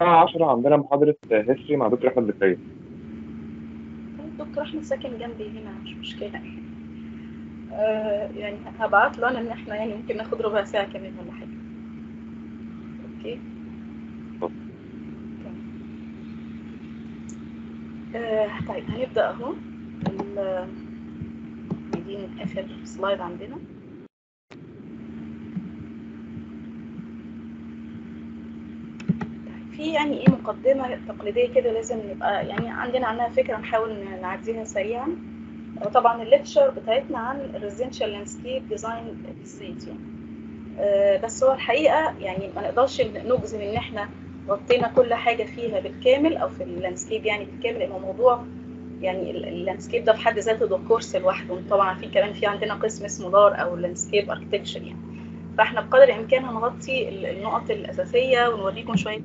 الساعة 10 عندنا محاضرة هيستوري مع دكتور أحمد زكريا طيب دكتور احمد ساكن جنبي هنا مش مشكلة آه يعني هبعت له انا ان احنا يعني ممكن ناخد ربع ساعة كمان ولا حاجة اوكي آه طيب هنبدأ اهو ال- دي من اخر سلايد عندنا طيب، في يعني ايه مقدمة تقليدية كده لازم نبقى يعني عندنا عنها فكرة نحاول نعديها سريعا طبعا الليكتشر بتاعتنا عن الريزيدنشال لاندسكيب ديزاين بالذات يعني آه، بس هو الحقيقه يعني ما نقدرش نجزم ان احنا غطينا كل حاجه فيها بالكامل او في اللاندسكيب يعني بالكامل لانه موضوع يعني ال- اللاندسكيب ده في حد ذاته ده كورس لوحده طبعا عارفين كمان في عندنا قسم اسمه دار او اللاندسكيب اركتكشر يعني فاحنا بقدر الامكان هنغطي ال- النقط الاساسيه ونوريكم شويه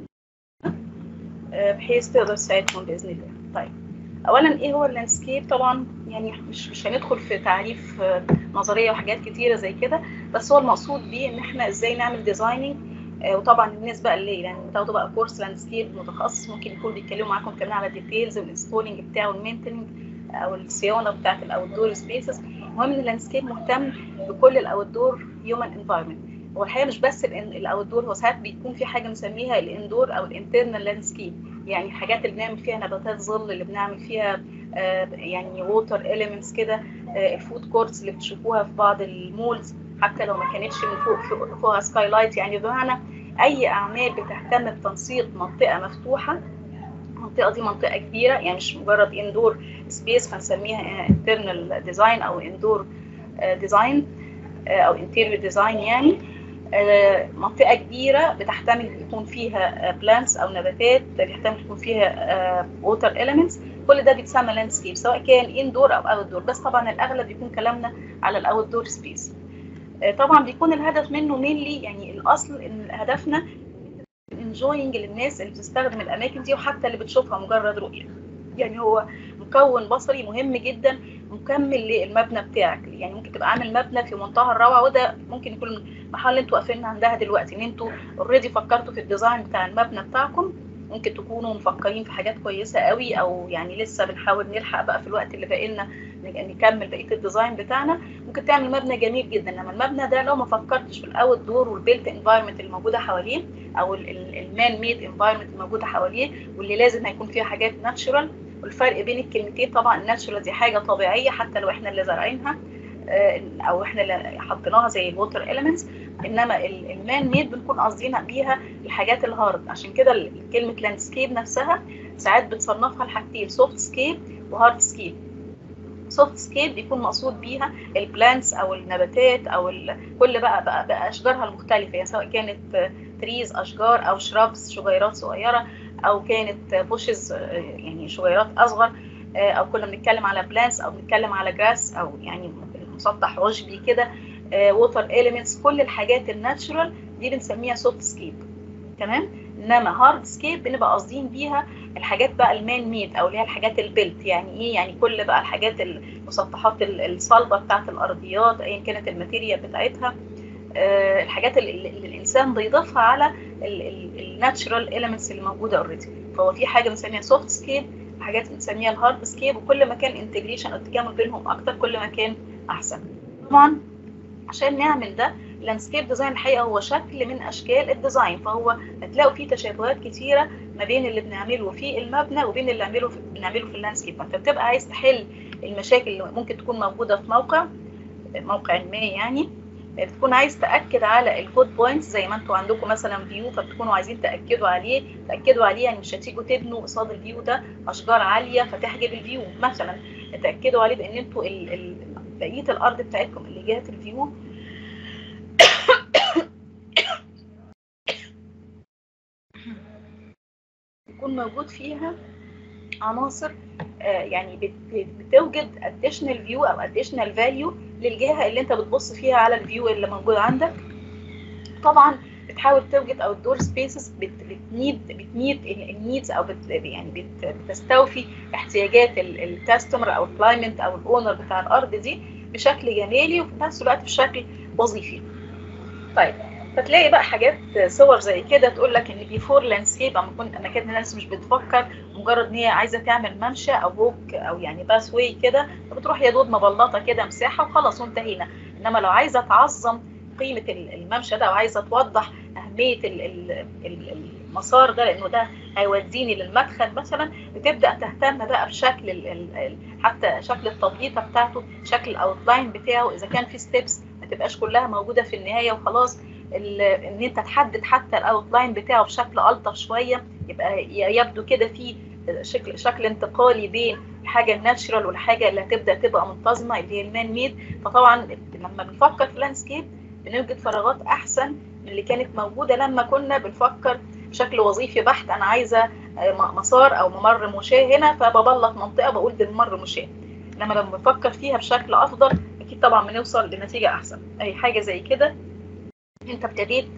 آه، بحيث تقدر تساعدكم باذن الله طيب اولا ايه هو اللاندسكيب طبعا يعني مش مش هندخل في تعريف آه، نظريه وحاجات كتيره زي كده بس هو المقصود بيه ان احنا ازاي نعمل ديزايننج وطبعا الناس بقى اللي يعني بتاخدوا بقى كورس لاندسكيب متخصص ممكن يكون بيتكلموا معاكم كمان على الديتيلز والانستولينج بتاعه والمينتنج او الصيانه بتاعه الاوت دور سبيسز المهم ان اللاندسكيب مهتم بكل الاوت دور هيومن انفايرمنت هو الحقيقه مش بس الاوت دور هو ساعات بيكون في حاجه بنسميها الاندور او الانترنال لاندسكيب يعني الحاجات اللي بنعمل فيها نباتات ظل اللي بنعمل فيها آه، يعني ووتر اليمنتس كده آه، الفود كورتس اللي بتشوفوها في بعض المولز حتى لو ما كانتش من فوق فوق- فوقها سكاي لايت يعني بمعنى اي اعمال بتهتم بتنسيق منطقه مفتوحه المنطقه دي منطقه كبيره يعني مش مجرد اندور سبيس فنسميها انترنال ديزاين او اندور ديزاين او انتيريور ديزاين يعني آه، منطقه كبيره بتحتمل يكون فيها بلانتس او نباتات بيحتمل يكون فيها ووتر اليمنتس كل ده بيتسمى لاندسكيب سواء كان اندور او اوت دور بس طبعا الاغلب بيكون كلامنا على الاوت دور سبيس طبعا بيكون الهدف منه مينلي يعني الاصل ان هدفنا انجوينج للناس اللي بتستخدم الاماكن دي وحتى اللي بتشوفها مجرد رؤيه يعني هو مكون بصري مهم جدا مكمل للمبنى بتاعك يعني ممكن تبقى عامل مبنى في منتهى الروعه وده ممكن يكون المرحله اللي انتوا واقفين عندها دلوقتي ان انتوا اوريدي فكرتوا في الديزاين بتاع المبنى بتاعكم ممكن تكونوا مفكرين في حاجات كويسه قوي او يعني لسه بنحاول نلحق بقى في الوقت اللي باقي لنا نكمل بقيه الديزاين بتاعنا ممكن تعمل مبنى جميل جدا لما المبنى ده لو ما فكرتش في الاوت دور والبيلت انفايرمنت الموجوده حواليه او المان ميد انفايرمنت الموجوده حواليه واللي لازم هيكون فيها حاجات ناتشورال والفرق بين الكلمتين طبعا الناتشورال دي حاجه طبيعيه حتى لو احنا اللي زارعينها آه، او احنا اللي حطيناها زي الووتر اليمنتس انما المان ميد بنكون قاصدين بيها الحاجات الهارد عشان كده كلمه لاندسكيب نفسها ساعات بتصنفها لحاجتين سوفت سكيب وهارد سكيب سوفت سكيب بيكون مقصود بيها البلانتس او النباتات او ال... كل بقى, بقى بقى اشجارها المختلفه يعني سواء كانت تريز اشجار او شرابس شجيرات صغيره او كانت بوشز يعني شجيرات اصغر او كنا بنتكلم على بلانتس او بنتكلم على جراس او يعني مسطح عشبي كده ووتر اليمنتس كل الحاجات الناتشورال دي بنسميها سوفت سكيب تمام انما هارد سكيب بنبقى قاصدين بيها الحاجات بقى المان ميد او اللي هي الحاجات البيلت يعني ايه يعني كل بقى الحاجات المسطحات الصلبه بتاعت الارضيات ايا كانت الماتيريال بتاعتها أه الحاجات اللي, اللي الانسان بيضيفها على الناتشرال اليمنتس اللي موجوده اوريدي فهو في حاجه بنسميها سوفت سكيب حاجات بنسميها الهارد سكيب وكل ما كان انتجريشن او التكامل بينهم اكتر كل ما كان احسن طبعا عشان نعمل ده اللاندسكيب ديزاين الحقيقه هو شكل من اشكال الديزاين فهو هتلاقوا فيه تشابهات كتيره ما بين اللي بنعمله في المبنى وبين اللي بنعمله في بنعمله في اللاندسكيب فانت بتبقى عايز تحل المشاكل اللي ممكن تكون موجوده في موقع موقع ما يعني بتكون عايز تاكد على الجود بوينتس زي ما انتوا عندكم مثلا فيو فبتكونوا عايزين تاكدوا عليه تاكدوا عليه يعني مش هتيجوا تبنوا قصاد الفيو ده اشجار عاليه فتحجب الفيو مثلا تاكدوا عليه بان انتوا بقيه الارض بتاعتكم اللي جهه الفيو يكون موجود فيها عناصر يعني بتوجد additional view او additional value للجهه اللي انت بتبص فيها على الفيو اللي موجود عندك طبعا بتحاول توجد او الدور سبيسز بتنيد بتنيد النيدز او بت يعني بتستوفي احتياجات الكاستمر او الكلاينت او الاونر بتاع الارض دي بشكل جمالي وفي نفس الوقت بشكل وظيفي. طيب فتلاقي بقى حاجات صور زي كده تقول لك ان بيفور لاندسكيب اما كنت اما كانت الناس مش بتفكر مجرد ان هي عايزه تعمل ممشى او هوك او يعني باس واي كده فبتروح يا دوب مبلطه كده مساحه وخلاص وانتهينا انما لو عايزه تعظم قيمه الممشى ده وعايزه توضح اهميه المسار ده لانه ده هيوديني للمدخل مثلا بتبدا تهتم بقى بشكل ال ال حتى شكل التبليطه بتاعته شكل الاوتلاين بتاعه اذا كان في ستيبس ما تبقاش كلها موجوده في النهايه وخلاص ان انت تحدد حتى الاوتلاين بتاعه بشكل الطف شويه يبقى يبدو كده في شكل شكل انتقالي بين الحاجه الناتشرال والحاجه اللي هتبدا تبقى منتظمه اللي هي المان ميد فطبعا لما بنفكر في لاندسكيب بنوجد فراغات احسن من اللي كانت موجوده لما كنا بنفكر بشكل وظيفي بحت انا عايزه مسار او ممر مشاة هنا فببلط منطقه بقول ده ممر مشاة انما لما بفكر فيها بشكل افضل اكيد طبعا بنوصل لنتيجه احسن اي حاجه زي كده انت ابتديت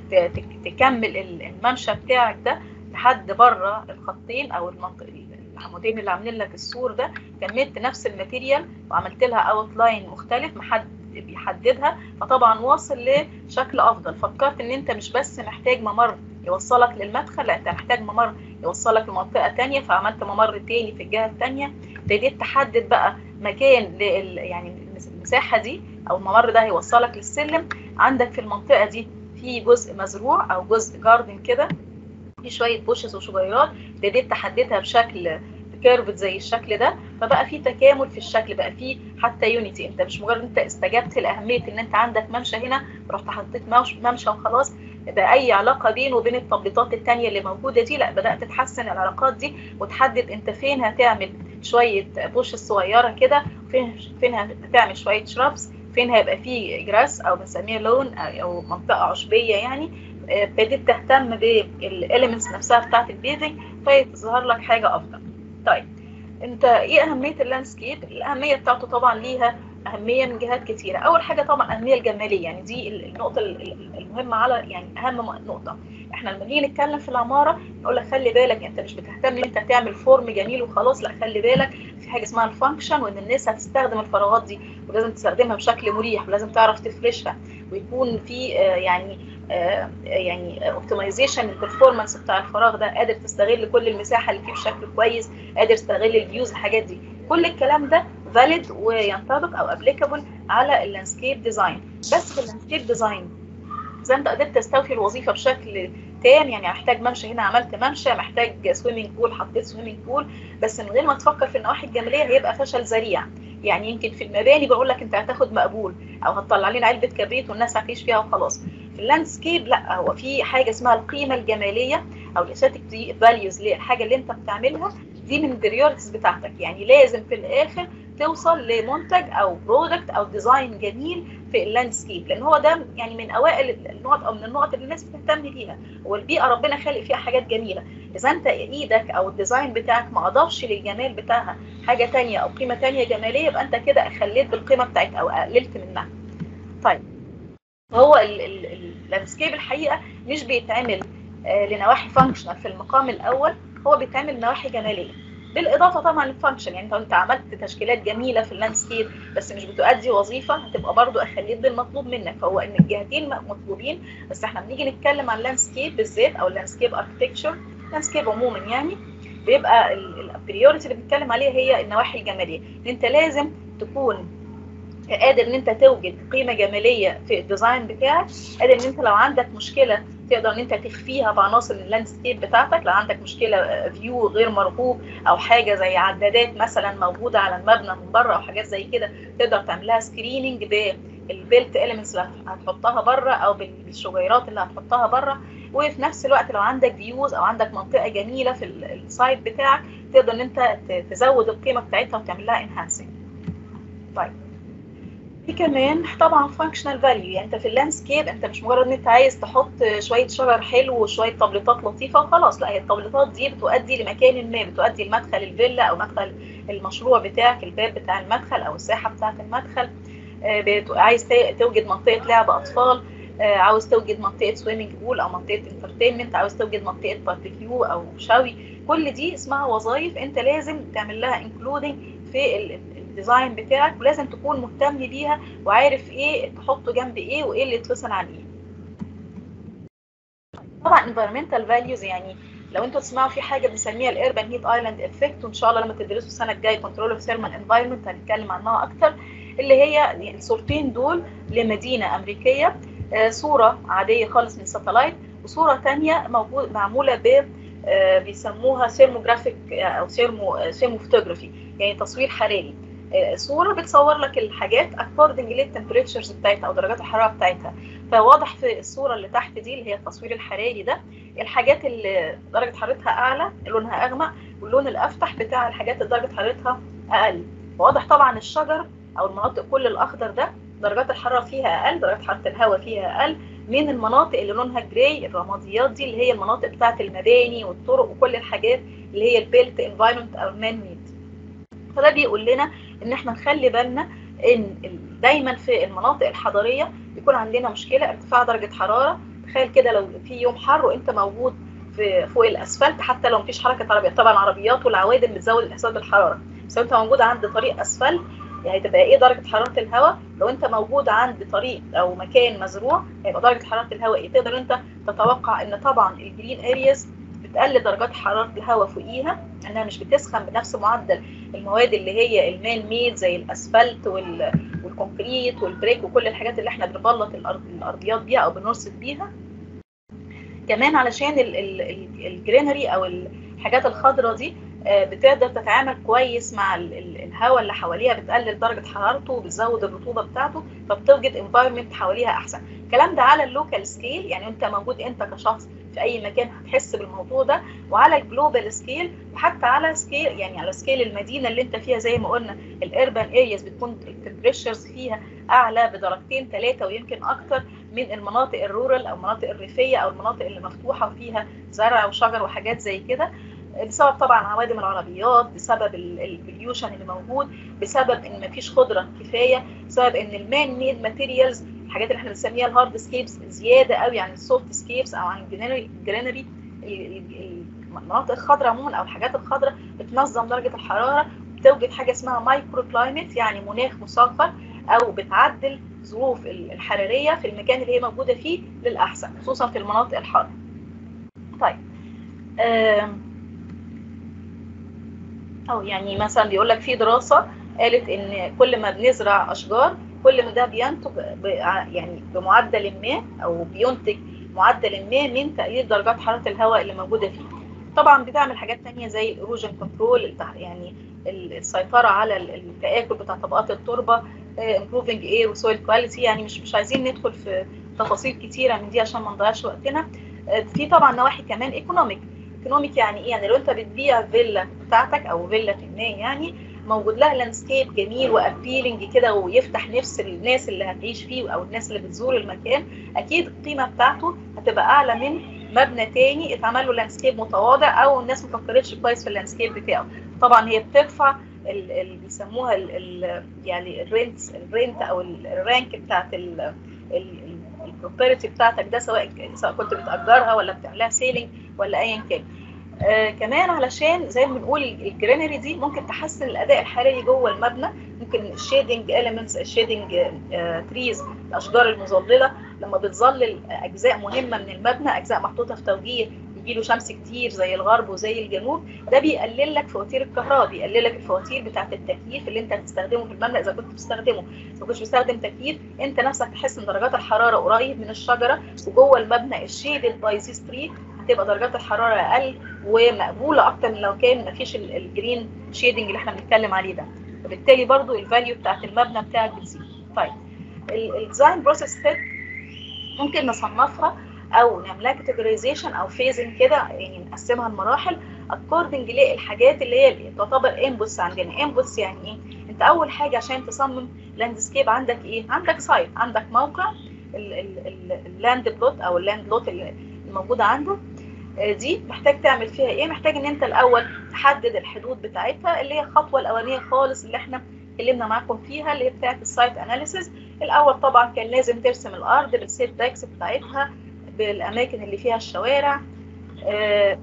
تكمل الممشى بتاعك ده لحد بره الخطين او العمودين اللي عاملين لك السور ده كملت نفس الماتيريال وعملت لها اوت لاين مختلف محد بيحددها فطبعا واصل لشكل افضل فكرت ان انت مش بس محتاج ممر يوصلك للمدخل لا انت محتاج ممر يوصلك لمنطقه تانية فعملت ممر تاني في الجهه التانية ابتديت تحدد بقى مكان لل يعني المساحه دي او الممر ده هيوصلك للسلم عندك في المنطقه دي في جزء مزروع او جزء جاردن كده في شويه بوشز وشجيرات ابتديت تحددها بشكل كيرفد زي الشكل ده فبقى في تكامل في الشكل بقى في حتى يونيتي انت مش مجرد انت استجبت لاهميه ان انت عندك ممشى هنا رحت حطيت ممشى وخلاص ده اي علاقه بينه وبين التبليطات الثانيه اللي موجوده دي لا بدات تحسن العلاقات دي وتحدد انت فين هتعمل شويه بوش صغيره كده فين فين هتعمل شويه شرابس فين هيبقى فيه جراس او بنسميه لون او منطقه عشبيه يعني ابتديت تهتم بالاليمنتس نفسها بتاعت البيزنج فيظهر لك حاجه افضل طيب انت ايه اهميه اللاندسكيب الاهميه بتاعته طبعا ليها اهميه من جهات كتيره اول حاجه طبعا الاهميه الجماليه يعني دي النقطه المهمه على يعني اهم نقطه احنا لما نيجي نتكلم في العماره نقول لك خلي بالك انت مش بتهتم ان انت تعمل فورم جميل وخلاص لا خلي بالك في حاجه اسمها الفانكشن وان الناس هتستخدم الفراغات دي ولازم تستخدمها بشكل مريح ولازم تعرف تفرشها ويكون في آه يعني آه يعني اوبتمايزيشن البرفورمانس بتاع الفراغ ده قادر تستغل كل المساحه اللي فيه بشكل كويس قادر تستغل الفيوز الحاجات دي كل الكلام ده فاليد وينطبق او ابليكابل على اللاندسكيب ديزاين بس في اللاندسكيب ديزاين اذا انت قدرت تستوفي الوظيفه بشكل تام يعني محتاج ممشى هنا عملت ممشى محتاج سويمنج بول حطيت سويمنج بول بس من غير ما تفكر في النواحي الجماليه هيبقى فشل ذريع يعني يمكن في المباني بقول لك انت هتاخد مقبول او هتطلع لنا علبه كبريت والناس هتعيش فيها وخلاص في اللاندسكيب لا هو في حاجه اسمها القيمه الجماليه او الاستاتيك فاليوز للحاجه اللي انت بتعملها دي من البريورتيز بتاعتك يعني لازم في الاخر توصل لمنتج او برودكت او ديزاين جميل في اللاندسكيب لان هو ده يعني من اوائل النقط او من النقط اللي الناس بتهتم بيها هو البيئه ربنا خالق فيها حاجات جميله اذا انت ايدك او الديزاين بتاعك ما اضافش للجمال بتاعها حاجه تانية او قيمه تانية جماليه يبقى انت كده خليت بالقيمه بتاعتها او قللت منها طيب هو اللاندسكيب الحقيقه مش بيتعمل لنواحي فانكشنال في المقام الاول هو بيتعمل نواحي جماليه بالاضافه طبعا للفانكشن يعني انت عملت تشكيلات جميله في اللاندسكيب بس مش بتؤدي وظيفه هتبقى برضو اخليت بالمطلوب منك فهو ان الجهتين مطلوبين بس احنا بنيجي نتكلم عن اللاندسكيب بالذات او اللاندسكيب اركتكتشر اللاندسكيب عموما يعني بيبقى البريوريتي اللي بنتكلم عليها هي النواحي الجماليه ان انت لازم تكون قادر ان انت توجد قيمه جماليه في الديزاين بتاعك قادر ان انت لو عندك مشكله تقدر ان انت تخفيها بعناصر اللاندسكيب بتاعتك لو عندك مشكله فيو غير مرغوب او حاجه زي عدادات مثلا موجوده على المبنى من بره او حاجات زي كده تقدر تعملها سكريننج بالبيلت اليمنتس اللي هتحطها بره او بالشجيرات اللي هتحطها بره وفي نفس الوقت لو عندك فيوز او عندك منطقه جميله في السايت بتاعك تقدر ان انت تزود القيمه بتاعتها وتعمل لها انهانسنج طيب في كمان طبعا فانكشنال فاليو يعني انت في اللاندسكيب انت مش مجرد ان انت عايز تحط شويه شجر حلو وشويه تبليطات لطيفه وخلاص لا هي التبليطات دي بتؤدي لمكان ما بتؤدي لمدخل الفيلا او مدخل المشروع بتاعك الباب بتاع المدخل او الساحه بتاعه المدخل عايز توجد منطقه لعب اطفال عاوز توجد منطقه سويمنج بول او منطقه انترتينمنت عاوز توجد منطقه باربيكيو او شوي كل دي اسمها وظائف انت لازم تعمل لها انكلودنج في الديزاين بتاعك ولازم تكون مهتم بيها وعارف ايه تحطه جنب ايه وايه اللي يتفصل عن ايه طبعا environmental values يعني لو انتوا تسمعوا في حاجه بنسميها الاربان هيت ايلاند افكت وان شاء الله لما تدرسوا السنه الجايه كنترول اوف ثيرمال انفايرمنت هنتكلم عنها اكتر اللي هي الصورتين دول لمدينه امريكيه صوره عاديه خالص من ساتلايت وصوره ثانيه موجود معموله ب بيسموها سيرموجرافيك او سيرمو سيرمو فوتوغرافي يعني تصوير حراري صوره بتصور لك الحاجات اكوردنج للتمبريتشرز بتاعتها او درجات الحراره بتاعتها فواضح في الصوره اللي تحت دي اللي هي التصوير الحراري ده الحاجات اللي درجه حرارتها اعلى لونها اغمق واللون الافتح بتاع الحاجات اللي درجه حرارتها اقل واضح طبعا الشجر او المناطق كل الاخضر ده درجات الحراره فيها اقل درجه حراره الهواء فيها اقل من المناطق اللي لونها جراي الرماديات دي اللي هي المناطق بتاعه المباني والطرق وكل الحاجات اللي هي البيلت انفايرمنت او المان ميد فده بيقول لنا ان احنا نخلي بالنا ان دايما في المناطق الحضريه بيكون عندنا مشكله ارتفاع درجه حراره تخيل كده لو في يوم حر وانت موجود في فوق الاسفلت حتى لو مفيش حركه عربيات طبعا العربيات والعوادم بتزود الاحساس بالحراره بس لو انت موجود عند طريق اسفلت يعني تبقى ايه درجه حراره الهواء لو انت موجود عند طريق او مكان مزروع هيبقى درجه حراره الهواء ايه تقدر انت تتوقع ان طبعا الجرين ارياز بتقلل درجات حراره الهواء فوقيها انها مش بتسخن بنفس معدل المواد اللي هي المان ميد زي الاسفلت وال... والكونكريت والبريك وكل الحاجات اللي احنا بنبلط الأرض... الارضيات بيها او بنرصف بيها كمان علشان ال... ال... الجرينري او الحاجات الخضراء دي بتقدر تتعامل كويس مع الهواء اللي حواليها بتقلل درجه حرارته وبتزود الرطوبه بتاعته فبتوجد انفايرمنت حواليها احسن الكلام ده على اللوكال سكيل يعني انت موجود انت كشخص في اي مكان هتحس بالموضوع ده وعلى الجلوبال سكيل وحتى على سكيل يعني على سكيل المدينه اللي انت فيها زي ما قلنا الاربان ارياز بتكون التمبريتشرز فيها اعلى بدرجتين ثلاثه ويمكن اكتر من المناطق الرورال او المناطق الريفيه او المناطق اللي مفتوحه وفيها زرع وشجر وحاجات زي كده بسبب طبعا عوادم العربيات بسبب البليوشن اللي موجود بسبب ان مفيش خضره كفايه بسبب ان المان ميد ماتيريالز الحاجات اللي احنا بنسميها الهارد سكيبس زياده قوي عن السوفت سكيبس او عن الجرينري المناطق الخضراء عموما او الحاجات الخضراء بتنظم درجه الحراره بتوجد حاجه اسمها مايكرو كلايمت يعني مناخ مصغر او بتعدل ظروف الحراريه في المكان اللي هي موجوده فيه للاحسن خصوصا في المناطق الحاره. طيب او يعني مثلا بيقول لك في دراسه قالت ان كل ما بنزرع اشجار كل ما ده بينتج يعني بمعدل ما او بينتج معدل ما من تقليل درجات حراره الهواء اللي موجوده فيه طبعا بتعمل حاجات تانية زي الايروجن كنترول يعني السيطره على التاكل بتاع طبقات التربه improving air وسويل كواليتي يعني مش مش عايزين ندخل في تفاصيل كتيره من دي عشان ما نضيعش وقتنا في طبعا نواحي كمان ايكونوميك ايكونوميك يعني ايه يعني لو انت بتبيع فيلا بتاعتك او فيلا ما يعني موجود لها لاندسكيب جميل وابيلنج كده ويفتح نفس الناس اللي هتعيش فيه او الناس اللي بتزور المكان اكيد القيمه بتاعته هتبقى اعلى من مبنى تاني اتعمل له لاندسكيب متواضع او الناس ما فكرتش كويس في اللاندسكيب بتاعه طبعا هي بترفع اللي بيسموها ال ال يعني الرينت الرينت او الرانك بتاعت البروبرتي بتاعتك ده سواء سواء كنت بتاجرها ولا بتعملها سيلينج ولا ايا كان آه كمان علشان زي ما بنقول الجرينري دي ممكن تحسن الاداء الحراري جوه المبنى ممكن الشيدنج اليمنتس الشيدنج تريز الاشجار المظلله لما بتظلل اجزاء مهمه من المبنى اجزاء محطوطه في توجيه يجيله شمس كتير زي الغرب وزي الجنوب ده بيقلل لك فواتير الكهرباء بيقلل لك الفواتير بتاعه التكييف اللي انت هتستخدمه في المبنى اذا كنت بتستخدمه اذا كنتش بتستخدم تكييف انت نفسك تحس ان درجات الحراره قريب من الشجره وجوه المبنى الشيدد باي ذيس تري هتبقى درجات الحراره اقل ومقبوله اكتر من لو كان مفيش الجرين شيدنج اللي احنا بنتكلم عليه ده وبالتالي برضو الفاليو بتاعت المبنى بتاعك بتزيد طيب الديزاين بروسيس ستيب ممكن نصنفها او نعملها كاتيجورايزيشن او فيزنج كده يعني نقسمها لمراحل اكوردنج للحاجات اللي هي تعتبر انبوتس عندنا انبوتس يعني ايه انت اول حاجه عشان تصمم لاندسكيب عندك ايه عندك سايت عندك موقع اللاند بلوت او اللاند لوت اللي موجوده عنده دي محتاج تعمل فيها ايه محتاج ان انت الاول تحدد الحدود بتاعتها اللي هي الخطوه الاولانيه خالص اللي احنا اتكلمنا معاكم فيها اللي هي بتاعت السايت اناليسيز الاول طبعا كان لازم ترسم الارض بالسيت باكس بتاعتها بالاماكن اللي فيها الشوارع آه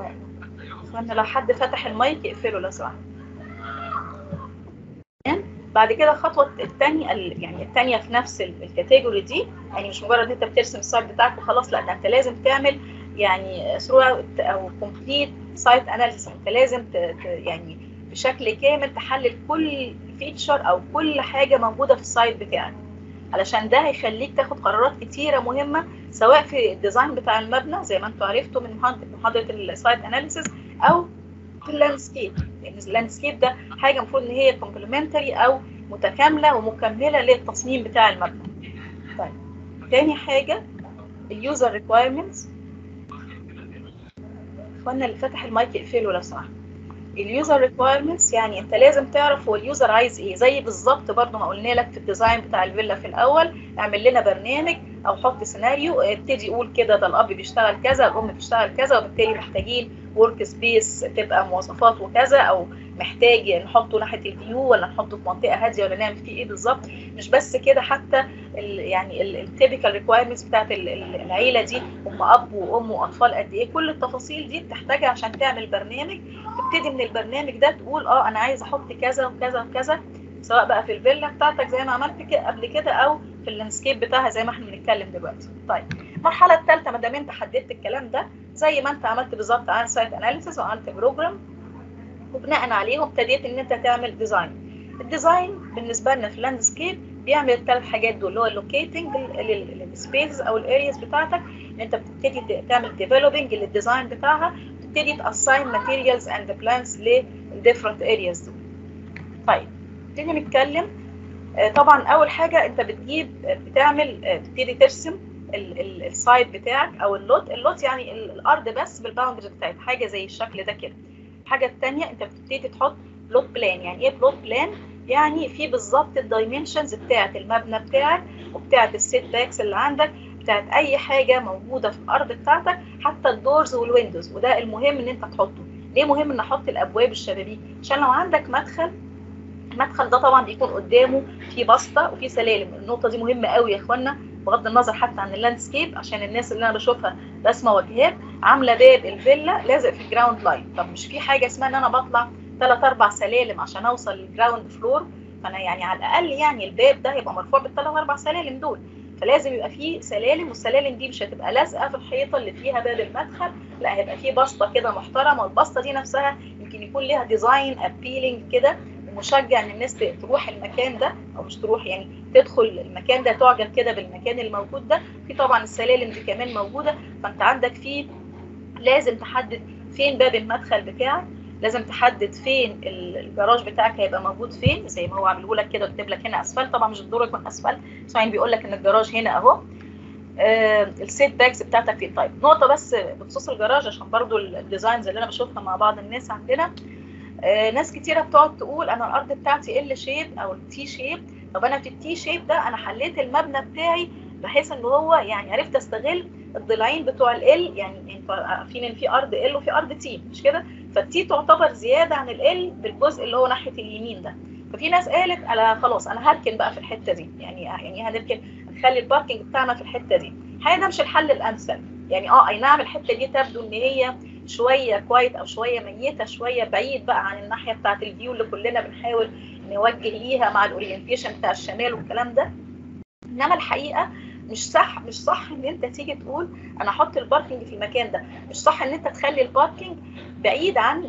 لو حد فتح المايك يقفله لو سمحت بعد كده الخطوه الثانيه يعني الثانيه في نفس الكاتيجوري دي يعني مش مجرد ان انت بترسم السايت بتاعك وخلاص لا ده انت لازم تعمل يعني ثرو او كومبليت سايت اناليسيس انت لازم ت يعني بشكل كامل تحلل كل فيتشر او كل حاجه موجوده في السايت بتاعك علشان ده هيخليك تاخد قرارات كتيره مهمه سواء في الديزاين بتاع المبنى زي ما انتم عرفتوا من محاضره السايت اناليسيس او في اللاندسكيب لان اللاندسكيب ده حاجه المفروض ان هي كومبلمنتري او متكامله ومكمله للتصميم بتاع المبنى طيب تاني حاجه اليوزر ريكويرمنتس اخوانا اللي فتح المايك يقفله لو سمحت اليوزر ريكويرمنتس يعني انت لازم تعرف هو اليوزر عايز ايه زي بالظبط برضو ما قلنا لك في الديزاين بتاع الفيلا في الاول اعمل لنا برنامج او حط سيناريو ابتدي قول كده ده الاب بيشتغل كذا الام بتشتغل كذا وبالتالي محتاجين ورك سبيس تبقى مواصفات وكذا او محتاج نحطه ناحيه الفيو ولا نحطه في منطقه هاديه ولا نعمل فيه ايه بالظبط مش بس كده حتى ال يعني التيبيكال ريكويرمنتس بتاعت العيله دي هم اب وام واطفال قد ايه كل التفاصيل دي بتحتاجها عشان تعمل برنامج تبتدي من البرنامج ده تقول اه انا عايز احط كذا وكذا وكذا سواء بقى في الفيلا بتاعتك زي ما عملت كده قبل كده او في اللاندسكيب بتاعها زي ما احنا بنتكلم دلوقتي طيب المرحله الثالثه ما دام انت حددت الكلام ده زي ما انت عملت بالظبط عملت سايت اناليسيس وعملت بروجرام وبناء عليهم ابتديت ان انت تعمل ديزاين الديزاين بالنسبه لنا في اللاندسكيب بيعمل الثلاث حاجات دول اللي هو اللوكيتنج للسبيس او الارياز بتاعتك ان انت بتبتدي تعمل ديفلوبينج للديزاين بتاعها تبتدي تاساين ماتيريالز اند بلانز للديفرنت ارياز دول طيب نبتدي نتكلم طبعا اول حاجه انت بتجيب بتعمل بتبتدي ترسم السايت بتاعك او اللوت اللوت يعني الارض بس بالباوندرز بتاعت حاجه زي الشكل ده كده الحاجه الثانيه انت بتبتدي تحط بلوت بلان يعني ايه بلوت بلان يعني في بالظبط الدايمنشنز بتاعت المبنى بتاعك وبتاعت السيت باكس اللي عندك بتاعت اي حاجه موجوده في الارض بتاعتك حتى الدورز والويندوز وده المهم ان انت تحطه ليه مهم ان احط الابواب الشبابيك عشان لو عندك مدخل المدخل ده طبعا بيكون قدامه في بسطه وفي سلالم النقطه دي مهمه قوي يا اخوانا بغض النظر حتى عن اللاندسكيب عشان الناس اللي انا بشوفها رسمه واجهات عامله باب الفيلا لازق في الجراوند لاين طب مش في حاجه اسمها ان انا بطلع ثلاث اربع سلالم عشان اوصل للجراوند فلور فانا يعني على الاقل يعني الباب ده هيبقى مرفوع بالثلاث اربع سلالم دول فلازم يبقى فيه سلالم والسلالم دي مش هتبقى لازقه في الحيطه اللي فيها باب المدخل لا هيبقى فيه بسطه كده محترمه والبسطه دي نفسها يمكن يكون ليها ديزاين ابيلينج كده مشجع ان الناس تروح المكان ده او مش تروح يعني تدخل المكان ده تعجب كده بالمكان الموجود ده في طبعا السلالم دي كمان موجوده فانت عندك فيه لازم تحدد فين باب المدخل بتاعك لازم تحدد فين الجراج بتاعك هيبقى موجود فين زي ما هو عامله لك كده وكاتب لك هنا اسفلت طبعا مش الدور يكون اسفلت بس يعني بيقول لك ان الجراج هنا اهو آه السيت باكس بتاعتك فين طيب نقطه بس بخصوص الجراج عشان برضو الديزاينز اللي انا بشوفها مع بعض الناس عندنا آه ناس كتيره بتقعد تقول انا الارض بتاعتي ال شيب او التي شيب طب انا في التي شيب ده انا حليت المبنى بتاعي بحيث ان هو يعني عرفت استغل الضلعين بتوع ال يعني انتوا عارفين ان في ارض ال وفي ارض تي مش كده فالتي تعتبر زياده عن ال بالجزء اللي هو ناحيه اليمين ده ففي ناس قالت انا خلاص انا هركن بقى في الحته دي يعني يعني هنركن نخلي الباركنج بتاعنا في الحته دي الحقيقه ده مش الحل الامثل يعني اه اي نعم الحته دي تبدو ان هي شويه كويت او شويه ميته شويه بعيد بقى عن الناحيه بتاعه الفيو اللي كلنا بنحاول نوجه ليها مع الاورينتيشن بتاع الشمال والكلام ده انما الحقيقه مش صح مش صح ان انت تيجي تقول انا احط الباركنج في المكان ده مش صح ان انت تخلي الباركنج بعيد عن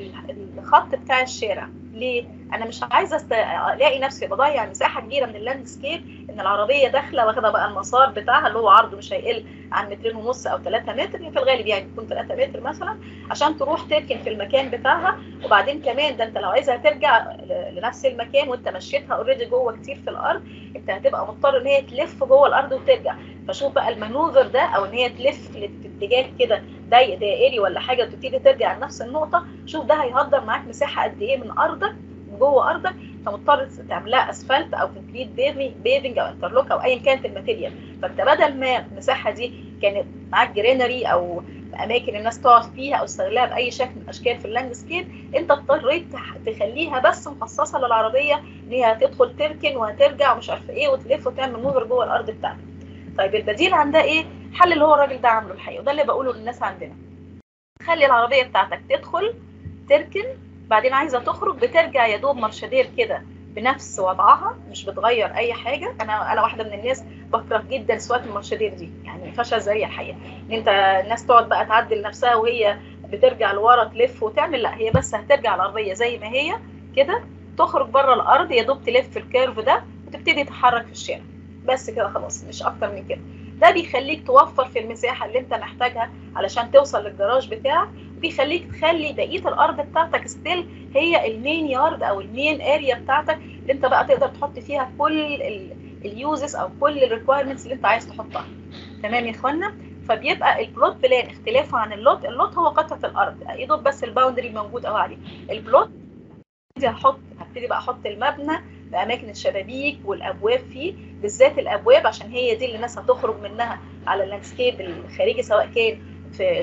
الخط بتاع الشارع ليه انا مش عايزه است... الاقي نفسي بضيع مساحه كبيره من اللاندسكيب ان العربيه داخله واخده بقى المسار بتاعها اللي هو عرضه مش هيقل عن مترين ونص او 3 متر في الغالب يعني بيكون 3 متر مثلا عشان تروح تركن في المكان بتاعها وبعدين كمان ده انت لو عايزها ترجع لنفس المكان وانت مشيتها اوريدي جوه كتير في الارض انت هتبقى مضطر ان هي تلف جوه الارض وترجع فشوف بقى المانوفر ده او ان هي تلف في اتجاه كده ضيق دائري ولا حاجه وتبتدي ترجع لنفس النقطه شوف ده هيهدر معاك مساحه قد ايه من ارضك من جوه ارضك انت مضطر تعملها اسفلت او كونكريت بيفنج او انترلوك او ايا كانت الماتيريال فانت بدل ما المساحه دي كانت معاك جرينري او اماكن الناس تقعد فيها او تستغلها باي شكل من الاشكال في اللاندسكيب انت اضطريت تخليها بس مخصصه للعربيه ان هي هتدخل تركن وهترجع ومش عارفه ايه وتلف وتعمل موفر جوه الارض بتاعتك طيب البديل عن ده ايه الحل اللي هو الراجل ده عامله الحقيقه وده اللي بقوله للناس عندنا خلي العربيه بتاعتك تدخل تركن بعدين عايزه تخرج بترجع يا دوب مرشدير كده بنفس وضعها مش بتغير اي حاجه انا انا واحده من الناس بكره جدا سواقه المارشدير دي يعني فشل ذريع الحقيقه ان انت الناس تقعد بقى تعدل نفسها وهي بترجع لورا تلف وتعمل لا هي بس هترجع العربيه زي ما هي كده تخرج بره الارض يا دوب تلف الكيرف ده وتبتدي تتحرك في الشارع بس كده خلاص مش اكتر من كده ده بيخليك توفر في المساحه اللي انت محتاجها علشان توصل للجراج بتاعك بيخليك تخلي بقيه الارض بتاعتك ستيل هي المين يارد او المين اريا بتاعتك اللي انت بقى تقدر تحط فيها كل اليوزز او كل الريكويرمنتس اللي انت عايز تحطها تمام يا اخوانا فبيبقى البلوت بلان اختلافه عن اللوت اللوت هو قطعه الارض يا دوب بس الباوندري موجود اهو عليه البلوت هبتدي احط هبتدي بقى احط المبنى باماكن الشبابيك والابواب فيه بالذات الابواب عشان هي دي اللي الناس هتخرج منها على اللاندسكيب الخارجي سواء كان في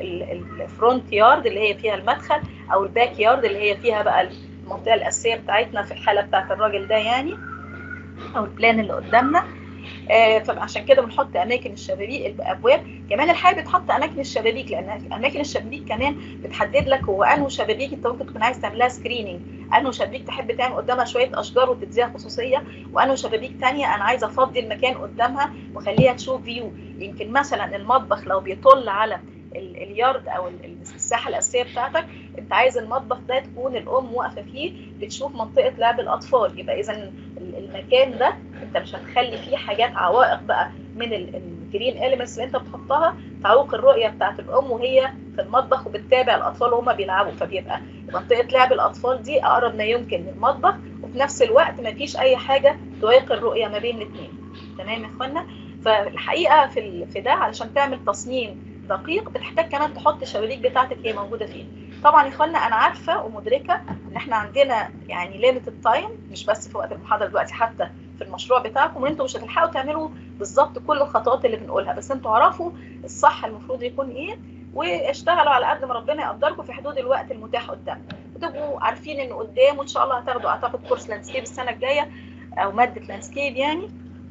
الفرونت يارد اللي هي فيها المدخل او الباك يارد اللي هي فيها بقى المنطقه الاساسيه بتاعتنا في الحاله بتاعت الراجل ده يعني او البلان اللي قدامنا آه فعشان كده بنحط اماكن الشبابيك الابواب كمان الحقيقه بتحط اماكن الشبابيك لان اماكن الشبابيك كمان بتحدد لك هو انه شبابيك انت ممكن تكون عايز تعملها سكريننج انه شبابيك تحب تعمل قدامها شويه اشجار وتديها خصوصيه وانه شبابيك ثانيه انا عايزه افضي المكان قدامها واخليها تشوف فيو يمكن مثلا المطبخ لو بيطل على اليارد او الساحه الاساسيه بتاعتك انت عايز المطبخ ده تكون الام واقفه فيه بتشوف منطقه لعب الاطفال يبقى اذا المكان ده انت مش هتخلي فيه حاجات عوائق بقى من الجرين اليمنتس اللي انت بتحطها تعوق الرؤيه بتاعت الام وهي في المطبخ وبتتابع الاطفال وهم بيلعبوا فبيبقى منطقه لعب الاطفال دي اقرب ما يمكن للمطبخ وفي نفس الوقت ما فيش اي حاجه تعيق الرؤيه ما بين الاثنين تمام يا اخوانا فالحقيقه في في ده علشان تعمل تصميم دقيق بتحتاج كمان تحط الشبابيك بتاعتك هي موجوده فين طبعا يا اخوانا انا عارفه ومدركه ان احنا عندنا يعني ليميتد تايم مش بس في وقت المحاضره دلوقتي حتى في المشروع بتاعكم وان انتم مش هتلحقوا تعملوا بالظبط كل الخطوات اللي بنقولها بس انتوا اعرفوا الصح المفروض يكون ايه واشتغلوا على قد ما ربنا يقدركم في حدود الوقت المتاح قدامكم وتبقوا عارفين ان قدام وان شاء الله هتاخدوا اعتقد كورس لاندسكيب السنه الجايه او ماده لاندسكيب يعني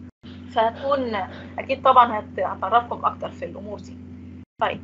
فهتكون اكيد طبعا هتعرفكم اكتر في الامور دي طيب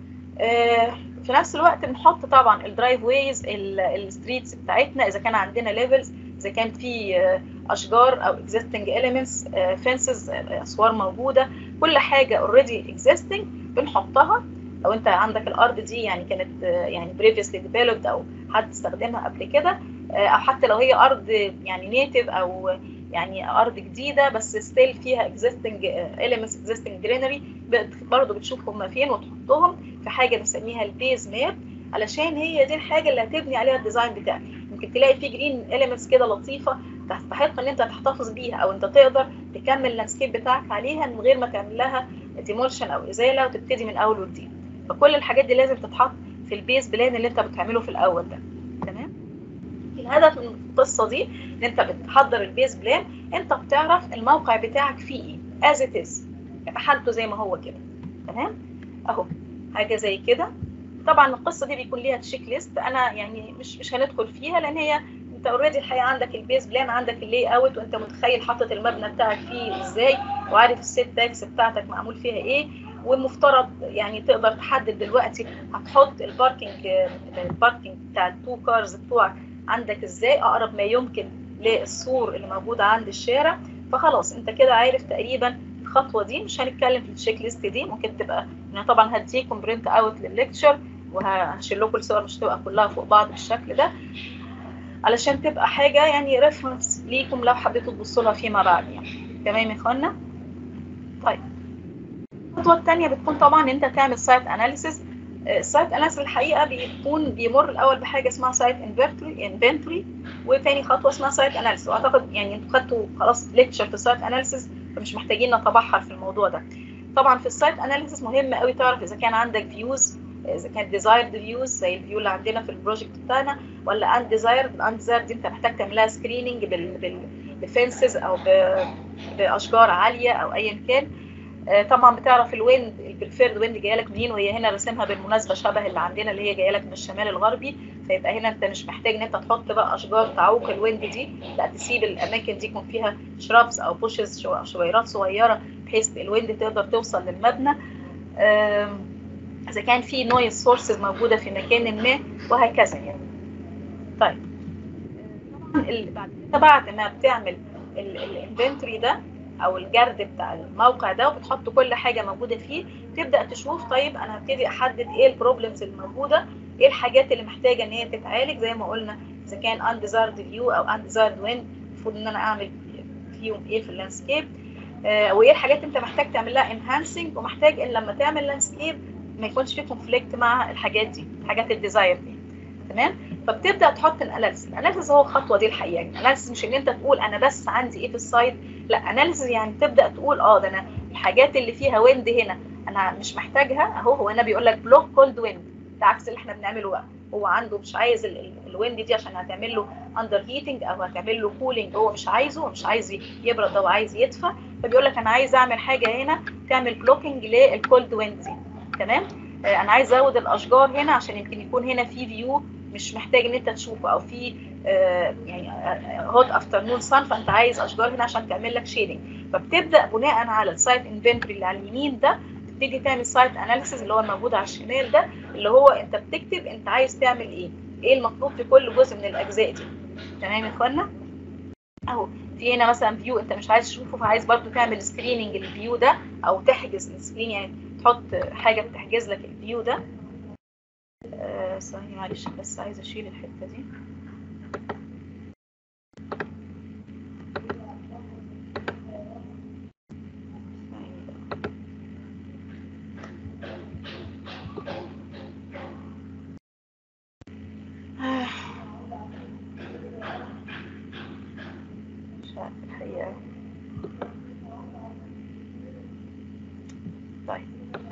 آه في نفس الوقت بنحط طبعا الدرايف ويز الستريتس بتاعتنا اذا كان عندنا ليفلز اذا كان في آه اشجار او اكزيستنج اليمنتس فينسز اسوار موجوده كل حاجه اوريدي اكزيستنج بنحطها لو انت عندك الارض دي يعني كانت آه يعني بريفيسلي ديفلوبد او حد استخدمها قبل كده او حتى لو هي ارض يعني نيتيف او يعني ارض جديده بس ستيل فيها existing elements existing greenery برضه بتشوف هم فين وتحطهم في حاجه بنسميها البيز ماب علشان هي دي الحاجه اللي هتبني عليها الديزاين بتاعك ممكن تلاقي في جرين elements كده لطيفه تستحق ان انت تحتفظ بيها او انت تقدر تكمل اللاندسكيب بتاعك عليها من غير ما تعمل لها ديمولشن او ازاله وتبتدي من اول وجديد فكل الحاجات دي لازم تتحط في البيز بلان اللي انت بتعمله في الاول ده تمام الهدف من القصه دي ان انت بتحضر البيز بلان انت بتعرف الموقع بتاعك فيه ايه از ات از حالته زي ما هو كده تمام اهو حاجه زي كده طبعا القصه دي بيكون ليها تشيك ليست انا يعني مش مش هندخل فيها لان هي انت اوريدي الحقيقه عندك البيز بلان عندك اللي اوت وانت متخيل حاطط المبنى بتاعك فيه ازاي وعارف السيت باكس بتاعتك معمول فيها ايه والمفترض يعني تقدر تحدد دلوقتي هتحط الباركينج الباركينج بتاع التو كارز بتوعك عندك ازاي اقرب ما يمكن للسور اللي موجوده عند الشارع فخلاص انت كده عارف تقريبا الخطوه دي مش هنتكلم في التشيك ليست دي ممكن تبقى انا طبعا هديكم برنت اوت للليكتشر وهشيل لكم الصور مش تبقى كلها فوق بعض بالشكل ده علشان تبقى حاجه يعني ريفرنس ليكم لو حبيتوا تبصوا لها فيما بعد يعني تمام يا اخوانا طيب الخطوه الثانيه بتكون طبعا ان انت تعمل سايت اناليسيس السايت اناليسيس الحقيقه بيكون بيمر الاول بحاجه اسمها سايت انفنتوري انفنتوري وثاني خطوه اسمها سايت اناليسيس واعتقد يعني انتوا خدتوا خلاص ليكتشر في السايت اناليسيس فمش محتاجين نتبحر في الموضوع ده طبعا في السايت اناليسيس مهم قوي تعرف اذا كان عندك فيوز اذا كانت ديزايرد فيوز زي الفيو اللي عندنا في البروجكت بتاعنا ولا ان ديزايرد الان ديزايرد دي انت محتاج تعملها سكريننج بفنسز او باشجار عاليه او ايا كان طبعا بتعرف الويند البريفيرد ويند جايه لك منين وهي هنا راسمها بالمناسبه شبه اللي عندنا اللي هي جايه لك من الشمال الغربي فيبقى هنا انت مش محتاج ان انت تحط بقى اشجار تعوق الويند دي لا تسيب الاماكن دي يكون فيها شرابس او بوشز شويرات صغيره بحيث الويند تقدر توصل للمبنى اذا كان في نويز سورسز موجوده في مكان ما وهكذا يعني طيب ال- بعد كده بعد ما بتعمل الانفنتوري ده او الجرد بتاع الموقع ده وبتحط كل حاجه موجوده فيه تبدا تشوف طيب انا هبتدي احدد ايه البروبلمز الموجوده ايه الحاجات اللي محتاجه ان هي تتعالج زي ما قلنا اذا كان undesired فيو او undesired wind المفروض ان انا اعمل فيهم ايه في اللاندسكيب آه وايه الحاجات انت محتاج تعمل لها انهانسنج ومحتاج ان لما تعمل لاندسكيب ما يكونش في كونفليكت مع الحاجات دي الحاجات الديزاير دي تمام فبتبدا تحط الاناليسيس الاناليسيس هو الخطوه دي الحقيقه الاناليسيس مش ان انت تقول انا بس عندي ايه في السايت لا اناليسيس يعني تبدا تقول اه ده انا الحاجات اللي فيها ويند هنا انا مش محتاجها اهو هو هنا بيقول لك بلوك كولد ويند ده عكس اللي احنا بنعمله بقى هو عنده مش عايز الويند دي عشان هتعمل له اندر هيتنج او هتعمل له كولينج هو مش عايزه هو مش عايز يبرد هو عايز يدفى فبيقول لك انا عايز اعمل حاجه هنا تعمل بلوكينج للكولد ويند دي تمام آه انا عايز ازود الاشجار هنا عشان يمكن يكون هنا في فيو مش محتاج ان انت تشوفه او في آه يعني هوت افترنون سان فانت عايز اشجار هنا عشان تعمل لك شيدنج فبتبدا بناء على السايت انفنتوري اللي على اليمين ده تبتدي تعمل سايت اناليسيز اللي هو الموجود على الشمال ده اللي هو انت بتكتب انت عايز تعمل ايه ايه المطلوب في كل جزء من الاجزاء دي تمام يا اخوانا اهو في هنا مثلا فيو انت مش عايز تشوفه فعايز برضو تعمل سكريننج للفيو ده او تحجز السكرين يعني تحط حاجه بتحجز لك الفيو ده آه ثانيه معلش بس عايزه اشيل الحته دي مش عارفه الحقيقه طيب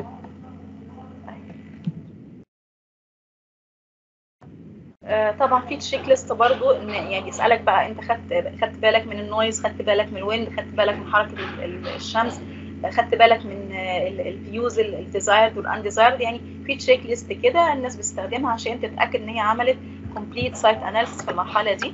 آه طبعا في تشيك ليست برضو ان يعني يسالك بقى انت خدت خدت بالك من النويز خدت بالك من الويند خدت بالك من حركه الشمس خدت بالك من الفيوز الديزايرد والانديزايرد يعني في تشيك ليست كده الناس بتستخدمها عشان تتاكد ان هي عملت كومبليت سايت اناليسيس في المرحله دي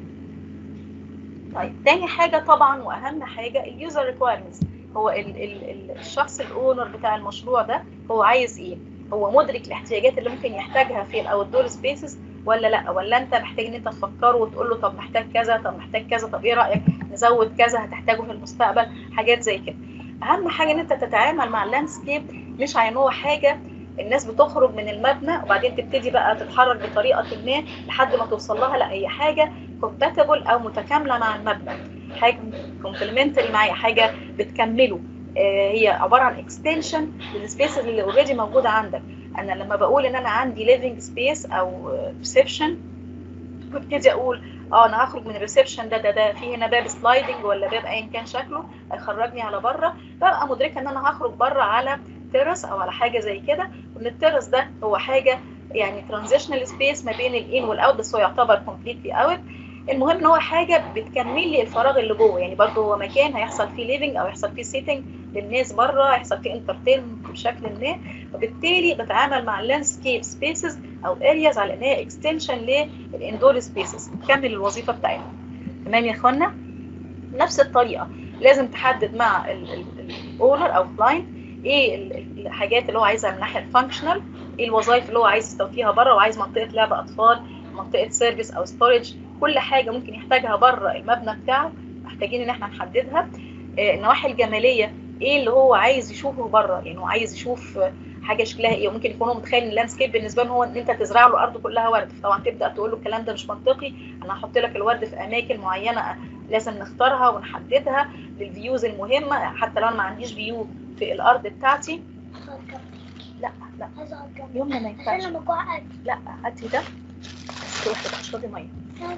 طيب تاني حاجه طبعا واهم حاجه اليوزر ريكويرمنتس هو ال ال الشخص الاونر بتاع المشروع ده هو عايز ايه هو مدرك الاحتياجات اللي ممكن يحتاجها في الاوت دور سبيسز ولا لا ولا انت محتاج ان انت تفكره وتقول له طب محتاج كذا طب محتاج كذا طب ايه رايك نزود كذا هتحتاجه في المستقبل حاجات زي كده اهم حاجه ان انت تتعامل مع اللاندسكيب مش عشان هو حاجه الناس بتخرج من المبنى وبعدين تبتدي بقى تتحرك بطريقه ما لحد ما توصل لها لا هي حاجه كومباتبل او متكامله مع المبنى حاجه كومبلمنتري معايا حاجه بتكمله آه هي عباره عن اكستنشن للسبيسز اللي اوريدي موجوده عندك انا لما بقول ان انا عندي ليفنج سبيس او ريسبشن ببتدي اقول اه انا هخرج من الريسبشن ده ده ده في هنا باب سلايدنج ولا باب ايا كان شكله هيخرجني على بره ببقى مدركه ان انا هخرج بره على تيرس او على حاجه زي كده وان التيرس ده هو حاجه يعني ترانزيشنال سبيس ما بين الان والاوت بس هو يعتبر كومبليتلي اوت المهم ان هو حاجه بتكمل لي الفراغ اللي جوه يعني برضه هو مكان هيحصل فيه ليفنج او يحصل فيه سيتنج للناس بره هيحصل فيه انترتينمنت بشكل ما وبالتالي بتعامل مع اللاندسكيب سبيسز او ارياز على ان هي اكستنشن للاندور سبيسز تكمل الوظيفه بتاعتها تمام يا اخوانا نفس الطريقه لازم تحدد مع الاونر او كلاينت ايه الحاجات اللي هو عايزها من الناحيه الفانكشنال ايه الوظائف اللي هو عايز يستوفيها بره وعايز منطقه لعب اطفال منطقه سيرفيس او ستورج كل حاجه ممكن يحتاجها بره المبنى بتاعه محتاجين ان احنا نحددها النواحي الجماليه ايه اللي هو عايز يشوفه بره يعني هو عايز يشوف حاجه شكلها ايه وممكن يكون هو متخيل ان اللاندسكيب بالنسبه له هو ان انت تزرع له الارض كلها ورد فطبعا تبدا تقول له الكلام ده مش منطقي انا هحط لك الورد في اماكن معينه لازم نختارها ونحددها للفيوز المهمه حتى لو انا ما عنديش فيو في الارض بتاعتي لا لا يومنا ما ينفعش لا هاتي ده بس تروحي تشربي ميه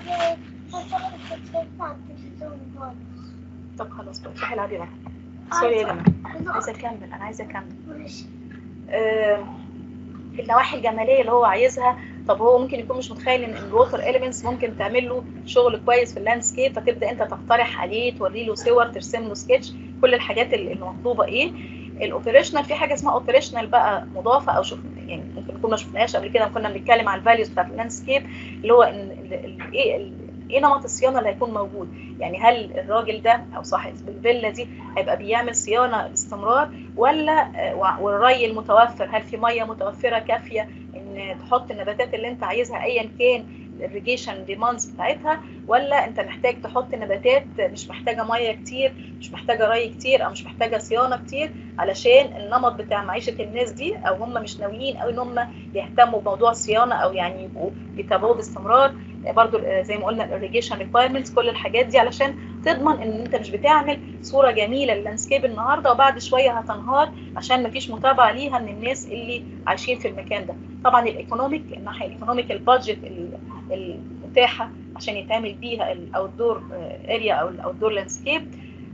طب خلاص بقى روحي العبي بقى سوري يا جماعه عايزه اكمل انا عايزه اكمل آه النواحي الجماليه اللي هو عايزها طب هو ممكن يكون مش متخيل ان الووتر اليمنتس ممكن تعمل له شغل كويس في اللاندسكيب فتبدا انت تقترح عليه توري له صور ترسم له سكتش كل الحاجات المطلوبه ايه الاوبريشنال في حاجه اسمها اوبريشنال بقى مضافه او شوف يعني ممكن نكون ما شفناهاش قبل كده كنا بنتكلم على الفاليوز بتاعت اللاندسكيب اللي هو ان ايه ايه نمط الصيانه اللي هيكون موجود يعني هل الراجل ده او صاحب الفيلا دي هيبقى بيعمل صيانه باستمرار ولا والري المتوفر هل في ميه متوفره كافيه ان تحط النباتات اللي انت عايزها ايا كان الريجيشن ديماندز بتاعتها ولا انت محتاج تحط نباتات مش محتاجه ميه كتير مش محتاجه ري كتير او مش محتاجه صيانه كتير علشان النمط بتاع معيشه الناس دي او هم مش ناويين او ان هم يهتموا بموضوع الصيانه او يعني يبقوا بيتابعوه باستمرار برضو زي ما قلنا الاريجيشن ريكوايرمنتس كل الحاجات دي علشان تضمن ان انت مش بتعمل صوره جميله لللاندسكيب النهارده وبعد شويه هتنهار عشان مفيش متابعه ليها من الناس اللي عايشين في المكان ده طبعا الايكونوميك الناحيه الايكونوميك البادجت المتاحه عشان يتعمل بيها الاوت دور اريا او الاوت دور لاندسكيب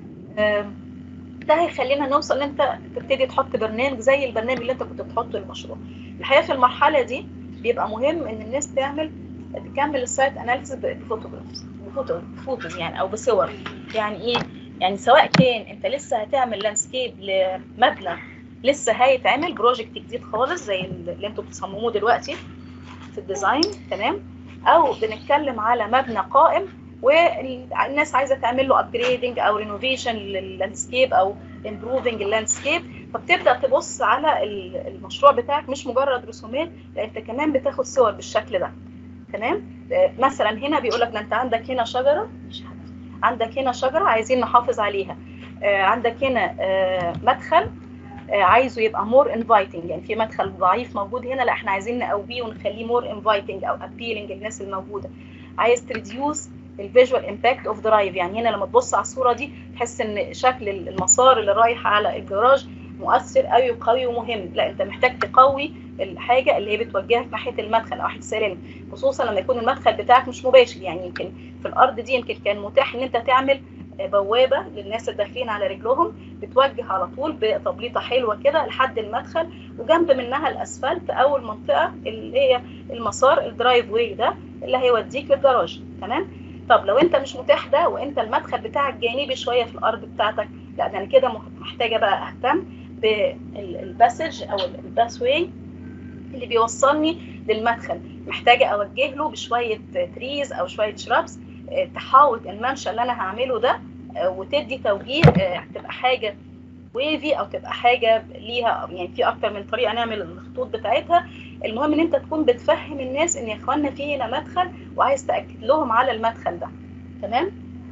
ده هيخلينا نوصل ان انت تبتدي تحط برنامج زي البرنامج اللي انت كنت بتحطه للمشروع الحقيقه في المرحله دي بيبقى مهم ان الناس تعمل تكمل السايت اناليسيس بفوتوغرافز بفوتوز يعني او بصور يعني ايه يعني سواء كان انت لسه هتعمل لاندسكيب لمبنى لسه هيتعمل بروجكت جديد خالص زي اللي انتوا بتصمموه دلوقتي في الديزاين تمام او بنتكلم على مبنى قائم والناس عايزه تعمل له ابجريدنج او رينوفيشن لللاندسكيب او امبروفنج اللاندسكيب فبتبدا تبص على المشروع بتاعك مش مجرد رسومات لا انت كمان بتاخد صور بالشكل ده تمام مثلا هنا بيقول لك ده انت عندك هنا شجره مش عندك هنا شجره عايزين نحافظ عليها عندك هنا مدخل عايزه يبقى مور انفايتنج يعني في مدخل ضعيف موجود هنا لا احنا عايزين نقويه ونخليه مور انفايتنج او ابيلينج للناس الموجوده عايز تريديوس الفيجوال امباكت اوف درايف يعني هنا لما تبص على الصوره دي تحس ان شكل المسار اللي رايح على الجراج مؤثر قوي وقوي ومهم لا انت محتاج تقوي الحاجه اللي هي بتوجهك ناحيه المدخل او ناحيه السلالم خصوصا لما يكون المدخل بتاعك مش مباشر يعني يمكن في الارض دي يمكن كان متاح ان انت تعمل بوابه للناس اللي داخلين على رجلهم بتوجه على طول بتبليطه حلوه كده لحد المدخل وجنب منها الاسفلت او المنطقه اللي هي المسار الدرايف واي ده اللي هيوديك للجراج تمام طب لو انت مش متاح ده وانت المدخل بتاعك جانبي شويه في الارض بتاعتك لا ده انا كده محتاجه بقى اهتم بالباسج او الباس واي اللي بيوصلني للمدخل محتاجه اوجه له بشويه تريز او شويه شرابس تحاوط الممشى اللي انا هعمله ده وتدي توجيه تبقى حاجه ويفي او تبقى حاجه ليها يعني في اكتر من طريقه نعمل الخطوط بتاعتها المهم ان انت تكون بتفهم الناس ان يا اخوانا في هنا مدخل وعايز تاكد لهم على المدخل ده تمام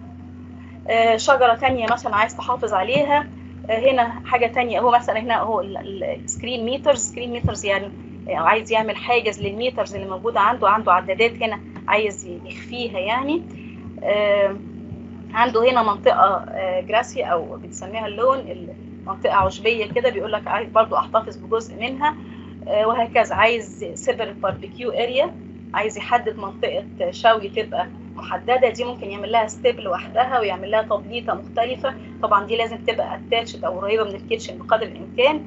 آه شجره ثانيه مثلا عايز تحافظ عليها آه هنا حاجه ثانيه اهو مثلا هنا اهو السكرين ميترز سكرين ميترز يعني عايز يعمل حاجز للميترز اللي موجوده عنده عنده عدادات هنا عايز يخفيها يعني آه عنده هنا منطقه جراسي او بنسميها اللون منطقه عشبيه كده بيقول لك عايز برضو احتفظ بجزء منها وهكذا عايز سيفر باربيكيو اريا عايز يحدد منطقه شوي تبقى محدده دي ممكن يعمل لها ستيب لوحدها ويعمل لها تبليطه مختلفه طبعا دي لازم تبقى اتاتشد او قريبه من الكيتشن بقدر الامكان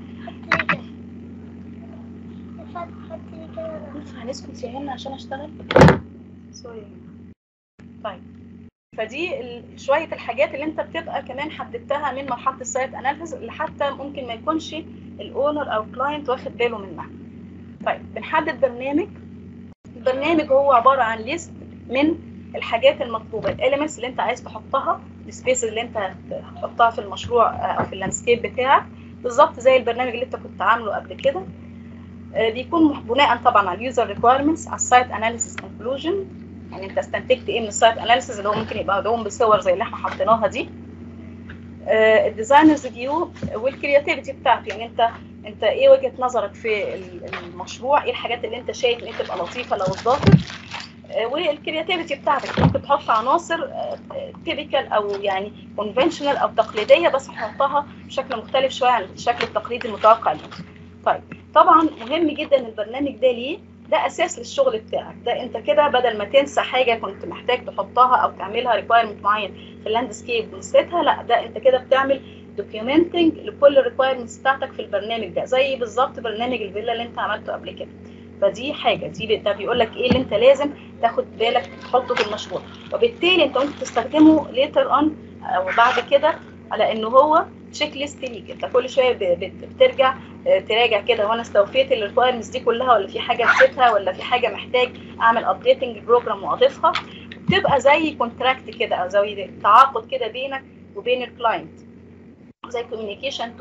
هنسكت يا هنا عشان اشتغل سوري طيب فدي شويه الحاجات اللي انت بتبقى كمان حددتها من مرحله السايت اناليسيس اللي حتى ممكن ما يكونش الاونر او الكلاينت واخد باله منها طيب بنحدد برنامج البرنامج هو عباره عن ليست من الحاجات المطلوبه الاليمنتس اللي انت عايز تحطها السبيس اللي انت هتحطها في المشروع او في اللاندسكيب بتاعك بالظبط زي البرنامج اللي انت كنت عامله قبل كده بيكون بناء طبعا على اليوزر ريكويرمنتس على السايت اناليسيس كونكلوجن يعني انت استنتجت ايه من السايت اناليسيس اللي هو ممكن يبقى مدعوم بصور زي اللي احنا حطيناها دي الديزاينرز فيو والكرياتيفيتي بتاعته يعني انت انت ايه وجهه نظرك في المشروع ايه الحاجات اللي انت شايف ان تبقى لطيفه لو اتضافت والكرياتيفيتي بتاعتك ممكن تحط عناصر تيبيكال او يعني كونفنشنال او تقليديه بس تحطها بشكل مختلف شويه عن الشكل التقليدي المتوقع ليه طيب طبعا مهم جدا البرنامج ده ليه ده اساس للشغل بتاعك ده انت كده بدل ما تنسى حاجه كنت محتاج تحطها او تعملها ريكوايرمنت معين في اللاندسكيب ونسيتها لا ده انت كده بتعمل دوكيومنتنج لكل الريكوايرمنتس بتاعتك في البرنامج ده زي بالظبط برنامج الفيلا اللي انت عملته قبل كده فدي حاجه دي ده بيقول لك ايه اللي انت لازم تاخد بالك تحطه في المشروع وبالتالي انت ممكن تستخدمه ليتر اون او بعد كده على انه هو تشيك ليست ليك انت كل شويه بترجع تراجع كده وانا استوفيت الريكوايرمنتس دي كلها ولا في حاجه نسيتها ولا في حاجه محتاج اعمل ابديتنج البروجرام واضيفها بتبقى زي كونتراكت كده او زي تعاقد كده بينك وبين الكلاينت زي كوميونيكيشن تول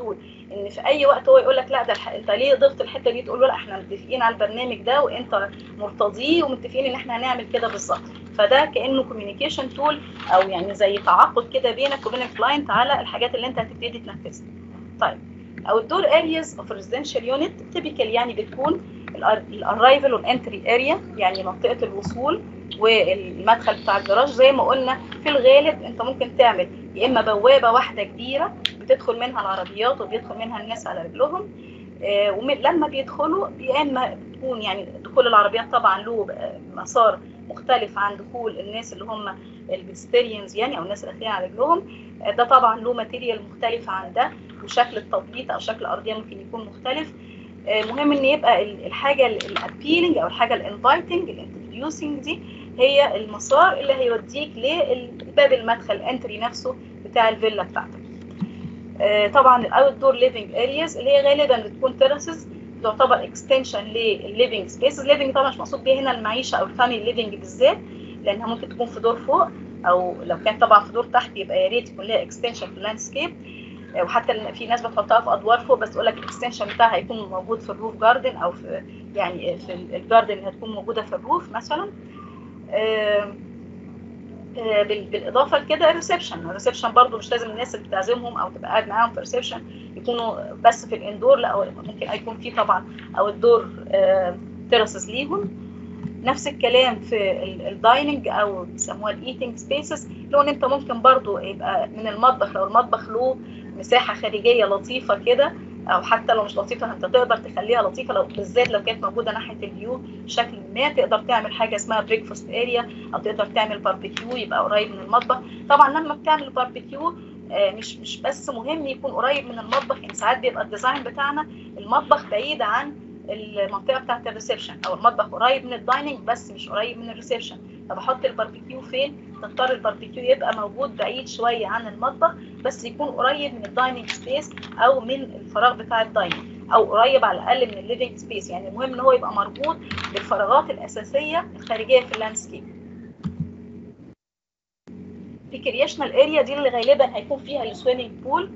ان في اي وقت هو يقول لك لا ده الح... انت ليه ضفت الحته دي تقول له لا احنا متفقين على البرنامج ده وانت مرتضيه ومتفقين ان احنا هنعمل كده بالظبط فده كانه كوميونيكيشن تول او يعني زي تعاقد كده بينك وبين الكلاينت على الحاجات اللي انت هتبتدي تنفذها طيب او الدور ارياز اوف ريزيدنشال يونت تيبيكال يعني بتكون الاررايفل والانتري اريا يعني منطقه الوصول والمدخل بتاع الجراج زي ما قلنا في الغالب انت ممكن تعمل يا اما بوابه واحده كبيره بتدخل منها العربيات وبيدخل منها الناس على رجلهم آه ولما بيدخلوا يا اما بتكون يعني دخول العربيات طبعا له مسار مختلف عن دخول الناس اللي هم البستيريانز يعني او الناس اللي داخلين على رجلهم آه ده طبعا له ماتيريال مختلف عن ده وشكل التطبيق او شكل الارضيه ممكن يكون مختلف آه مهم ان يبقى الحاجه الابيلينج او الحاجه الانفايتنج الانتروديوسنج دي هي المسار اللي هيوديك لباب المدخل الانتري نفسه بتاع الفيلا بتاعتك آه طبعا الاوت دور ليفنج ارياز اللي هي غالبا بتكون تيراسز تعتبر اكستنشن للليفنج سبيسز الليفنج طبعا مش مقصود بيها هنا المعيشه او الفاميلي ليفنج بالذات لانها ممكن تكون في دور فوق او لو كان طبعا في دور تحت يبقى يا ريت يكون لها اكستنشن في اللاندسكيب وحتى في ناس بتحطها في ادوار فوق بس تقول لك الاكستنشن بتاعها هيكون موجود في الروف جاردن او في يعني في الجاردن اللي هتكون موجوده في الروف مثلا آه آه بالاضافه لكده الريسبشن الريسبشن برضو مش لازم الناس اللي بتعزمهم او تبقى قاعد معاهم في الريسبشن يكونوا بس في الاندور لا ممكن يكون في طبعا او الدور آه تيراسز ليهم نفس الكلام في الدايننج او بيسموها الايتنج سبيسز لو ان انت ممكن برضو يبقى من المطبخ لو المطبخ له مساحه خارجيه لطيفه كده او حتى لو مش لطيفه انت تقدر تخليها لطيفه لو بالذات لو كانت موجوده ناحيه الفيو بشكل ما تقدر تعمل حاجه اسمها بريكفاست اريا او تقدر تعمل باربيكيو يبقى قريب من المطبخ طبعا لما بتعمل باربيكيو مش مش بس مهم يكون قريب من المطبخ يعني ساعات بيبقى الديزاين بتاعنا المطبخ بعيد عن المنطقه بتاعه الريسبشن او المطبخ قريب من الدايننج بس مش قريب من الريسبشن طب احط الباربيكيو فين تضطر الباربيكيو يبقى موجود بعيد شويه عن المطبخ بس يكون قريب من الدايننج سبيس او من الفراغ بتاع الدايننج او قريب على الاقل من الليفنج سبيس يعني المهم ان هو يبقى مربوط بالفراغات الاساسيه الخارجيه في اللاندسكيب ريكريشنال اريا دي اللي غالبا هيكون فيها السويمنج بول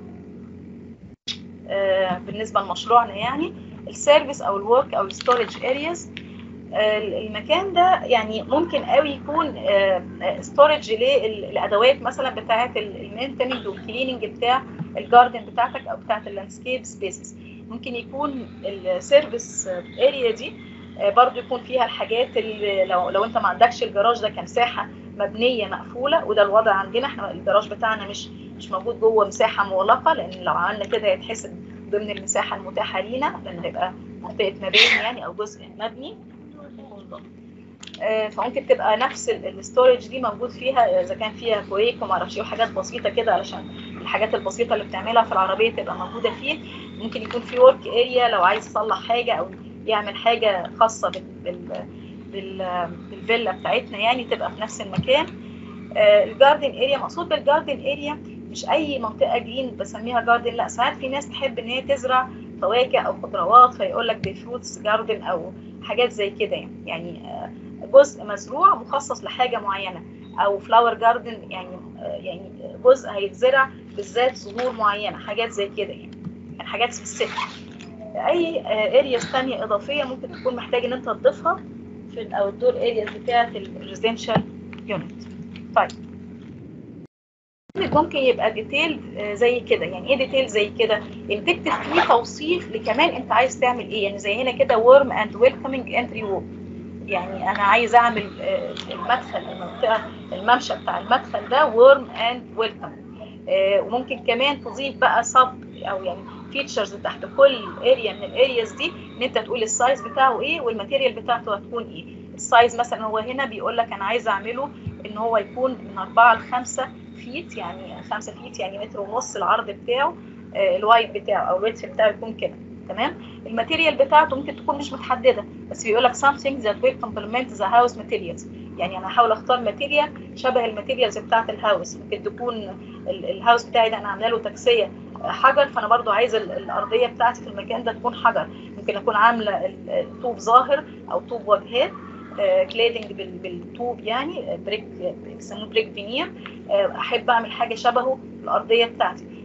آه بالنسبه لمشروعنا يعني السيرفيس او الورك او الستورج ارياز المكان ده يعني ممكن قوي يكون ستورج للادوات مثلا بتاعه المينتنج والكليننج بتاع الجاردن بتاعتك او بتاعه اللاندسكيب سبيسز ممكن يكون السيرفيس اريا دي برضو يكون فيها الحاجات اللي لو لو انت ما عندكش الجراج ده كمساحه مبنيه مقفوله وده الوضع عندنا احنا الجراج بتاعنا مش مش موجود جوه مساحه مغلقه لان لو عملنا كده يتحسب ضمن المساحه المتاحه لينا لان هيبقى منطقه مباني يعني او جزء مبني فممكن تبقى نفس الستورج دي موجود فيها اذا كان فيها كويك وما اعرفش ايه وحاجات بسيطه كده علشان الحاجات البسيطه اللي بتعملها في العربيه تبقى موجوده فيه ممكن يكون في ورك اريا لو عايز يصلح حاجه او يعمل حاجه خاصه بال بال بالفيلا بتاعتنا يعني تبقى في نفس المكان الجاردن اريا مقصود بالجاردن اريا مش اي منطقه جرين بسميها جاردن لا ساعات في ناس تحب ان هي تزرع فواكه او خضروات فيقول لك دي فروتس جاردن او حاجات زي كده يعني يعني جزء مزروع مخصص لحاجه معينه او فلاور جاردن يعني يعني جزء هيتزرع بالذات زهور معينه حاجات زي كده يعني يعني حاجات سبيسيفيك اي ارياز ثانيه اضافيه ممكن تكون محتاج ان انت تضيفها في الاوت دور ارياز بتاعه الريزيدنشال يونت طيب ممكن يبقى ديتيل زي كده يعني ايه ديتيل زي كده يعني تكتب فيه توصيف لكمان انت عايز تعمل ايه يعني زي هنا كده ورم اند ويلكمينج انتري وول يعني انا عايز اعمل المدخل المنطقه الممشى بتاع المدخل ده ورم اند ويلكم وممكن كمان تضيف بقى سب او يعني فيتشرز تحت كل اريا من الارياز دي ان انت تقول السايز بتاعه ايه والماتيريال بتاعته هتكون ايه السايز مثلا هو هنا بيقول لك انا عايز اعمله ان هو يكون من 4 ل 5 فيت يعني 5 فيت يعني متر ونص العرض بتاعه الوايد بتاعه او الويدث بتاعه يكون كده تمام الماتيريال بتاعته ممكن تكون مش متحدده بس بيقول لك something that will complement the house materials يعني انا هحاول اختار ماتيريال شبه الماتيريالز بتاعه الهاوس ممكن تكون الهاوس بتاعي ده انا عامله له تكسيه حجر فانا برضو عايزه الارضيه بتاعتي في المكان ده تكون حجر ممكن اكون عامله طوب ظاهر او طوب واجهات كليدنج بالطوب يعني بريك بيسموه بريك فينير احب اعمل حاجه شبهه الارضيه بتاعتي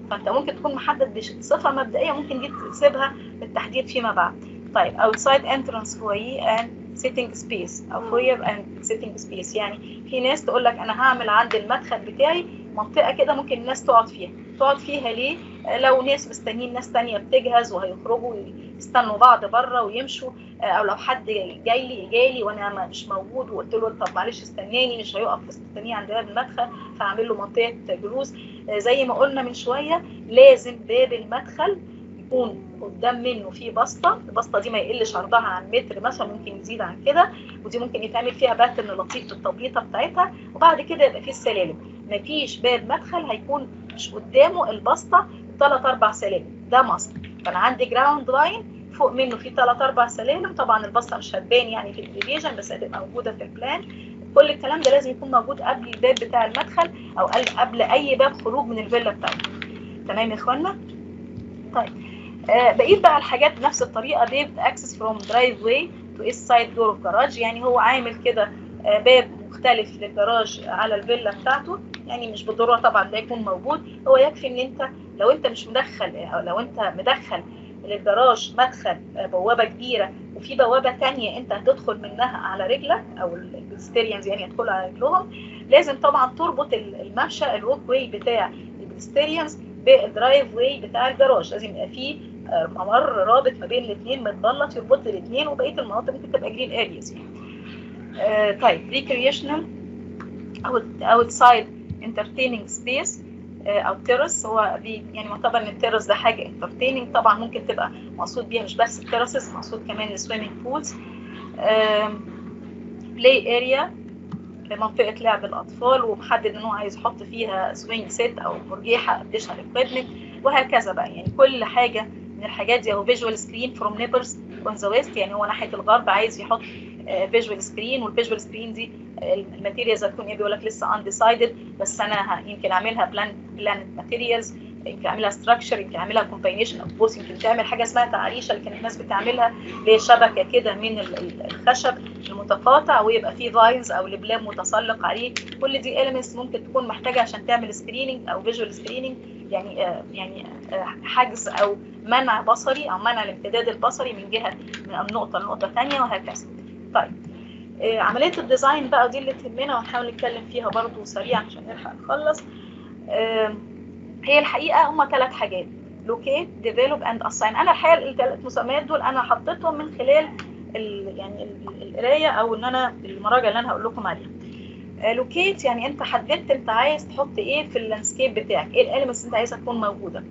فانت ممكن تكون محدد بصفه مبدئيه ممكن دي تسيبها للتحديد فيما بعد طيب outside entrance foyer and sitting space او foyer and sitting space يعني في ناس تقول لك انا هعمل عند المدخل بتاعي منطقه كده ممكن الناس تقعد فيها تقعد فيها ليه لو ناس مستنيين ناس تانية بتجهز وهيخرجوا يستنوا بعض بره ويمشوا او لو حد جاي لي جاي لي وانا مش موجود وقلت له طب معلش استناني مش هيقف مستنيه عند باب المدخل فاعمل له منطقه جلوس زي ما قلنا من شويه لازم باب المدخل يكون قدام منه في بسطه البسطه دي ما يقلش عرضها عن متر مثلا ممكن يزيد عن كده ودي ممكن يتعمل فيها باترن لطيف بالتبليطه بتاعتها وبعد كده يبقى في السلالم مفيش باب مدخل هيكون مش قدامه البسطه ثلاث اربع سلالم ده مصر فانا عندي جراوند لاين فوق منه في ثلاث اربع سلالم طبعا البسطه مش هتبان يعني في الديفيجن بس هتبقى موجوده في البلان كل الكلام ده لازم يكون موجود قبل الباب بتاع المدخل او قبل اي باب خروج من الفيلا بتاعتك تمام يا اخوانا طيب آه بقيت بقى الحاجات بنفس الطريقه ديفيد اكسس فروم درايف واي تو ايست سايد دور اوف جراج يعني هو عامل كده آه باب مختلف للجراج على الفيلا بتاعته يعني مش بالضروره طبعا ده يكون موجود هو يكفي ان انت لو انت مش مدخل او لو انت مدخل للجراج مدخل بوابه كبيره وفي بوابه ثانيه انت هتدخل منها على رجلك او البستيريانز يعني يدخلوا على رجلهم لازم طبعا تربط الممشى الوك واي بتاع البستيريانز بالدرايف واي بتاع الجراج لازم يبقى فيه ممر رابط ما بين الاثنين متبلط يربط الاثنين وبقيه المناطق ممكن تبقى جرين ارياز يعني. آه طيب ريكريشنال اوتسايد انترتيننج سبيس او تيرس هو بي يعني معتبر ان التيرس ده حاجه انترتيننج طبعا ممكن تبقى مقصود بيها مش بس التيرسز مقصود كمان السويمنج بولز بلاي اريا منطقه لعب الاطفال ومحدد ان هو عايز يحط فيها سوينج سيت او مرجيحه اديشنال اكويبمنت وهكذا بقى يعني كل حاجه من الحاجات دي هو فيجوال سكرين فروم نيبرز اون ذا ويست يعني هو ناحيه الغرب عايز يحط فيجوال سكرين والفيجوال سكرين دي الماتيريالز هتكون ايه بيقول لك لسه انديسايدد بس انا يمكن اعملها بلان بلان ماتيريالز يمكن اعملها ستراكشر يمكن اعملها كومباينيشن اوف بوث يمكن تعمل حاجه اسمها تعريشه اللي كانت الناس بتعملها اللي هي شبكه كده من الخشب المتقاطع ويبقى فيه فاينز او لبلام متسلق عليه كل دي اليمنتس ممكن تكون محتاجه عشان تعمل سكريننج او فيجوال سكريننج يعني آه يعني آه حجز او منع بصري او منع الامتداد البصري من جهه من نقطه لنقطه ثانيه وهكذا طيب آه عمليه الديزاين بقى دي اللي تهمنا وهنحاول نتكلم فيها برضو سريعا عشان نلحق نخلص هي الحقيقه هم ثلاث حاجات لوكيت ديفلوب اند اساين انا الحقيقه الثلاث مسميات دول انا حطيتهم من خلال ال يعني القرايه او ان انا المراجع اللي انا هقول لكم عليها لوكيت يعني انت حددت انت عايز تحط ايه في اللاندسكيب بتاعك ايه الاليمنتس انت عايزها تكون موجوده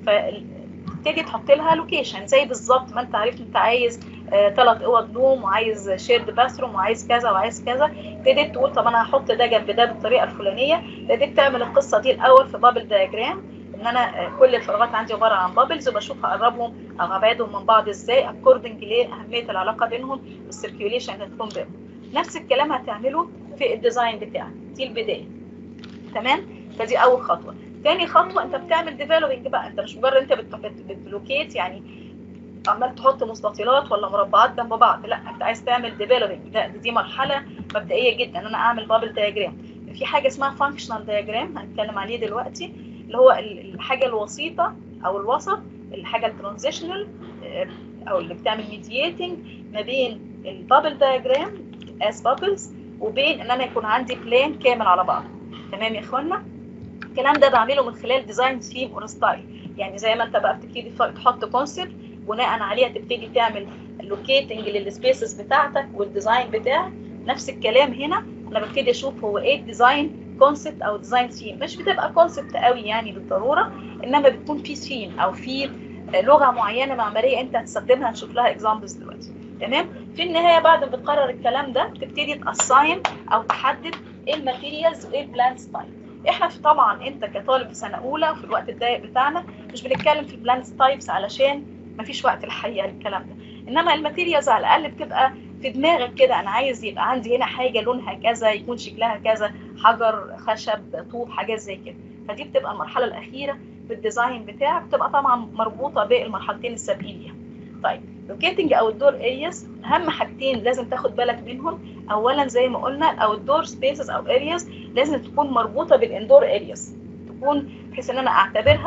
فتيجي تحط لها لوكيشن زي بالظبط ما انت عرفت انت عايز ثلاث آه اوض نوم وعايز شيرد باثروم وعايز كذا وعايز كذا ابتديت تقول طب انا هحط ده جنب ده بالطريقه الفلانيه ابتديت تعمل القصه دي الاول في بابل دايجرام ان انا آه كل الفراغات عندي عباره عن بابلز وبشوف هقربهم او هبعدهم من بعض ازاي اكوردنج لاهميه العلاقه بينهم والسيركيوليشن اللي هتكون بينهم نفس الكلام هتعمله في الديزاين بتاعك دي البدايه تمام فدي اول خطوه تاني خطوه انت بتعمل ديفلوبينج بقى انت مش مجرد انت بتلوكيت يعني عمال تحط مستطيلات ولا مربعات جنب بعض لا انت عايز تعمل ديفلوبينج لا دي مرحله مبدئيه جدا ان انا اعمل بابل دايجرام في حاجه اسمها فانكشنال دايجرام هنتكلم عليه دلوقتي اللي هو الحاجه الوسيطه او الوسط الحاجه الترانزيشنال او اللي بتعمل ميدييتنج ما بين البابل دايجرام از بابلز وبين ان انا يكون عندي بلان كامل على بعض تمام يا اخوانا الكلام ده بعمله من خلال ديزاين ثيم اور ستايل يعني زي ما انت بقى بتبتدي تحط كونسبت بناء عليها تبتدي تعمل لوكيتنج للسبيسز بتاعتك والديزاين بتاعك نفس الكلام هنا انا ببتدي اشوف هو ايه الديزاين كونسبت او ديزاين ثيم مش بتبقى كونسبت قوي يعني بالضروره انما بتكون في ثيم او في لغه معينه معماريه انت هتستخدمها هنشوف لها اكزامبلز دلوقتي تمام في النهايه بعد ما بتقرر الكلام ده تبتدي تاساين او تحدد ايه الماتيريالز وايه البلان ستايل احنا في طبعا انت كطالب في سنه اولى في الوقت الضيق بتاعنا مش بنتكلم في البلان تايبس علشان مفيش وقت الحقيقه للكلام ده انما الماتيريالز على الاقل بتبقى في دماغك كده انا عايز يبقى عندي هنا حاجه لونها كذا يكون شكلها كذا حجر خشب طوب حاجات زي كده فدي بتبقى المرحله الاخيره في الديزاين بتاعك بتبقى طبعا مربوطه بالمرحلتين السابقين ليها طيب لوكيتنج او الدور ارياز اهم حاجتين لازم تاخد بالك منهم اولا زي ما قلنا او الدور سبيسز او ارياز لازم تكون مربوطه بالاندور ارياز تكون بحيث ان انا اعتبرها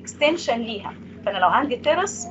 اكستنشن ليها فانا لو عندي تيرس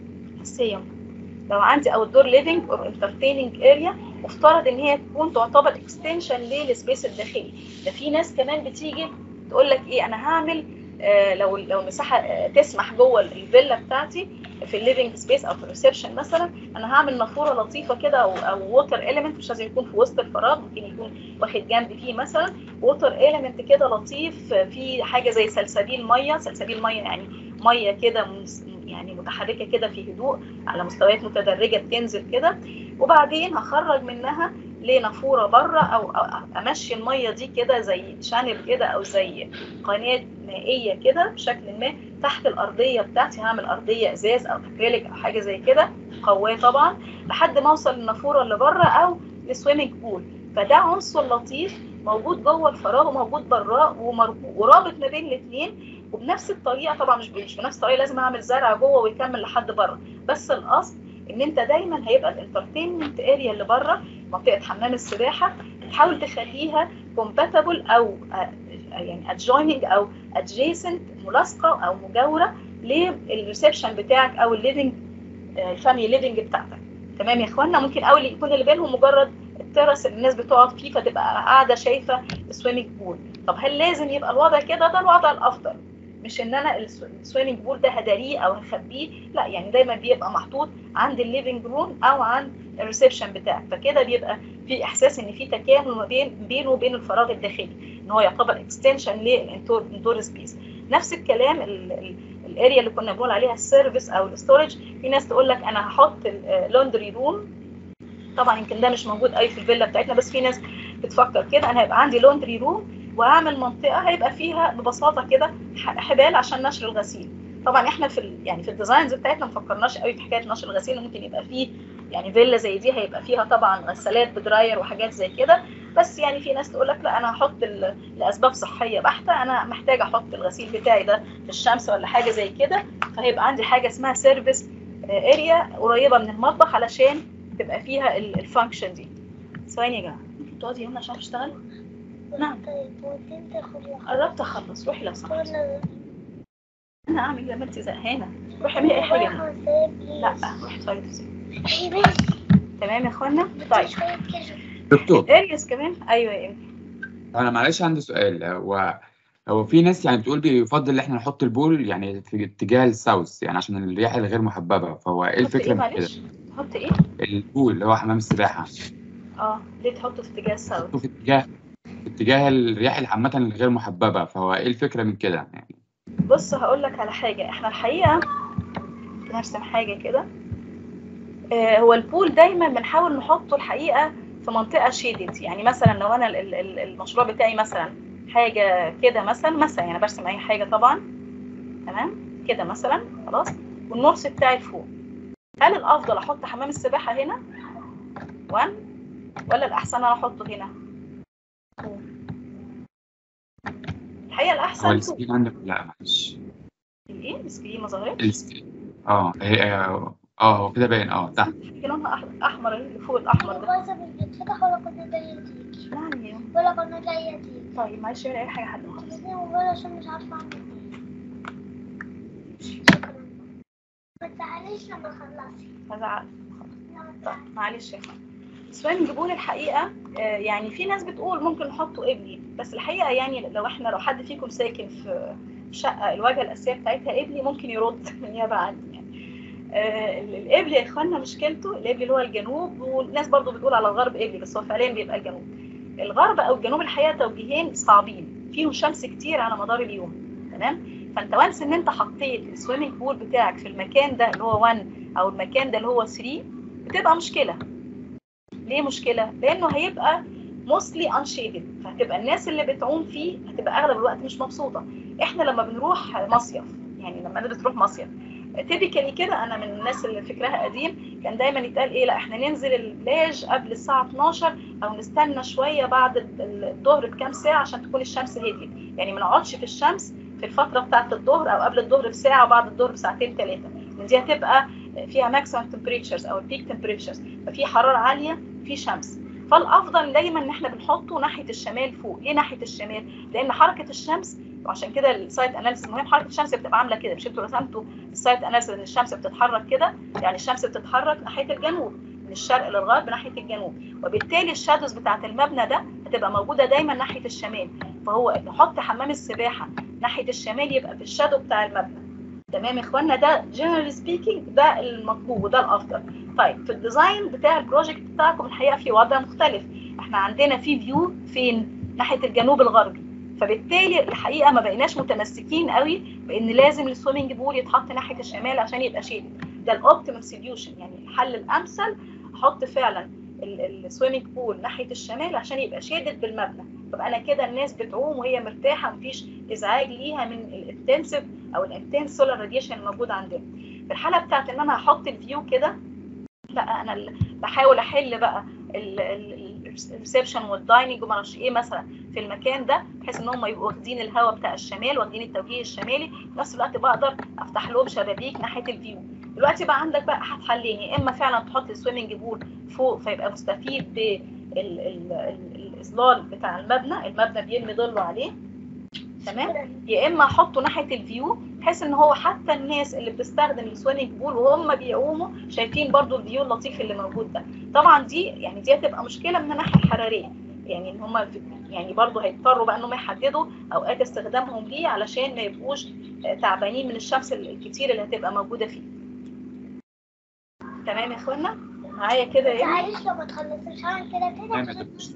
سيم لو عندي اوت دور ليفنج اور انترتيننج اريا مفترض ان هي تكون تعتبر اكستنشن للسبيس الداخلي ده في ناس كمان بتيجي تقول لك ايه انا هعمل آه لو لو المساحه آه تسمح جوه الفيلا بتاعتي في الليفنج سبيس او في الريسبشن مثلا انا هعمل نافوره لطيفه كده او او ووتر اليمنت مش لازم يكون في وسط الفراغ ممكن يكون واخد جنب فيه مثلا ووتر اليمنت كده لطيف في حاجه زي سلسبيل ميه سلسبيل ميه يعني ميه كده يعني متحركه كده في هدوء على مستويات متدرجه بتنزل كده وبعدين هخرج منها لنافوره بره او امشي الميه دي كده زي شانل كده او زي قناه مائيه كده بشكل ما تحت الارضيه بتاعتي هعمل ارضيه ازاز او اكريليك او حاجه زي كده قواه طبعا لحد ما اوصل للنافوره اللي بره او للسويمنج بول فده عنصر لطيف موجود جوه الفراغ وموجود براه ورابط ما بين الاثنين وبنفس الطريقه طبعا مش مش بنفس الطريقه لازم اعمل زرع جوه ويكمل لحد بره بس الاصل ان انت دايما هيبقى الانترتينمنت اريا اللي بره منطقه حمام السباحه تحاول تخليها كومباتبل او يعني adjoining او adjacent ملاصقه او مجاوره للريسبشن بتاعك او الليفنج الفاميلي ليفنج بتاعتك تمام يا اخوانا ممكن اول يكون اللي بينهم مجرد الترس اللي الناس بتقعد فيه فتبقى قاعده شايفه السويمنج بول طب هل لازم يبقى الوضع كده ده الوضع الافضل مش ان انا السويمنج بول ده هداريه او هخبيه لا يعني دايما بيبقى محطوط عند الليفنج روم او عند الريسبشن بتاعك فكده بيبقى في احساس ان في تكامل ما بين بينه وبين الفراغ الداخلي ان هو يعتبر اكستنشن للانتور سبيس نفس الكلام الاريا اللي كنا بنقول عليها السيرفيس او الستورج في ناس تقول لك انا هحط اللوندري روم طبعا يمكن ده مش موجود قوي في الفيلا بتاعتنا بس في ناس بتفكر كده انا هيبقى عندي لوندري روم واعمل منطقه هيبقى فيها ببساطه كده حبال عشان نشر الغسيل طبعا احنا في ال يعني في الديزاينز بتاعتنا ما فكرناش قوي في حكايه نشر الغسيل ممكن يبقى فيه يعني فيلا زي دي هيبقى فيها طبعا غسالات بدراير وحاجات زي كده بس يعني في ناس تقول لك لا انا هحط لاسباب صحيه بحته انا محتاجه احط الغسيل بتاعي ده في الشمس ولا حاجه زي كده فهيبقى عندي حاجه اسمها سيرفيس اريا قريبه من المطبخ علشان تبقى فيها الفانكشن دي ثواني يا جماعه ممكن تقعدي هنا عشان اشتغل نعم قربت اخلص روحي لو سمحتي انا اعمل زي ما انت زهقانه روحي اعملي اي حاجه لا روحي طيب تمام يا اخوانا طيب دكتور اريس كمان ايوه يا ابني انا معلش عندي سؤال هو هو في ناس يعني بتقول بيفضل ان احنا نحط البول يعني في اتجاه الساوث يعني عشان الرياح الغير محببه فهو ايه تحط الفكره ايه من كده؟ معلش تحط ايه البول اللي هو حمام السباحه اه ليه تحطه في اتجاه الساوث تحطه في اتجاه في اتجاه الرياح عامه الغير محببه فهو ايه الفكره من كده يعني بص هقول لك على حاجه احنا الحقيقه نرسم حاجه كده آه هو البول دايما بنحاول نحطه الحقيقه في منطقه شيدد يعني مثلا لو انا ال- ال- المشروع بتاعي مثلا حاجه كده مثلا مثلا يعني برسم اي حاجه طبعا تمام كده مثلا خلاص والنص بتاعي فوق هل الافضل احط حمام السباحه هنا 1 ولا الاحسن انا احطه هنا 2 الحقيقه هو الاحسن 2 السكرين عندك لا معلش الايه السكرين ما ظهرتش السكرين اه هي اه هو كده باين اه تحت في لونها أح- احمر اللي فوق الاحمر ده بايظة مش بتفتح ولا قناة تانية تيجي نعم يا ولا قناة تانية تيجي طيب معلش اعمل اي حاجه لحد ما اخلص اديني موبايل عشان مش عارفة اعمل ايه شكرا ما تزعليش لما خلصي هزعل لا، ما طيب معلش يا فندم سؤال نجيبون الحقيقه آه، يعني في ناس بتقول ممكن نحطه قبلي بس الحقيقه يعني لو احنا لو حد فيكم ساكن في شقه الواجهه الاساسيه بتاعتها قبلي ممكن يرد بالنيابه عني يعني آه، القبلي يا اخوانا مشكلته القبلي اللي هو الجنوب والناس برضو بتقول على الغرب قبلي بس هو فعليا بيبقى الجنوب الغرب او الجنوب الحقيقه توجيهين صعبين فيهم شمس كتير على مدار اليوم تمام فانت وانس ان انت حطيت السويمنج بول بتاعك في المكان ده اللي هو 1 او المكان ده اللي هو 3 بتبقى مشكله ليه مشكله لانه هيبقى موستلي انشيدد فهتبقى الناس اللي بتعوم فيه هتبقى اغلب الوقت مش مبسوطه احنا لما بنروح مصيف يعني لما انت بتروح مصيف تيبيكالي كده انا من الناس اللي فكرها قديم كان دايما يتقال ايه لا احنا ننزل البلاج قبل الساعه 12 او نستنى شويه بعد ال- الظهر بكام ساعه عشان تكون الشمس هديت يعني ما نقعدش في الشمس في الفتره بتاعه الظهر او قبل الظهر بساعه وبعد الظهر بساعتين ثلاثه لان دي هتبقى فيها ماكسيمم تمبريتشرز او البيك تمبريتشرز ففي حراره عاليه في شمس فالافضل دايما ان احنا بنحطه ناحيه الشمال فوق ليه ناحيه الشمال لان حركه الشمس وعشان كده السايت اناليسيس مهم حركه الشمس بتبقى عامله كده مش انتوا رسمتوا السايت اناليسيس ان الشمس بتتحرك كده يعني الشمس بتتحرك ناحيه الجنوب من الشرق للغرب ناحيه الجنوب وبالتالي الشادوز بتاعه المبنى ده هتبقى موجوده دايما ناحيه الشمال فهو نحط حمام السباحه ناحيه الشمال يبقى في الشادو بتاع المبنى تمام يا اخوانا ده جنرال سبيكينج ده المطلوب وده الافضل طيب في الديزاين بتاع البروجكت بتاعكم الحقيقه في وضع مختلف احنا عندنا في فيو فين ناحيه الجنوب الغربي فبالتالي الحقيقه ما بقيناش متمسكين قوي بان لازم السويمنج بول يتحط ناحيه الشمال عشان يبقى شيد ده الاوبتيمال سوليوشن يعني الحل الامثل احط فعلا السويمنج بول ناحيه الشمال عشان يبقى شيدد بالمبنى طب انا كده الناس بتعوم وهي مرتاحه مفيش ازعاج ليها من الانتنسيف او الانتنس سولار راديشن الموجود عندنا في الحاله بتاعت ان انا احط الفيو كده لا انا بحاول احل بقى الريسبشن والدايننج وما اعرفش ايه مثلا في المكان ده بحيث ان هم يبقوا واخدين الهواء بتاع الشمال واخدين التوجيه الشمالي في نفس الوقت بقدر افتح لهم شبابيك ناحيه الفيو دلوقتي بقى عندك بقى احد حلين يا اما فعلا تحط السويمنج بول فوق فيبقى مستفيد بالاظلال بتاع المبنى المبنى بيرمي ظله عليه تمام يا اما احطه ناحيه الفيو بحيث ان هو حتى الناس اللي بتستخدم السويمنج بول وهم بيعوموا شايفين برضو الفيو اللطيف اللي موجود ده طبعا دي يعني دي هتبقى مشكله من الناحيه الحراريه يعني ان هم يعني برضو هيضطروا بقى انهم يحددوا اوقات استخدامهم ليه علشان ما يبقوش تعبانين من الشمس الكتير اللي هتبقى موجوده فيه تمام يا اخوانا معايا كده يا معلش لو ما تخلصش عن كده تمام يا كده دكتور.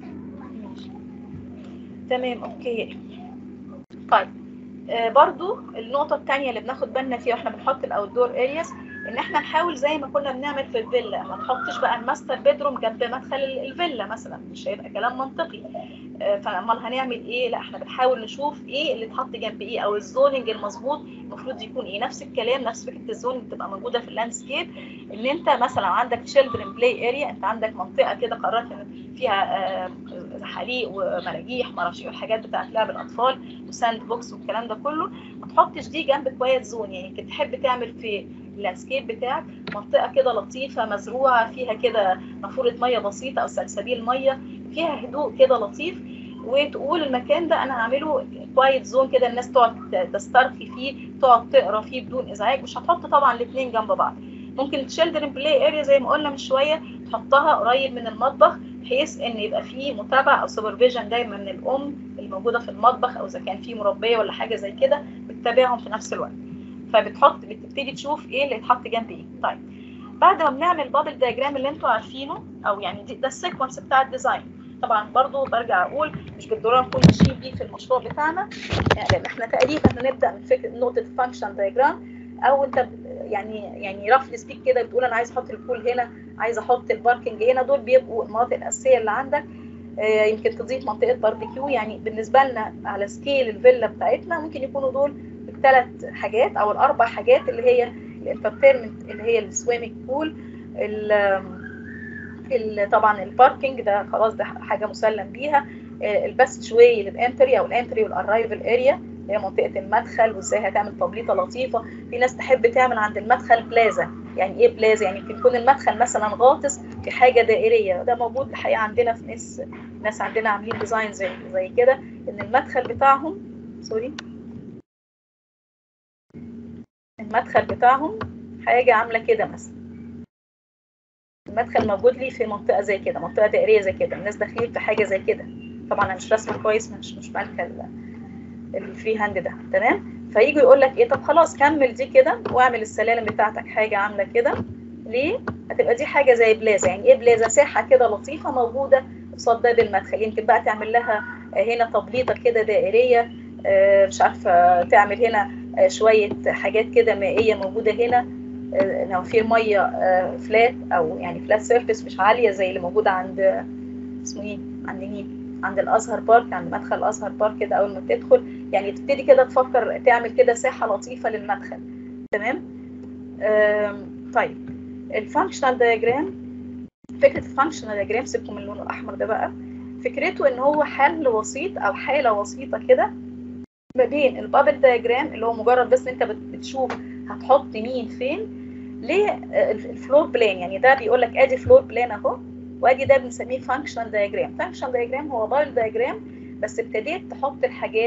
تمام اوكي طيب آه برضو النقطة الثانية اللي بناخد بالنا فيها واحنا بنحط الاوت دور ارياز ان احنا نحاول زي ما كنا بنعمل في الفيلا ما نحطش بقى الماستر بيدروم جنب مدخل ال- الفيلا مثلا مش هيبقى كلام منطقي آه فامال هنعمل ايه لا احنا بنحاول نشوف ايه اللي اتحط جنب ايه او الزوننج المظبوط المفروض يكون ايه نفس الكلام نفس فكره الزون اللي بتبقى موجوده في اللاندسكيب ان انت مثلا عندك تشيلدرن بلاي اريا انت عندك منطقه كده قررت ان فيها آه، زحاليق ومراجيح ما اعرفش ايه الحاجات بتاعت لعب الاطفال وساند بوكس والكلام ده كله ما تحطش دي جنب كويت زون يعني كنت تحب تعمل في اللاندسكيب بتاعك منطقه كده لطيفه مزروعه فيها كده نافوره ميه بسيطه او سلسبيل ميه فيها هدوء كده لطيف وتقول المكان ده انا هعمله كوايت زون كده الناس تقعد تسترخي فيه تقعد تقرا فيه بدون ازعاج مش هتحط طبعا الاثنين جنب بعض ممكن التشيلدرن بلاي اريا زي ما قلنا من شويه تحطها قريب من المطبخ بحيث ان يبقى فيه متابعه او سوبرفيجن دايما من الام اللي موجوده في المطبخ او اذا كان في مربيه ولا حاجه زي كده بتتابعهم في نفس الوقت فبتحط بتبتدي تشوف ايه اللي يتحط جنب ايه طيب بعد ما بنعمل بابل دايجرام اللي انتوا عارفينه او يعني دي ده السيكونس بتاع الديزاين طبعا برضو برجع اقول مش بالضروره نكون ماشيين بيه في المشروع بتاعنا يعني لان احنا تقريبا هنبدا من فكره نقطه فانكشن دايجرام او انت ب- يعني يعني رفلي سبيك كده بتقول انا عايز احط البول هنا عايز احط الباركنج هنا دول بيبقوا المناطق الاساسيه اللي عندك آه، يمكن تضيف منطقه باربيكيو يعني بالنسبه لنا على سكيل الفيلا بتاعتنا ممكن يكونوا دول الثلاث حاجات او الاربع حاجات اللي هي الانترتينمنت اللي هي السويمنج بول ال- طبعا الباركنج ده خلاص ده حاجه مسلم بيها آه، الباست واي للانتري او الانتري والارايفل اريا اللي هي منطقه المدخل وازاي هتعمل تبليطه لطيفه في ناس تحب تعمل عند المدخل بلازا يعني ايه بلازا يعني يمكن يكون المدخل مثلا غاطس في حاجه دائريه ده موجود الحقيقه عندنا في ناس ناس عندنا عاملين ديزاين زي زي كده ان المدخل بتاعهم سوري المدخل بتاعهم حاجه عامله كده مثلا المدخل موجود لي في منطقه زي كده منطقه دائريه زي كده الناس داخلين في حاجه زي كده طبعا انا مش راسمه كويس مش مش مالكه ال- الفري هاند ده تمام فييجوا يقول لك ايه طب خلاص كمل دي كده واعمل السلالم بتاعتك حاجه عامله كده ليه هتبقى دي حاجه زي بلازا يعني ايه بلازا ساحه كده لطيفه موجوده قصاد باب المدخل يمكن بقى تعمل لها آه، هنا تبليطه كده دائريه آه، مش عارفه تعمل هنا آه، شويه حاجات كده مائيه موجوده هنا آه، لو في الميه فلات او يعني فلات سيرفيس مش عاليه زي اللي موجوده عند اسمه ايه عند مين عند الازهر بارك عند مدخل الازهر بارك كده اول ما تدخل يعني تبتدي كده تفكر تعمل كده ساحه لطيفه للمدخل تمام آم، طيب الفانكشنال دايجرام فكره الفانكشنال دايجرام سيبكم من اللون الاحمر ده بقى فكرته ان هو حل وسيط او حاله وسيطه كده ما بين البابل دايجرام اللي هو مجرد بس انت بت- بتشوف هتحط مين فين للفلور بلان يعني ده بيقول لك ادي فلور بلان اهو وادي ده بنسميه فانكشنال دايجرام فانكشنال دايجرام هو بابل دايجرام بس ابتديت تحط الحاجات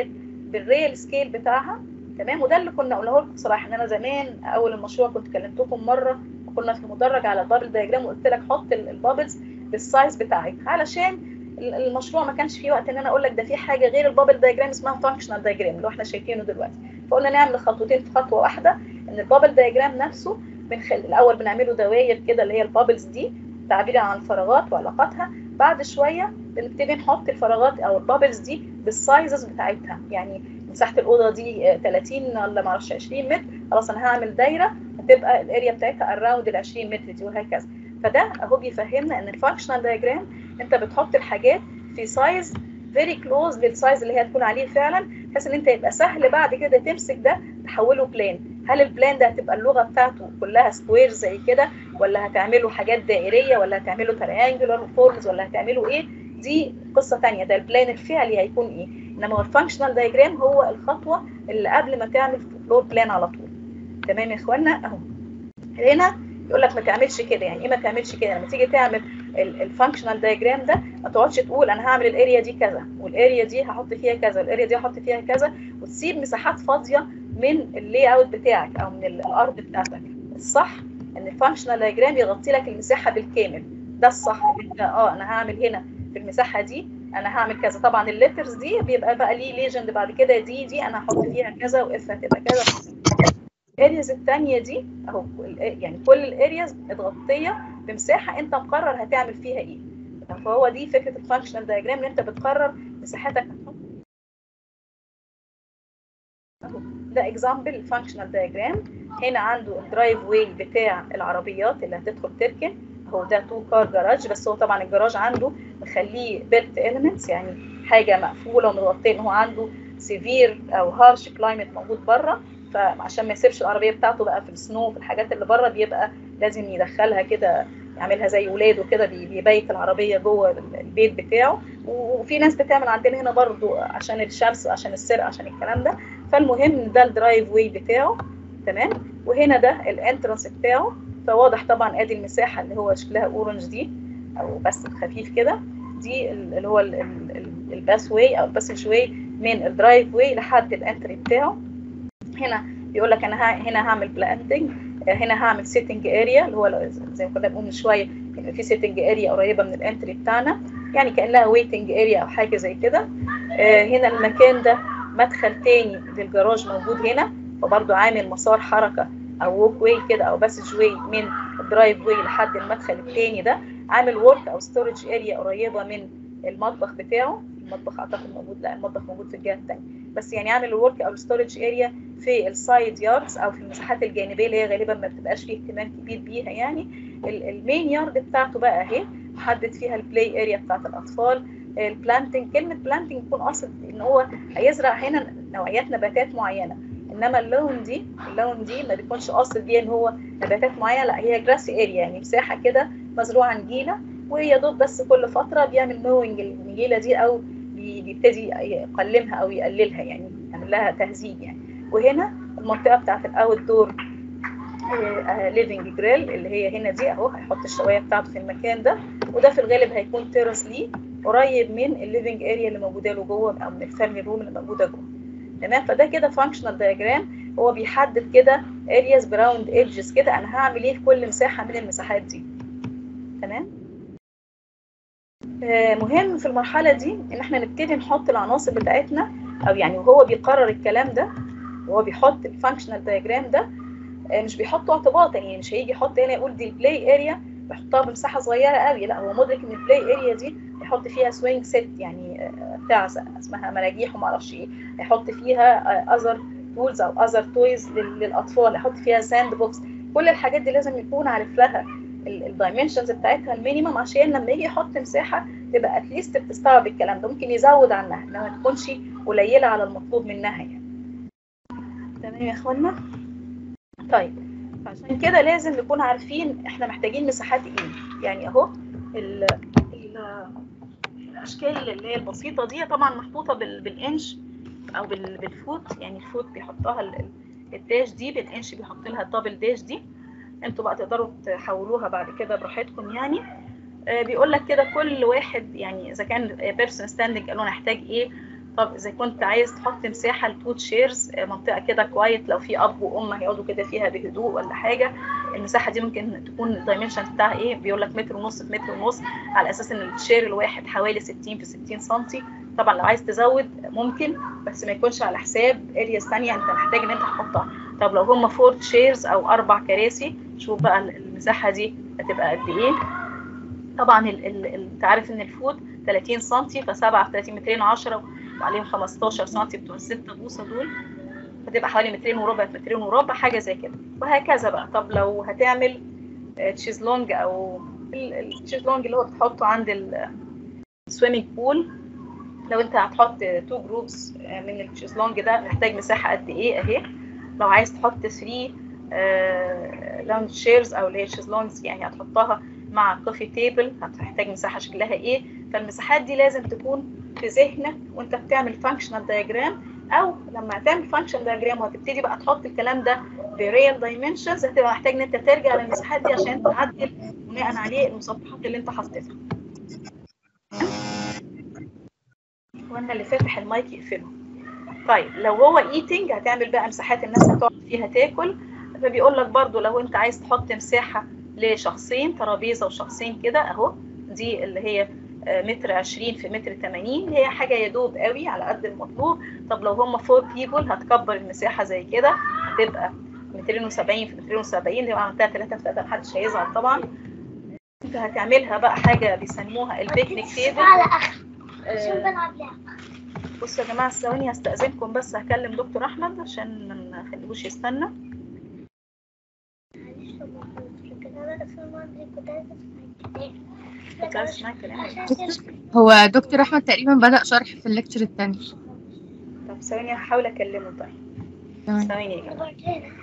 بالريل سكيل بتاعها تمام وده اللي كنا قلناه لكم بصراحه ان انا زمان اول المشروع كنت كلمتكم مره وكنا في مدرج على البابل دايجرام وقلت لك حط ال- البابلز بالسايز بتاعتها علشان ال- المشروع ما كانش فيه وقت ان انا اقول لك ده في حاجه غير البابل دايجرام اسمها فانكشنال دايجرام اللي احنا شايفينه دلوقتي فقلنا نعمل خطوتين في خطوه واحده ان البابل دايجرام نفسه بنخل... الاول بنعمله دواير كده اللي هي البابلز دي تعبيرا عن الفراغات وعلاقاتها بعد شويه بنبتدي نحط الفراغات او البابلز دي بالسايزز بتاعتها يعني مساحه الاوضه دي آه، 30 ولا معرفش 20 متر خلاص انا هعمل دايره هتبقى الاريا بتاعتها اراوند ال 20 متر دي وهكذا فده اهو بيفهمنا ان الفانكشنال دايجرام انت بتحط الحاجات في سايز فيري كلوز للسايز اللي هي تكون عليه فعلا بحيث ان انت يبقى سهل بعد كده تمسك ده تحوله بلان هل البلان ده هتبقى اللغه بتاعته كلها سكوير زي كده ولا هتعمله حاجات دائريه ولا هتعمله تريانجولار فورمز ولا هتعمله ايه دي قصه تانية ده البلان الفعلي هيكون ايه انما هو الفانكشنال دايجرام هو الخطوه اللي قبل ما تعمل فلور بلان على طول تمام يا اخوانا اهو هنا يقول لك ما تعملش كده يعني ايه ما تعملش كده لما تيجي تعمل الفانكشنال دايجرام ده ما تقعدش تقول انا هعمل الاريا دي كذا والاريا دي هحط فيها كذا والاريا دي هحط فيها كذا وتسيب مساحات فاضيه من اللاي اوت بتاعك او من الارض بتاعتك الصح ان الفانكشنال دايجرام يغطي لك المساحه بالكامل ده الصح إن انت اه انا هعمل هنا في المساحه دي انا هعمل كذا طبعا الليترز دي بيبقى بقى ليه ليجند بعد كده دي دي انا هحط فيها كذا واف هتبقى كذا الارياز الثانيه دي اهو ال- يعني كل الارياز متغطيه بمساحه انت مقرر هتعمل فيها ايه فهو دي فكره الفانكشنال دايجرام ان انت بتقرر مساحتك هتحط اهو ده اكزامبل الفانكشنال دايجرام هنا عنده الدرايف واي بتاع العربيات اللي هتدخل تركن هو ده تو كار جراج بس هو طبعا الجراج عنده مخليه بيلت اليمنتس يعني حاجه مقفوله ومتغطيه ان هو عنده سيفير او هارش كلايمت موجود بره فعشان ما يسيبش العربيه بتاعته بقى في السنو في الحاجات اللي بره بيبقى لازم يدخلها كده يعملها زي ولاده كده بي- بيبيت العربيه جوه البيت بتاعه وفي ناس بتعمل عندنا هنا برضو عشان الشمس عشان السرقه عشان الكلام ده فالمهم إن ده الدرايف واي بتاعه تمام وهنا ده الانترنس بتاعه فواضح طبعا ادي المساحه اللي هو شكلها اورنج دي او بس خفيف كده دي ال- اللي هو الباس واي او الباسج واي من الدرايف واي لحد الانتري بتاعه هنا بيقول لك انا ه- هنا هعمل بلانتنج هنا هعمل سيتنج اريا اللي هو زي ما كنا بنقول من شويه يبقى في سيتنج اريا قريبه من الانتري بتاعنا يعني كانها ويتنج اريا او حاجه زي كده آه، هنا المكان ده مدخل تاني للجراج موجود هنا وبرده عامل مسار حركه او ووك واي كده او باسج واي من الدرايف واي لحد المدخل التاني ده عامل ورك او ستورج اريا قريبه من المطبخ بتاعه المطبخ اعتقد موجود لا المطبخ موجود في الجهه الثانيه بس يعني عامل الورك او الستورج اريا في السايد ياردز او في المساحات الجانبيه اللي هي غالبا ما بتبقاش فيه اهتمام كبير بيها يعني ال- المين يارد بتاعته بقى اهي محدد فيها البلاي اريا بتاعت الاطفال البلانتنج كلمه بلانتنج يكون قاصد ان هو هيزرع هنا نوعيات نباتات معينه انما اللون دي اللون دي ما بيكونش قاصد بيها ان هو نباتات معينه لا هي جراسي اريا يعني مساحه كده مزروعه نجيله ويا دوب بس كل فتره بيعمل موينج النجيله دي او بي- بيبتدي يقلمها او يقللها يعني يعمل لها تهذيب يعني وهنا المنطقه بتاعت الاوت دور ليفنج جريل اللي هي هنا دي اهو هيحط الشوايه بتاعته في المكان ده وده في الغالب هيكون تيرس ليه قريب من الليفنج اريا اللي موجوده له جوه او من الفاميلي روم اللي موجوده جوه تمام فده كده فانكشنال دايجرام هو بيحدد كده ارياز براوند ايدجز كده انا هعمل ايه في كل مساحه من المساحات دي تمام آه، مهم في المرحله دي ان احنا نبتدي نحط العناصر بتاعتنا او يعني وهو بيقرر الكلام ده وهو بيحط الفانكشنال دايجرام ده آه، مش بيحطه اعتباطا يعني مش هيجي يحط هنا يقول دي البلاي اريا بيحطها بمساحه صغيره قوي لا هو مدرك ان البلاي اريا دي يحط فيها سوينج سيت يعني آه، بتاع اسمها مراجيح وما اعرفش ايه هيحط فيها اذر تولز او اذر تويز للاطفال هيحط فيها ساند بوكس كل الحاجات دي لازم يكون عارف لها الدايمنشنز بتاعتها المينيمم عشان لما يجي يحط مساحه تبقى اتليست بتستوعب الكلام ده ممكن يزود عنها انما ما تكونش قليله على المطلوب منها يعني تمام يا اخوانا طيب عشان كده لازم نكون عارفين احنا محتاجين مساحات ايه يعني اهو ال ال الاشكال اللي هي البسيطه دي طبعا محطوطه بال- بالانش او بال- بالفوت يعني الفوت بيحطها ال- ال- الداش دي بالانش بيحط لها الدبل داش دي انتوا بقى تقدروا تحولوها بعد كده براحتكم يعني آه، بيقول لك كده كل واحد يعني اذا كان بيرسون ستاندنج قالوا نحتاج ايه طب اذا كنت عايز تحط مساحه لتو تشيرز منطقه كده كوايت لو في اب وام هيقعدوا كده فيها بهدوء ولا حاجه المساحه دي ممكن تكون الدايمنشن بتاعها ايه بيقول لك متر ونص في متر ونص على اساس ان التشير الواحد حوالي 60 في 60 سم طبعا لو عايز تزود ممكن بس ما يكونش على حساب ارياز ثانيه انت محتاج ان انت تحطها طب لو هم فور تشيرز او اربع كراسي شوف بقى المساحه دي هتبقى قد ايه طبعا ال- ال- ال- انت عارف ان الفوت 30 سم ف 37 مترين 10 وعليهم 15 سم بتوع الستة بوصه دول فتبقى حوالي مترين وربع في مترين وربع حاجه زي كده وهكذا بقى طب لو هتعمل آه، تشيزلونج او ال- التشيزلونج اللي هو بتحطه عند السويمنج بول لو انت هتحط تو جروبس من التشيزلونج ده محتاج مساحه قد ايه اهي لو عايز تحط 3 لاونج شيرز او اللي هي شيزلونجز يعني هتحطها مع كوفي تيبل هتحتاج مساحه شكلها ايه فالمساحات دي لازم تكون في ذهنك وانت بتعمل فانكشنال دايجرام او لما هتعمل فانكشن دايجرام وهتبتدي بقى تحط الكلام ده بريال دايمنشنز هتبقى محتاج ان انت ترجع للمساحات دي عشان تعدل بناء عليه المسطحات اللي انت حاططها وانا اللي فاتح المايك يقفله طيب لو هو ايتنج هتعمل بقى مساحات الناس هتقعد فيها تاكل فبيقول لك برضو لو انت عايز تحط مساحه لشخصين ترابيزه وشخصين كده اهو دي اللي هي آه، متر 20 في متر 80 هي حاجه يدوب قوي على قد المطلوب طب لو هم فور بيبول هتكبر المساحه زي كده هتبقى 270 في 270 دي عملتها 3 في 3 محدش هيزعل طبعا انت هتعملها بقى حاجه بيسموها البيكنيك تيبل على اخر عشان آه، بلعب لعبة بصوا يا جماعه ثواني هستأذنكم بس هكلم دكتور احمد عشان ما نخليهوش يستنى معلش لما كنت كده انا في الماضي كنت عايزة اسمع الكلام كنت عايز اسمع كلام عشان هو دكتور احمد تقريبا بدأ شرح في الليكتشر التاني طب ثواني هحاول اكلمه طيب تمام ثواني يا جماعه كده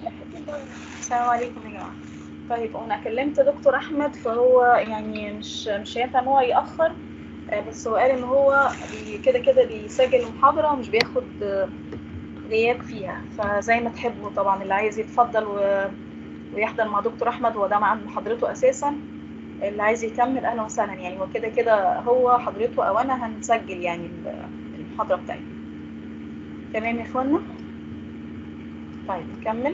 السلام عليكم يا جماعه طيب انا كلمت دكتور احمد فهو يعني مش مش هينفع ان هو ياخر آه، بس هو قال ان هو بي- كده كده بيسجل المحاضره ومش بياخد آه، غياب فيها فزي ما تحبوا طبعا اللي عايز يتفضل و... ويحضر مع دكتور احمد هو ده ميعاد محاضرته اساسا اللي عايز يكمل اهلا وسهلا يعني هو كده كده هو حضرته او انا هنسجل يعني ال- المحاضره بتاعتنا تمام يا اخوانا طيب نكمل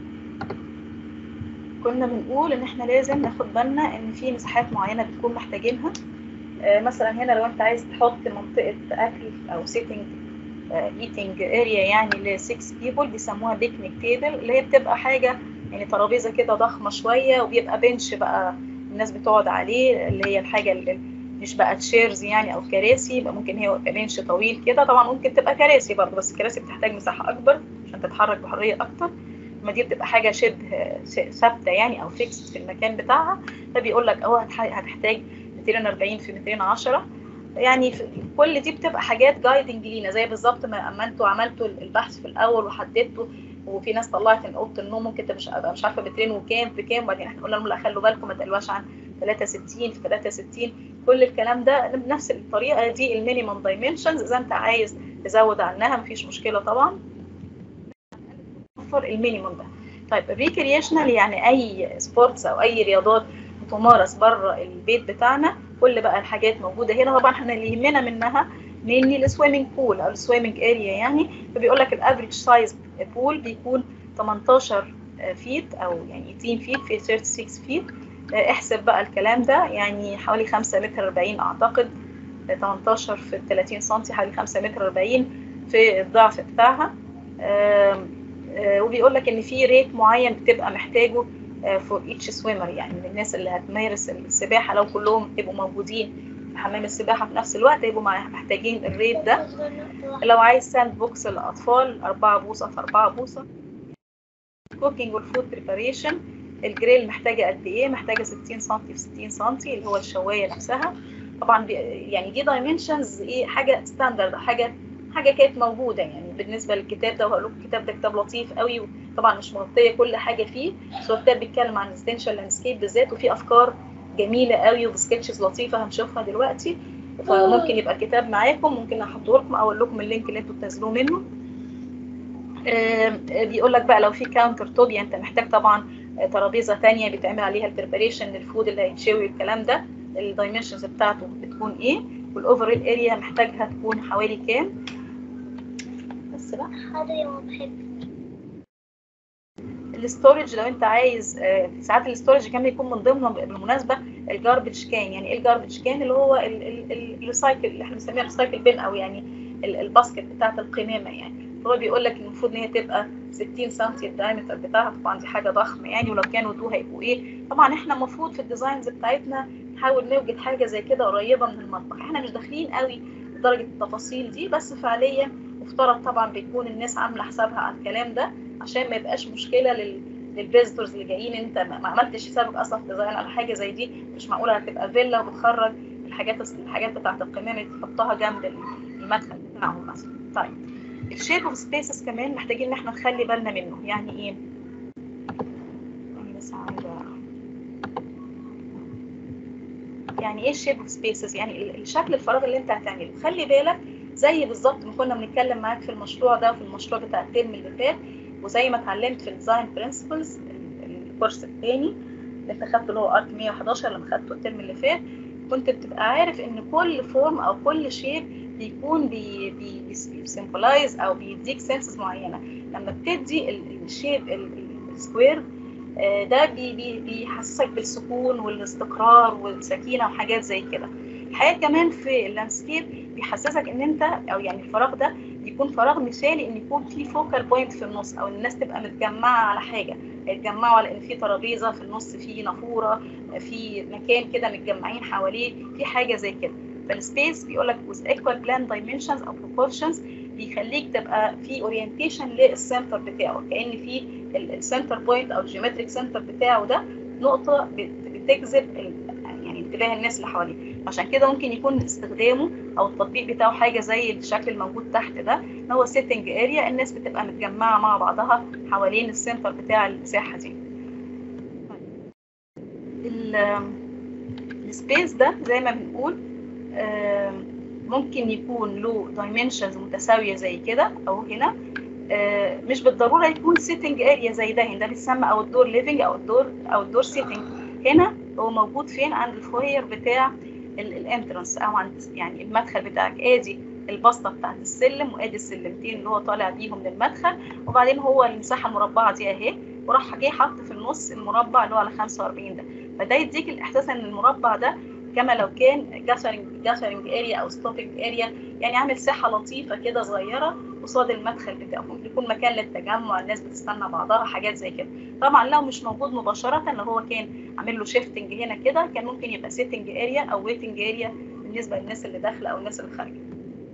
كنا بنقول ان احنا لازم ناخد بالنا ان في مساحات معينه بتكون محتاجينها آه، مثلا هنا لو انت عايز تحط منطقه اكل او سيتنج ايتنج اريا يعني ل 6 بيبول بيسموها بيكنيك تيبل اللي هي بتبقى حاجه يعني ترابيزه كده ضخمه شويه وبيبقى بنش بقى الناس بتقعد عليه اللي هي الحاجه اللي مش بقى تشيرز يعني او كراسي يبقى ممكن هي يبقى بنش طويل كده طبعا ممكن تبقى كراسي برضه بس الكراسي بتحتاج مساحه اكبر عشان تتحرك بحريه اكتر اما دي بتبقى حاجه شبه ثابته يعني او فيكس في المكان بتاعها فبيقول لك اه هتح- هتحتاج 240 في 210 يعني في كل دي بتبقى حاجات جايدنج لينا زي بالظبط ما اما انتوا عملتوا البحث في الاول وحددتوا وفي ناس طلعت ان اوضه النوم ممكن تبقى مش أبقى مش عارفه مترين وكام في كام وبعدين احنا قلنا لهم لا خلوا بالكم ما تقلوش عن 63 في 63 كل الكلام ده بنفس الطريقه دي المينيمم دايمنشنز اذا انت عايز تزود عنها مفيش مشكله طبعا توفر المينيمم ده طيب الريكريشنال يعني اي سبورتس او اي رياضات بتمارس بره البيت بتاعنا كل بقى الحاجات موجوده هنا طبعا احنا اللي يهمنا منها mainly السويمنج بول او السويمنج اريا يعني فبيقول لك الافريج سايز بول بيكون 18 فيت او يعني 18 فيت في 36 فيت احسب بقى الكلام ده يعني حوالي 5 متر 40 اعتقد 18 في 30 سم حوالي 5 متر 40 في الضعف بتاعها آم، آه، وبيقول لك ان في ريت معين بتبقى محتاجه فور ايتش سويمر يعني من الناس اللي هتمارس السباحه لو كلهم يبقوا موجودين في حمام السباحه في نفس الوقت يبقوا مع- محتاجين الريت ده لو عايز ساند بوكس للاطفال 4 بوصه في 4 بوصه كوكينج والفود بريباريشن الجريل محتاجه قد ايه محتاجه 60 سم في 60 سم اللي هو الشوايه نفسها طبعا بي- يعني دي دايمنشنز ايه حاجه ستاندرد حاجه حاجه كانت موجوده يعني بالنسبه للكتاب ده وهقول لكم الكتاب ده كتاب لطيف قوي وطبعا مش مغطيه كل حاجه فيه بس هو كتاب بيتكلم عن الريزيدنشال لاندسكيب بالذات وفيه افكار جميله قوي وسكتشز لطيفه هنشوفها دلوقتي فممكن يبقى الكتاب معاكم ممكن احطه لكم او اقول لكم اللينك اللي انتوا تنزلوه منه آم، بيقول لك بقى لو في كاونتر توب يعني انت محتاج طبعا آه، ترابيزه تانية بيتعمل عليها البريباريشن للفود اللي هيتشوي الكلام ده الدايمنشنز بتاعته بتكون ايه والاوفرول اريا محتاجها تكون حوالي كام بس بقى حاضر يا ماما بحب الاستورج لو انت عايز آه، ساعات الاستورج كمان يكون من ضمنهم بالمناسبه الجاربج كان يعني ايه الجاربج كان اللي هو ال- ال- ال- الريسايكل اللي احنا بنسميها ريسايكل بين او يعني ال- الباسكت بتاعت القمامه يعني هو بيقول لك المفروض ان هي تبقى 60 سم الدايمتر بتاعها طبعا دي حاجه ضخمه يعني ولو كانوا تو هيبقوا ايه طبعا احنا المفروض في الديزاينز بتاعتنا نحاول نوجد حاجه زي كده قريبه من المطبخ احنا مش داخلين قوي لدرجه التفاصيل دي بس فعليا مفترض طبعا بيكون الناس عامله حسابها على الكلام ده عشان ما يبقاش مشكله لل للفيزيتورز اللي جايين انت ما ما عملتش حسابك اصلا في ديزاين على حاجه زي دي مش معقوله هتبقى فيلا وبتخرج الحاجات الحاجات بتاعت القمامه دي تحطها جنب المدخل بتاعهم مثلا طيب الشيب اوف سبيسز كمان محتاجين ان احنا نخلي بالنا منه يعني ايه أنا بس عايزه يعني ايه الشيب اوف سبيسز يعني ال- الشكل الفراغ اللي انت هتعمله خلي بالك زي بالظبط ما كنا بنتكلم معاك في المشروع ده وفي المشروع بتاع الترم اللي فات وزي ما اتعلمت في الديزاين برنسبلز الكورس الثاني اللي انت خدته اللي هو ارك 111 لما خدته الترم اللي فات كنت بتبقى عارف ان كل فورم او كل شيب بيكون بي بي بيسيمبلايز او بيديك سنسز معينه لما بتدي ال- الشيب ال- ال- السكوير آه، ده بي بي بيحسسك بالسكون والاستقرار والسكينه وحاجات زي كده الحقيقه كمان في اللاندسكيب بيحسسك ان انت او يعني الفراغ ده يكون فراغ مثالي ان يكون في فوكال بوينت في النص او الناس تبقى متجمعه على حاجه يتجمعوا على ان في ترابيزه في النص في نافوره في مكان كده متجمعين حواليه في حاجه زي كده فالسبيس بيقول لك with equal plan dimensions او proportions بيخليك تبقى في اورينتيشن للسنتر بتاعه كان في السنتر بوينت او الجيومتريك سنتر بتاعه ده نقطه بت- بتجذب ال- يعني انتباه الناس اللي حواليه عشان كده ممكن يكون استخدامه او التطبيق بتاعه حاجه زي الشكل الموجود تحت ده ان هو سيتنج اريا الناس بتبقى متجمعه مع بعضها حوالين السنتر بتاع المساحه دي السبيس ده زي ما بنقول آم، ممكن يكون له دايمنشنز متساويه زي كده او هنا آه، مش بالضروره يكون سيتنج اريا زي ده هنا ده بيتسمى او الدور ليفنج او الدور او الدور سيتنج هنا هو موجود فين عند الفوير بتاع الانترنس او عند يعني المدخل بتاعك ادي البسطه بتاعت السلم وادي السلمتين اللي هو طالع بيهم للمدخل وبعدين هو المساحه المربعه دي اهي وراح جاي حط في النص المربع اللي هو على 45 ده فده يديك الاحساس ان المربع ده كما لو كان جاثرنج جاثرنج اريا او ستوبنج اريا يعني عامل ساحه لطيفه كده صغيره قصاد المدخل بتاعه ممكن يكون مكان للتجمع الناس بتستنى بعضها حاجات زي كده طبعا لو مش موجود مباشره لو هو كان عامل له شيفتنج هنا كده كان ممكن يبقى سيتنج اريا او ويتنج اريا بالنسبه للناس اللي داخله او الناس اللي خارجه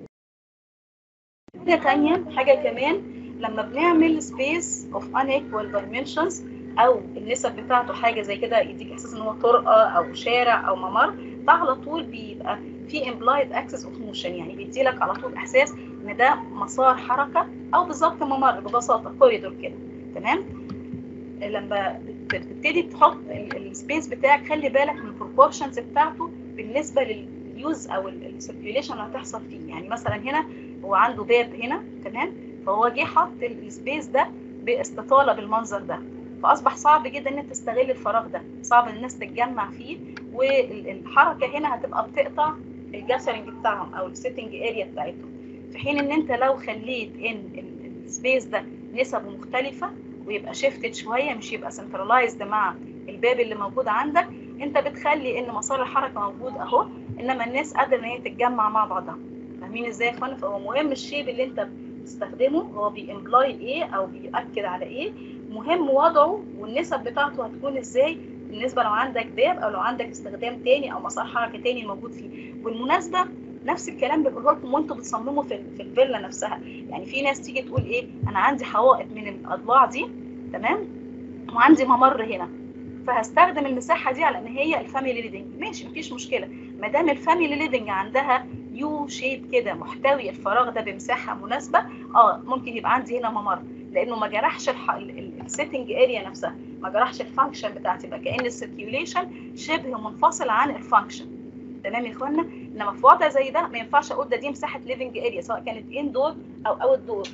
حاجه تانية حاجه كمان لما بنعمل سبيس اوف unequal dimensions او النسب بتاعته حاجه زي كده يديك احساس ان هو طرقه او شارع او ممر ده على طول بيبقى في implied access of motion يعني بيديلك على طول احساس ان ده مسار حركه او بالظبط ممر ببساطه كوريدور كده تمام لما بتبتدي تحط السبيس بتاعك خلي بالك من البروبورشنز بتاعته بالنسبه لليوز او السيركيوليشن اللي هتحصل فيه يعني مثلا هنا هو عنده باب هنا تمام فهو جه حط السبيس ده باستطاله بالمنظر ده فاصبح صعب جدا ان انت تستغل الفراغ ده صعب ان الناس تتجمع فيه والحركه هنا هتبقى بتقطع الجاثرنج بتاعهم او السيتنج اريا بتاعتهم في حين ان انت لو خليت ان السبيس ده نسبه مختلفه ويبقى شيفتد شويه مش يبقى سنترلايزد مع الباب اللي موجود عندك انت بتخلي ان مسار الحركه موجود اهو انما الناس قادره ان هي تتجمع مع بعضها فاهمين ازاي يا اخوانا فهو مهم الشيب اللي انت بتستخدمه هو بيمبلاي ايه او بيأكد على ايه مهم وضعه والنسب بتاعته هتكون ازاي بالنسبه لو عندك باب او لو عندك استخدام تاني او مسار حركه تاني موجود فيه بالمناسبه نفس الكلام بيقوله لكم وانتوا بتصمموا في في الفيلا نفسها يعني في ناس تيجي تقول ايه انا عندي حوائط من الاضلاع دي تمام وعندي ممر هنا فهستخدم المساحه دي على ان هي الفاميلي ليدنج ماشي مفيش مشكله ما دام الفاميلي ليدنج عندها يو شيب كده محتوي الفراغ ده بمساحه مناسبه اه ممكن يبقى عندي هنا ممر لانه ما جرحش السيتنج اريا نفسها ما جرحش الفانكشن بتاعتي بقى كان السيركيوليشن شبه منفصل عن الفانكشن تمام يا اخوانا انما في وضع زي ده ما ينفعش اقول ده دي مساحه ليفنج اريا سواء كانت ان دور او اوت دور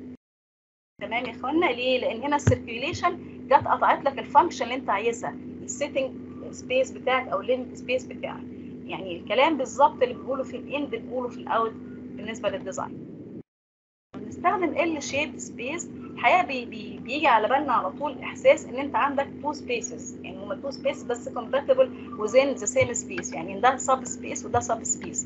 تمام يا اخوانا ليه لان هنا السيركيوليشن جت قطعت لك الفانكشن اللي انت عايزها السيتنج سبيس بتاعك او الليفنج سبيس بتاعك يعني الكلام بالظبط اللي بنقوله في الان بنقوله في الاوت بالنسبه للديزاين بنستخدم ال شيب سبيس الحقيقه بي بي بيجي على بالنا على طول احساس ان انت عندك تو سبيسز يعني هما تو سبيس بس compatible within the same space يعني ده سب سبيس وده سب سبيس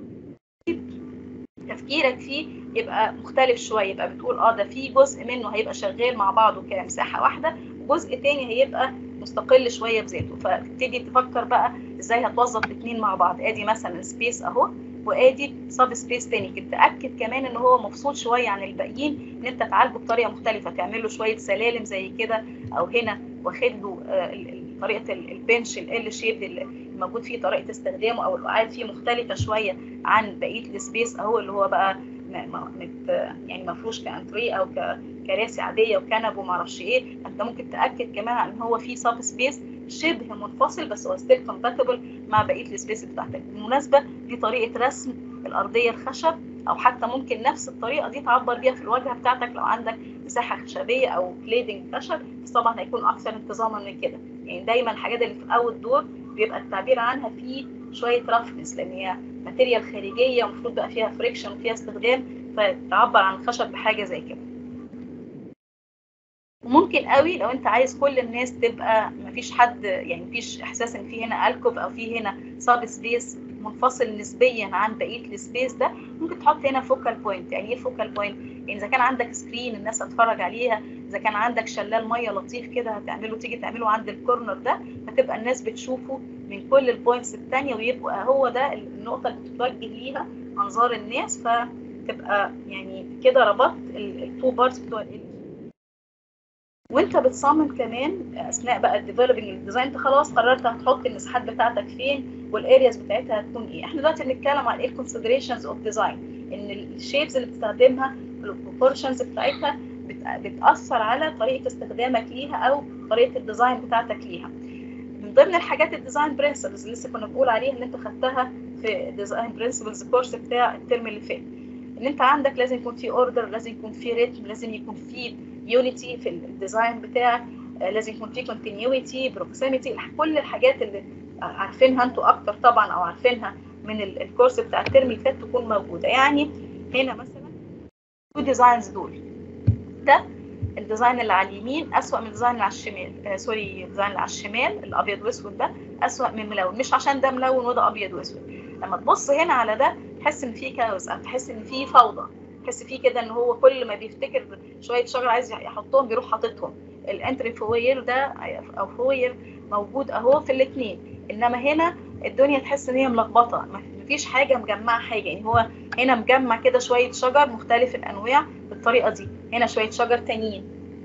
تفكيرك فيه يبقى مختلف شويه يبقى بتقول اه ده في جزء منه هيبقى شغال مع بعضه كمساحه واحده وجزء تاني هيبقى مستقل شويه بذاته فتبتدي تفكر بقى ازاي هتوظف الاثنين مع بعض ادي مثلا سبيس اهو وادي سب سبيس تاني تاكد كمان ان هو مفصول شويه عن الباقيين ان انت تعالجه بطريقه مختلفه تعمل له شويه سلالم زي كده او هنا واخد له طريقه البنش ال شيب اللي موجود فيه طريقه استخدامه او القعاد فيه مختلفه شويه عن بقيه السبيس اهو اللي هو بقى مت يعني مفروش كانتري او كراسي عاديه وكنب وما اعرفش ايه انت ممكن تاكد كمان ان هو في سب سبيس شبه منفصل بس هو ستيل كومباتبل مع بقيه السبيس بتاعتك بالمناسبه دي طريقه رسم الارضيه الخشب او حتى ممكن نفس الطريقه دي تعبر بيها في الواجهه بتاعتك لو عندك مساحه خشبيه او كليدنج خشب بس طبعا هيكون اكثر انتظاما من كده يعني دايما الحاجات اللي في اول دور بيبقى التعبير عنها فيه شويه رفنس لان هي ماتيريال خارجيه ومفروض بقى فيها فريكشن وفيها استخدام فتعبر عن الخشب بحاجه زي كده وممكن قوي لو انت عايز كل الناس تبقى مفيش حد يعني مفيش احساس ان في هنا الكوب او في هنا سب سبيس منفصل نسبيا عن بقيه السبيس ده ممكن تحط هنا فوكال بوينت يعني ايه فوكال بوينت يعني اذا كان عندك سكرين الناس هتتفرج عليها اذا كان عندك شلال ميه لطيف كده هتعمله تيجي تعمله عند الكورنر ده فتبقى الناس بتشوفه من كل البوينتس الثانيه ويبقى هو ده النقطه اللي بتتوجه ليها انظار الناس فتبقى يعني كده ربطت التو بارتس بتوع وانت بتصمم كمان اثناء بقى الديفلوبينج الديزاين انت خلاص قررت هتحط المساحات بتاعتك فين والارياز بتاعتها هتكون ايه احنا دلوقتي بنتكلم عن ايه الكونسيدريشنز اوف ديزاين ان الشيبز اللي بتستخدمها البروبورشنز بتاعتها بت- بتاثر على طريقه استخدامك ليها او طريقه الديزاين بتاعتك ليها من ضمن الحاجات الديزاين برنسبلز اللي لسه كنا بنقول عليها اللي انت خدتها في ديزاين برنسبلز كورس بتاع الترم اللي فات ان انت عندك لازم يكون في اوردر لازم يكون في ريتم لازم يكون في يونيتي في الديزاين بتاعك آه، لازم يكون في كونتينيوتي بروكسيميتي كل الحاجات اللي عارفينها انتوا اكتر طبعا او عارفينها من ال- الكورس بتاع الترم اللي فات تكون موجوده يعني هنا مثلا تو ديزاينز دول ده الديزاين اللي على اليمين اسوأ من الديزاين اللي على الشمال آه سوري الديزاين اللي على الشمال الابيض واسود ده اسوأ من ملون مش عشان ده ملون وده ابيض واسود لما تبص هنا على ده تحس ان في كاوس او تحس ان في فوضى تحس فيه كده ان هو كل ما بيفتكر شويه شجر عايز يحطهم بيروح حاططهم الانتري فوير ده او فوير موجود اهو في الاثنين انما هنا الدنيا تحس ان هي ملخبطه مفيش حاجه مجمعه حاجه يعني هو هنا مجمع كده شويه شجر مختلف الانواع بالطريقه دي هنا شويه شجر تانيين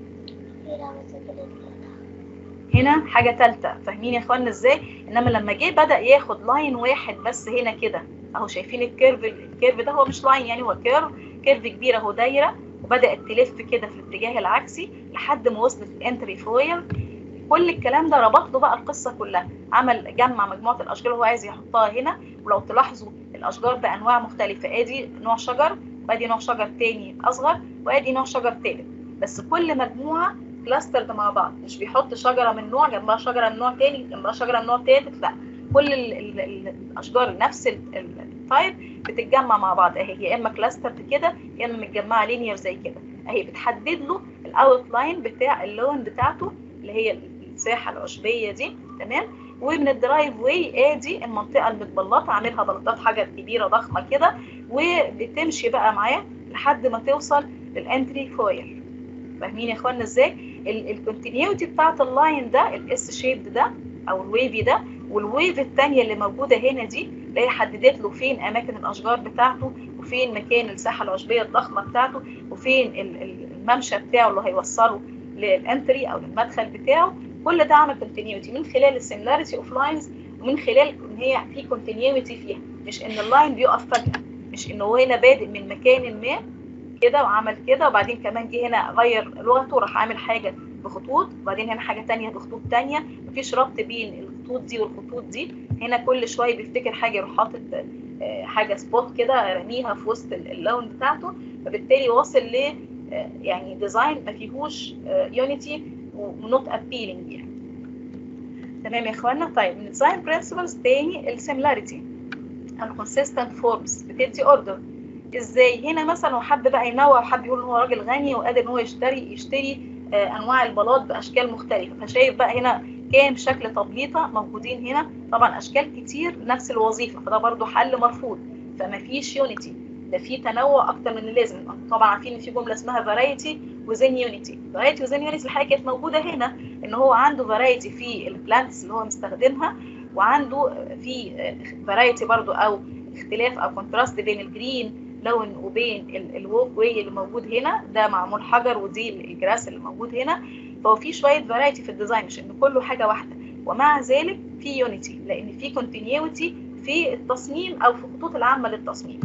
هنا حاجه ثالثه فاهمين يا اخوانا ازاي انما لما جه بدا ياخد لاين واحد بس هنا كده اهو شايفين الكيرف الكيرف ده هو مش لاين يعني هو كيرف كيرف كبير اهو دايره وبدات تلف كده في الاتجاه العكسي لحد ما وصلت الانتري فويل كل الكلام ده ربط له بقى القصه كلها عمل جمع مجموعه الاشجار اللي هو عايز يحطها هنا ولو تلاحظوا الاشجار بانواع مختلفه ادي نوع شجر وادي نوع شجر تاني اصغر وادي نوع شجر تالت بس كل مجموعه كلاسترد مع بعض مش بيحط شجره من نوع جنبها شجره من نوع تاني جنبها شجره من نوع تالت لا كل ال ال ال الاشجار نفس التايب بتتجمع مع بعض اهي يا اما كلاسترد كده يا اما متجمعه لينير زي كده اهي بتحدد له الاوت لاين بتاع اللون بتاعته اللي هي الساحه العشبيه دي تمام ومن الدرايف واي ادي المنطقه المتبلطه عاملها بلطات حجر كبيره ضخمه كده وبتمشي بقى معاه لحد ما توصل للانتري فوير فاهمين يا اخوانا ازاي الكونتينيوتي بتاعت اللاين ده الاس شيب ده او الويفي ده والويف الثانيه اللي موجوده هنا دي اللي هي حددت له فين اماكن الاشجار بتاعته وفين مكان الساحه العشبيه الضخمه بتاعته وفين الممشى بتاعه اللي هيوصله للانتري او للمدخل بتاعه كل ده عمل كونتينيوتي من خلال السيميلاريتي اوف لاينز ومن خلال ان هي في كونتينيوتي فيها مش ان اللاين بيقف فجاه مش انه هو هنا بادئ من مكان ما كده وعمل كده وبعدين كمان جه هنا غير لغته راح عامل حاجه بخطوط وبعدين هنا حاجه تانية بخطوط تانية مفيش ربط بين الخطوط دي والخطوط دي هنا كل شويه بيفتكر حاجه يروح حاطط حاجه سبوت كده رميها في وسط اللون بتاعته فبالتالي واصل ل يعني ديزاين ما فيهوش يونيتي ونوت ابيلينج يعني تمام يا اخوانا طيب من الديزاين برنسبلز تاني السيميلاريتي الكونسيستنت فورمز بتدي اوردر ازاي هنا مثلا هو حب بقى ينوع وحب يقول ان هو راجل غني وقادر ان هو يشتري يشتري آه انواع البلاط باشكال مختلفه فشايف بقى هنا كام شكل تبليطه موجودين هنا طبعا اشكال كتير نفس الوظيفه فده برضو حل مرفوض فما فيش يونيتي ده في تنوع اكتر من اللازم طبعا عارفين ان في جمله اسمها فرايتي وزين يونيتي فرايتي وزين يونيتي الحقيقه كانت موجوده هنا ان هو عنده فرايتي في البلانتس اللي هو مستخدمها وعنده في فرايتي برضو او اختلاف او كونتراست بين الجرين لون وبين الووك واي اللي موجود هنا ده معمول حجر ودي الجراس اللي موجود هنا فهو في شويه فرايتي في الديزاين مش ان كله حاجه واحده ومع ذلك في يونيتي لان في كونتينيوتي في التصميم او في الخطوط العامه للتصميم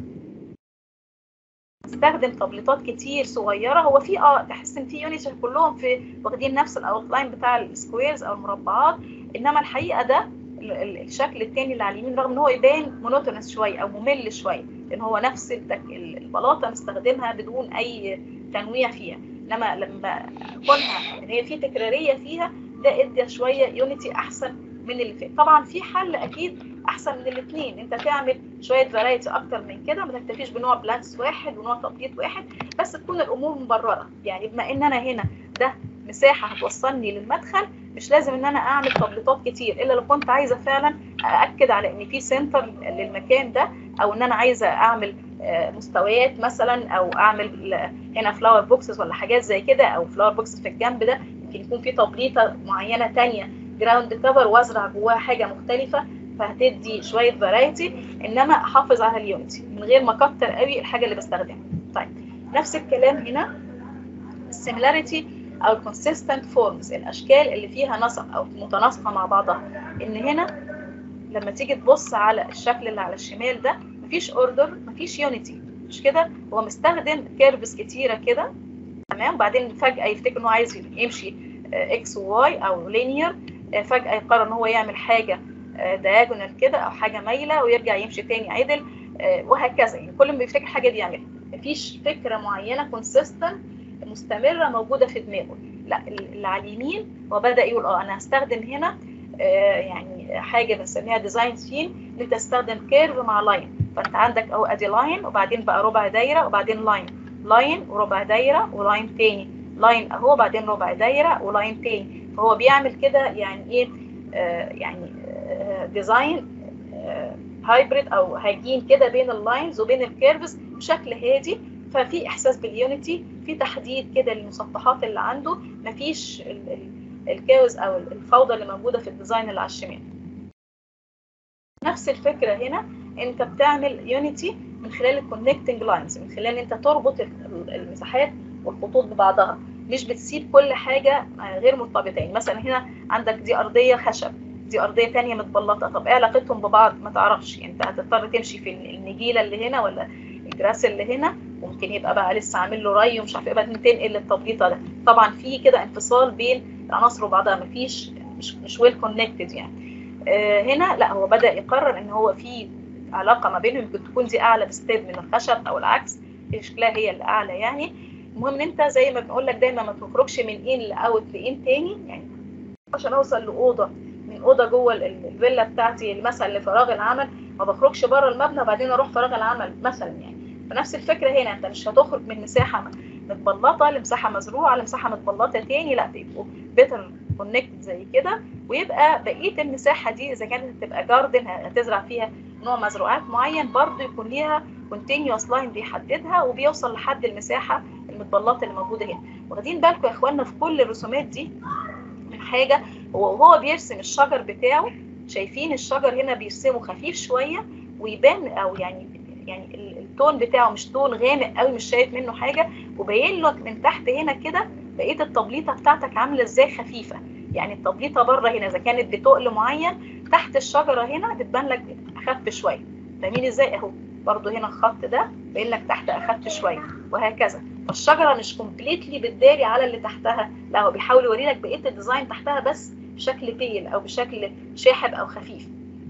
استخدم تبليطات كتير صغيره هو في اه تحس ان في يونيتي كلهم في واخدين نفس الاوت لاين بتاع السكويرز او المربعات انما الحقيقه ده الشكل التاني اللي على اليمين رغم ان هو يبان مونوتونس شويه او ممل شويه لان هو نفس البلاطه مستخدمها بدون اي تنويع فيها انما لما كونها ان هي في تكراريه فيها ده ادى شويه يونيتي احسن من اللي فات طبعا في حل اكيد احسن من الاثنين انت تعمل شويه فرايتي اكتر من كده ما تكتفيش بنوع بلانس واحد ونوع تبليط واحد بس تكون الامور مبرره يعني بما ان انا هنا ده مساحه هتوصلني للمدخل مش لازم ان انا اعمل تبليطات كتير الا لو كنت عايزه فعلا ااكد على ان في سنتر للمكان ده او ان انا عايزه اعمل مستويات مثلا او اعمل هنا فلاور بوكسز ولا حاجات زي كده او فلاور بوكسز في الجنب ده يمكن يكون في تبليطه معينه تانية جراوند كفر وازرع جواها حاجه مختلفه فهتدي شويه فرايتي انما احافظ على اليونتي من غير ما اكتر قوي الحاجه اللي بستخدمها طيب نفس الكلام هنا السيميلاريتي او الكونسيستنت فورمز الاشكال اللي فيها نسق او متناسقه مع بعضها ان هنا لما تيجي تبص على الشكل اللي على الشمال ده مفيش اوردر مفيش يونيتي مش كده هو مستخدم كيرفز كتيره كده تمام وبعدين فجاه يفتكر ان هو عايز يمشي اكس وواي او لينير فجاه يقرر ان هو يعمل حاجه دايجونال كده او حاجه مايله ويرجع يمشي تاني عدل آه، وهكذا يعني كل ما بيفتكر حاجه بيعملها مفيش فكره معينه كونسيستنت مستمره موجوده في دماغه لا اللي على اليمين هو بدا يقول اه انا هستخدم هنا آه، يعني حاجه بنسميها ديزاين ثيم ان انت تستخدم كيرف مع لاين فانت عندك اهو ادي لاين وبعدين بقى ربع دايره وبعدين لاين لاين وربع دايره ولاين تاني لاين اهو بعدين ربع دايره ولاين تاني فهو بيعمل كده يعني ايه آه يعني آه ديزاين آه هايبريد او هجين كده بين اللاينز وبين الكيرفز بشكل هادي ففي احساس باليونيتي في تحديد كده للمسطحات اللي عنده مفيش ال- ال- الكاوز او الفوضى اللي موجوده في الديزاين اللي على الشمال نفس الفكره هنا انت بتعمل يونيتي من خلال الكونكتنج لاينز من خلال انت تربط ال- المساحات والخطوط ببعضها مش بتسيب كل حاجه غير مرتبطه يعني مثلا هنا عندك دي ارضيه خشب دي ارضيه تانية متبلطه طب ايه علاقتهم ببعض ما تعرفش يعني انت هتضطر تمشي في النجيله اللي هنا ولا الجراس اللي هنا ممكن يبقى بقى لسه عامل له ري ومش عارف ايه بعدين تنقل التبليطه ده طبعا في كده انفصال بين العناصر وبعضها مفيش مش مش ويل كونكتد يعني آه هنا لا هو بدا يقرر ان هو في علاقه ما بينهم ممكن تكون دي اعلى بستيب من الخشب او العكس شكلها هي اللي اعلى يعني المهم ان انت زي ما بنقول لك دايما ما تخرجش من ان لاوت لان تاني يعني عشان اوصل لاوضه من اوضه جوه ال- ال- الفيلا بتاعتي مثلا لفراغ العمل ما بخرجش بره المبنى وبعدين اروح فراغ العمل مثلا يعني فنفس الفكره هنا انت مش هتخرج من مساحه متبلطه لمساحه مزروعه لمساحه متبلطه تاني لا بيبقوا بيتر كونكت زي كده ويبقى بقيه المساحه دي اذا كانت هتبقى جاردن هتزرع فيها نوع مزروعات معين برضو يكون ليها كونتينيوس لاين بيحددها وبيوصل لحد المساحه المتبلطه اللي موجوده هنا واخدين بالكم يا اخوانا في كل الرسومات دي من حاجه هو وهو بيرسم الشجر بتاعه شايفين الشجر هنا بيرسمه خفيف شويه ويبان او يعني يعني ال- التون بتاعه مش تون غامق قوي مش شايف منه حاجه وباين لك من تحت هنا كده بقيه التبليطه بتاعتك عامله ازاي خفيفه يعني التبليطه بره هنا اذا كانت بتقل معين تحت الشجره هنا بتبان لك اخف شويه فاهمين ازاي اهو برضو هنا الخط ده باين لك تحت اخف شويه وهكذا فالشجره مش كومبليتلي بتداري على اللي تحتها لا هو بيحاول يوري لك بقيه الديزاين تحتها بس بشكل بيل او بشكل شاحب او خفيف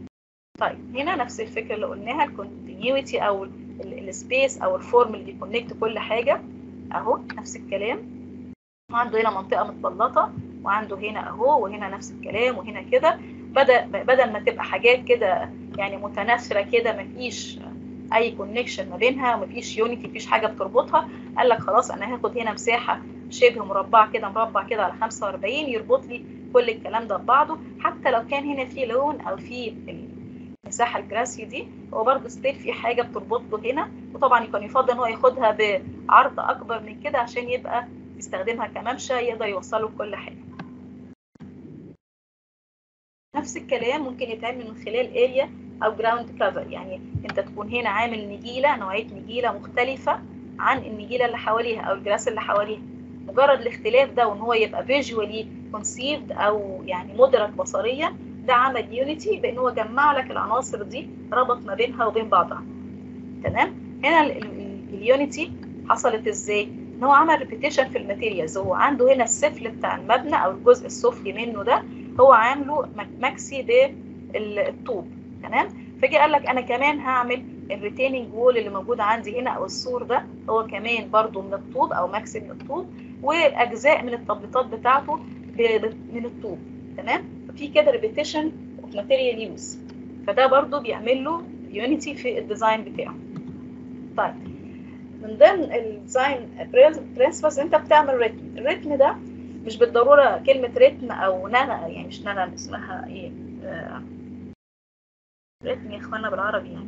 طيب هنا نفس الفكره اللي قلناها الكونتينيوتي او السبيس او الفورم اللي بيكونكت كل حاجه اهو نفس الكلام وعنده هنا منطقه متبلطه وعنده هنا اهو وهنا نفس الكلام وهنا كده بدا بدل ما تبقى حاجات كده يعني متناثره كده مفيش اي كونكشن ما بينها ومفيش يونيتي مفيش حاجه بتربطها قال لك خلاص انا هاخد هنا مساحه شبه مربع كده مربع كده على 45 يربط لي كل الكلام ده ببعضه حتى لو كان هنا في لون او في المساحه الجراسي دي هو برضه ستيل في حاجه بتربط له هنا وطبعا يكون يفضل ان هو ياخدها بعرض اكبر من كده عشان يبقى يستخدمها كممشى يقدر يوصله لكل حاجه نفس الكلام ممكن يتعمل من خلال اريا او جراوند كفر يعني انت تكون هنا عامل نجيله نوعيه نجيله مختلفه عن النجيله اللي حواليها او الجراس اللي حواليها مجرد الاختلاف ده وان هو يبقى فيجوالي كونسيفد او يعني مدرك بصريا ده عمل يونيتي بان هو جمع لك العناصر دي ربط ما بينها وبين بعضها تمام هنا اليونيتي حصلت ازاي ان هو عمل ريبيتيشن في الماتيريالز هو عنده هنا السفل بتاع المبنى او الجزء السفلي منه ده هو عامله مكسي بالطوب تمام فجي قال لك انا كمان هعمل الريتيننج وول اللي موجود عندي هنا او السور ده هو كمان برضو من الطوب او مكسي من الطوب واجزاء من التبليطات بتاعته من الطوب تمام ففي كده ريبيتيشن اوف ماتيريال يوز فده برضو بيعمل له يونيتي في الديزاين بتاعه طيب من ضمن الديزاين برنسبلز انت بتعمل ريتم الريتم ده مش بالضروره كلمه ريتم او نغمه يعني مش نغمه اسمها ايه آه ريتم يا اخوانا بالعربي يعني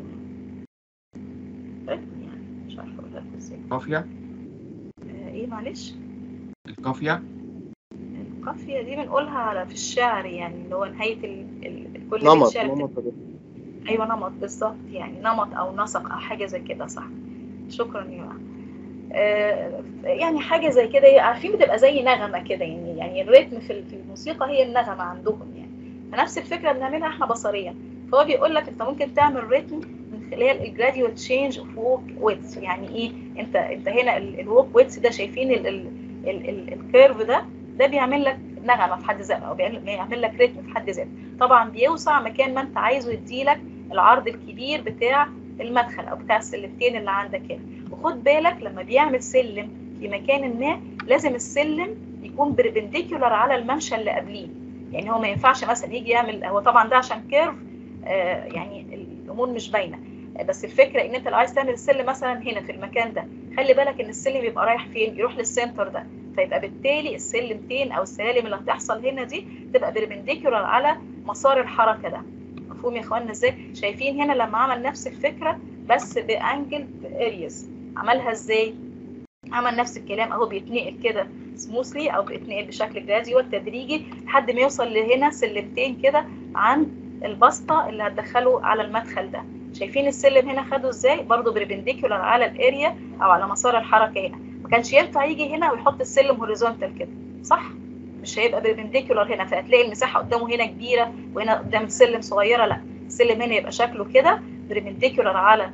ريتم يعني مش عارفه اقول لكم ازاي قافية آه ايه معلش القافية القافيه دي بنقولها على في الشعر يعني اللي هو نهايه ال... ال... كل نمط الشعر نمط ايوه نمط بالظبط يعني نمط او نسق او حاجه زي كده صح شكرا يا جماعه آه يعني حاجه زي كده عارفين بتبقى زي نغمه كده يعني يعني الريتم في في الموسيقى هي النغمه عندهم يعني فنفس الفكره بنعملها احنا بصريا فهو بيقول لك انت ممكن تعمل ريتم من اللي هي الجراديوال تشينج اوف ووك ويدث يعني ايه انت انت هنا الووك ويدث ده شايفين الكيرف ده ده بيعمل لك نغمه في حد ذاته او بيعمل بيعمل لك رتم في حد ذاته طبعا بيوسع مكان ما انت عايزه يديلك العرض الكبير بتاع المدخل او بتاع السلمتين اللي عندك هنا وخد بالك لما بيعمل سلم في مكان ما لازم السلم يكون بربنديكولار على الممشى اللي قبليه يعني هو ما ينفعش مثلا يجي يعمل هو طبعا ده عشان كيرف آه يعني الامور مش باينه بس الفكره ان انت لو عايز تعمل السلم مثلا هنا في المكان ده خلي بالك ان السلم يبقى رايح فين يروح للسنتر ده فيبقى بالتالي السلمتين او السلالم اللي هتحصل هنا دي تبقى بربنديكولار على مسار الحركه ده مفهوم يا اخوانا ازاي شايفين هنا لما عمل نفس الفكره بس بانجل ارياز عملها ازاي عمل نفس الكلام اهو بيتنقل كده سموثلي او بيتنقل بشكل جراديوال تدريجي لحد ما يوصل لهنا سلمتين كده عند البسطه اللي هتدخله على المدخل ده شايفين السلم هنا خده ازاي برضه بربنديكولار على الاريا او على مسار الحركه هنا ما كانش ينفع يجي هنا ويحط السلم هوريزونتال كده صح مش هيبقى بربنديكولار هنا فهتلاقي المساحه قدامه هنا كبيره وهنا قدام السلم صغيره لا السلم هنا يبقى شكله كده بربنديكولار على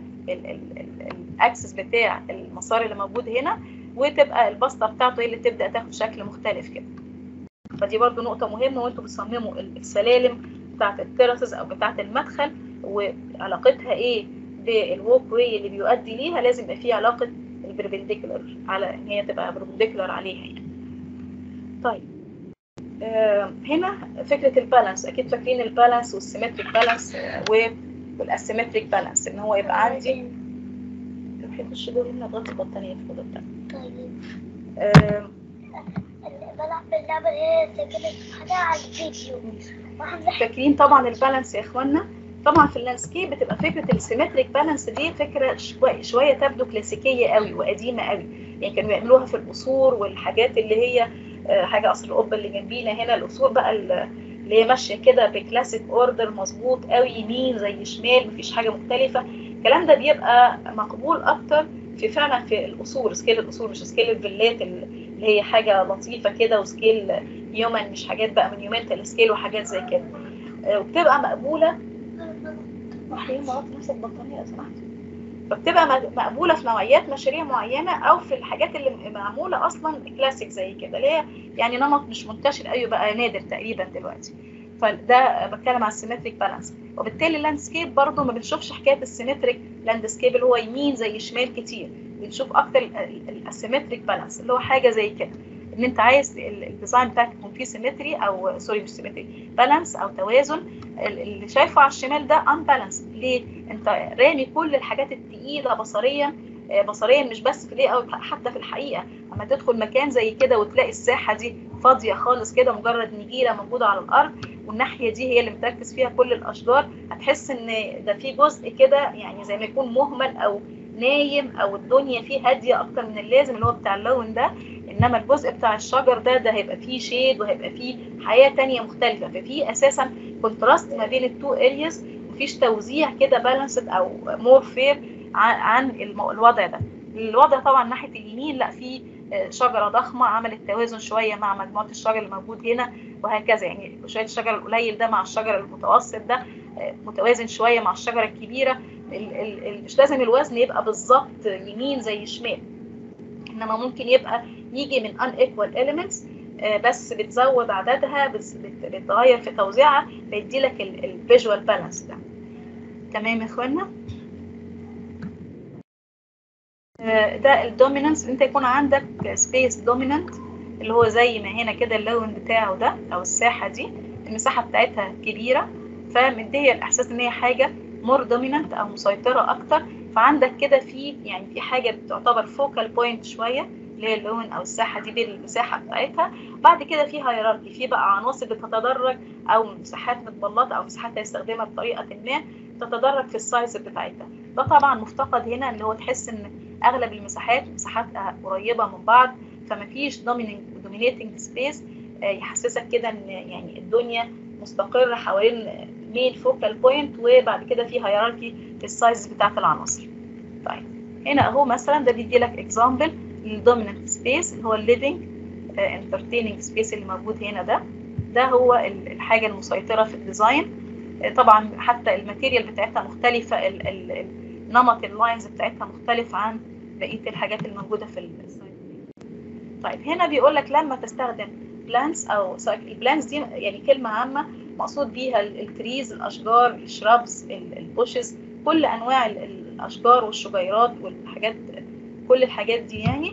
الاكسس بتاع المسار اللي موجود هنا وتبقى البسطه بتاعته هي اللي تبدا تاخد شكل مختلف كده فدي برضو نقطه مهمه وانتوا بتصمموا السلالم بتاعه التيراسز او بتاعه المدخل وعلاقتها ايه بالووك واي اللي بيؤدي ليها لازم يبقى فيه علاقه البربنديكولار على ان هي تبقى بربنديكولار عليها يعني. طيب آه هنا فكره البالانس اكيد فاكرين البالانس والسيمتريك بالانس آه والاسيمتريك بالانس ان هو يبقى عندي روحي خش دول هنا اضغطي البطانيه في الاوضه بتاعتك طيب آه بلعب اللعبة اللي هي سجلت حاجة على الفيديو واحدة فاكرين طبعا البالانس يا اخوانا طبعا في اللاندسكيب بتبقى فكره السيمتريك بالانس دي فكره شويه شويه تبدو كلاسيكيه قوي وقديمه قوي يعني كانوا بيعملوها في القصور والحاجات اللي هي حاجه قصر القبه اللي جنبينا هنا القصور بقى اللي هي ماشيه كده بكلاسيك اوردر مظبوط قوي يمين زي شمال مفيش حاجه مختلفه الكلام ده بيبقى مقبول اكتر في فعلا في القصور سكيل القصور مش سكيل الفيلات اللي هي حاجه لطيفه كده وسكيل يومن مش حاجات بقى من يومين سكيل وحاجات زي كده وبتبقى مقبوله روحي يوم غطي نفسك بطانيه لو سمحت فبتبقى مقبوله في نوعيات مشاريع معينه او في الحاجات اللي معموله اصلا كلاسيك زي كده اللي هي يعني نمط مش منتشر قوي بقى نادر تقريبا دلوقتي فده بتكلم على السيمتريك بالانس وبالتالي اللاندسكيب برضو ما بنشوفش حكايه السيمتريك لاندسكيب اللي هو يمين زي شمال كتير بنشوف اكتر الاسيمتريك بالانس اللي هو حاجه زي كده ان انت عايز الديزاين بتاعك يكون فيه سيمتري او سوري مش سيمتري بالانس او توازن اللي شايفه على الشمال ده ان بالانس ليه انت رامي كل الحاجات الثقيله بصريا بصريا مش بس في ليه او حتى في الحقيقه اما تدخل مكان زي كده وتلاقي الساحه دي فاضيه خالص كده مجرد نجيله موجوده على الارض والناحيه دي هي اللي متركز فيها كل الاشجار هتحس ان ده في جزء كده يعني زي ما يكون مهمل او نايم او الدنيا فيه هاديه اكتر من اللازم اللي هو بتاع اللون ده انما الجزء بتاع الشجر ده ده هيبقى فيه شيد وهيبقى فيه حياه تانية مختلفه ففي اساسا كونتراست ما بين التو ارياز مفيش توزيع كده بالانسد او مور فير عن الوضع ده الوضع طبعا ناحيه اليمين لا في شجره ضخمه عملت توازن شويه مع مجموعه الشجر اللي موجود هنا وهكذا يعني شويه الشجر القليل ده مع الشجر المتوسط ده متوازن شويه مع الشجره الكبيره مش لازم الوزن يبقى بالظبط يمين زي شمال انما ممكن يبقى يجي من ان ايكوال elements بس بتزود عددها بتغير في توزيعها بيدي لك الفيجوال بالانس ده تمام يا اخوانا ده الدومينانس انت يكون عندك سبيس دومينانت اللي هو زي ما هنا كده اللون بتاعه ده او الساحه دي المساحه بتاعتها كبيره فمديه الاحساس ان هي حاجه مور دومينانت او مسيطره اكتر فعندك كده في يعني في حاجه بتعتبر فوكال بوينت شويه اللي هي اللون او الساحه دي بالمساحه بتاعتها بعد كده في هيراركي في بقى عناصر بتتدرج او مساحات متبلطه او مساحات هيستخدمها بطريقه ما تتدرج في السايز بتاعتها ده طبعا مفتقد هنا اللي هو تحس ان اغلب المساحات مساحات قريبه من بعض فمفيش دومينيتنج سبيس يحسسك كده ان يعني الدنيا مستقره حوالين مين فوكال بوينت وبعد كده في هيراركي في السايز بتاعت العناصر طيب هنا اهو مثلا ده بيدي لك اكزامبل للدوميننت سبيس اللي هو الليفنج انترتيننج سبيس اللي موجود هنا ده ده هو الحاجه المسيطره في الديزاين طبعا حتى الماتيريال بتاعتها مختلفه ال ال نمط اللاينز بتاعتها مختلف عن بقيه الحاجات الموجوده في السلايد طيب هنا بيقول لك لما تستخدم بلانتس او البلانتس دي يعني كلمه عامه مقصود بيها التريز الاشجار الشرابز البوشز كل انواع الاشجار والشجيرات والحاجات كل الحاجات دي يعني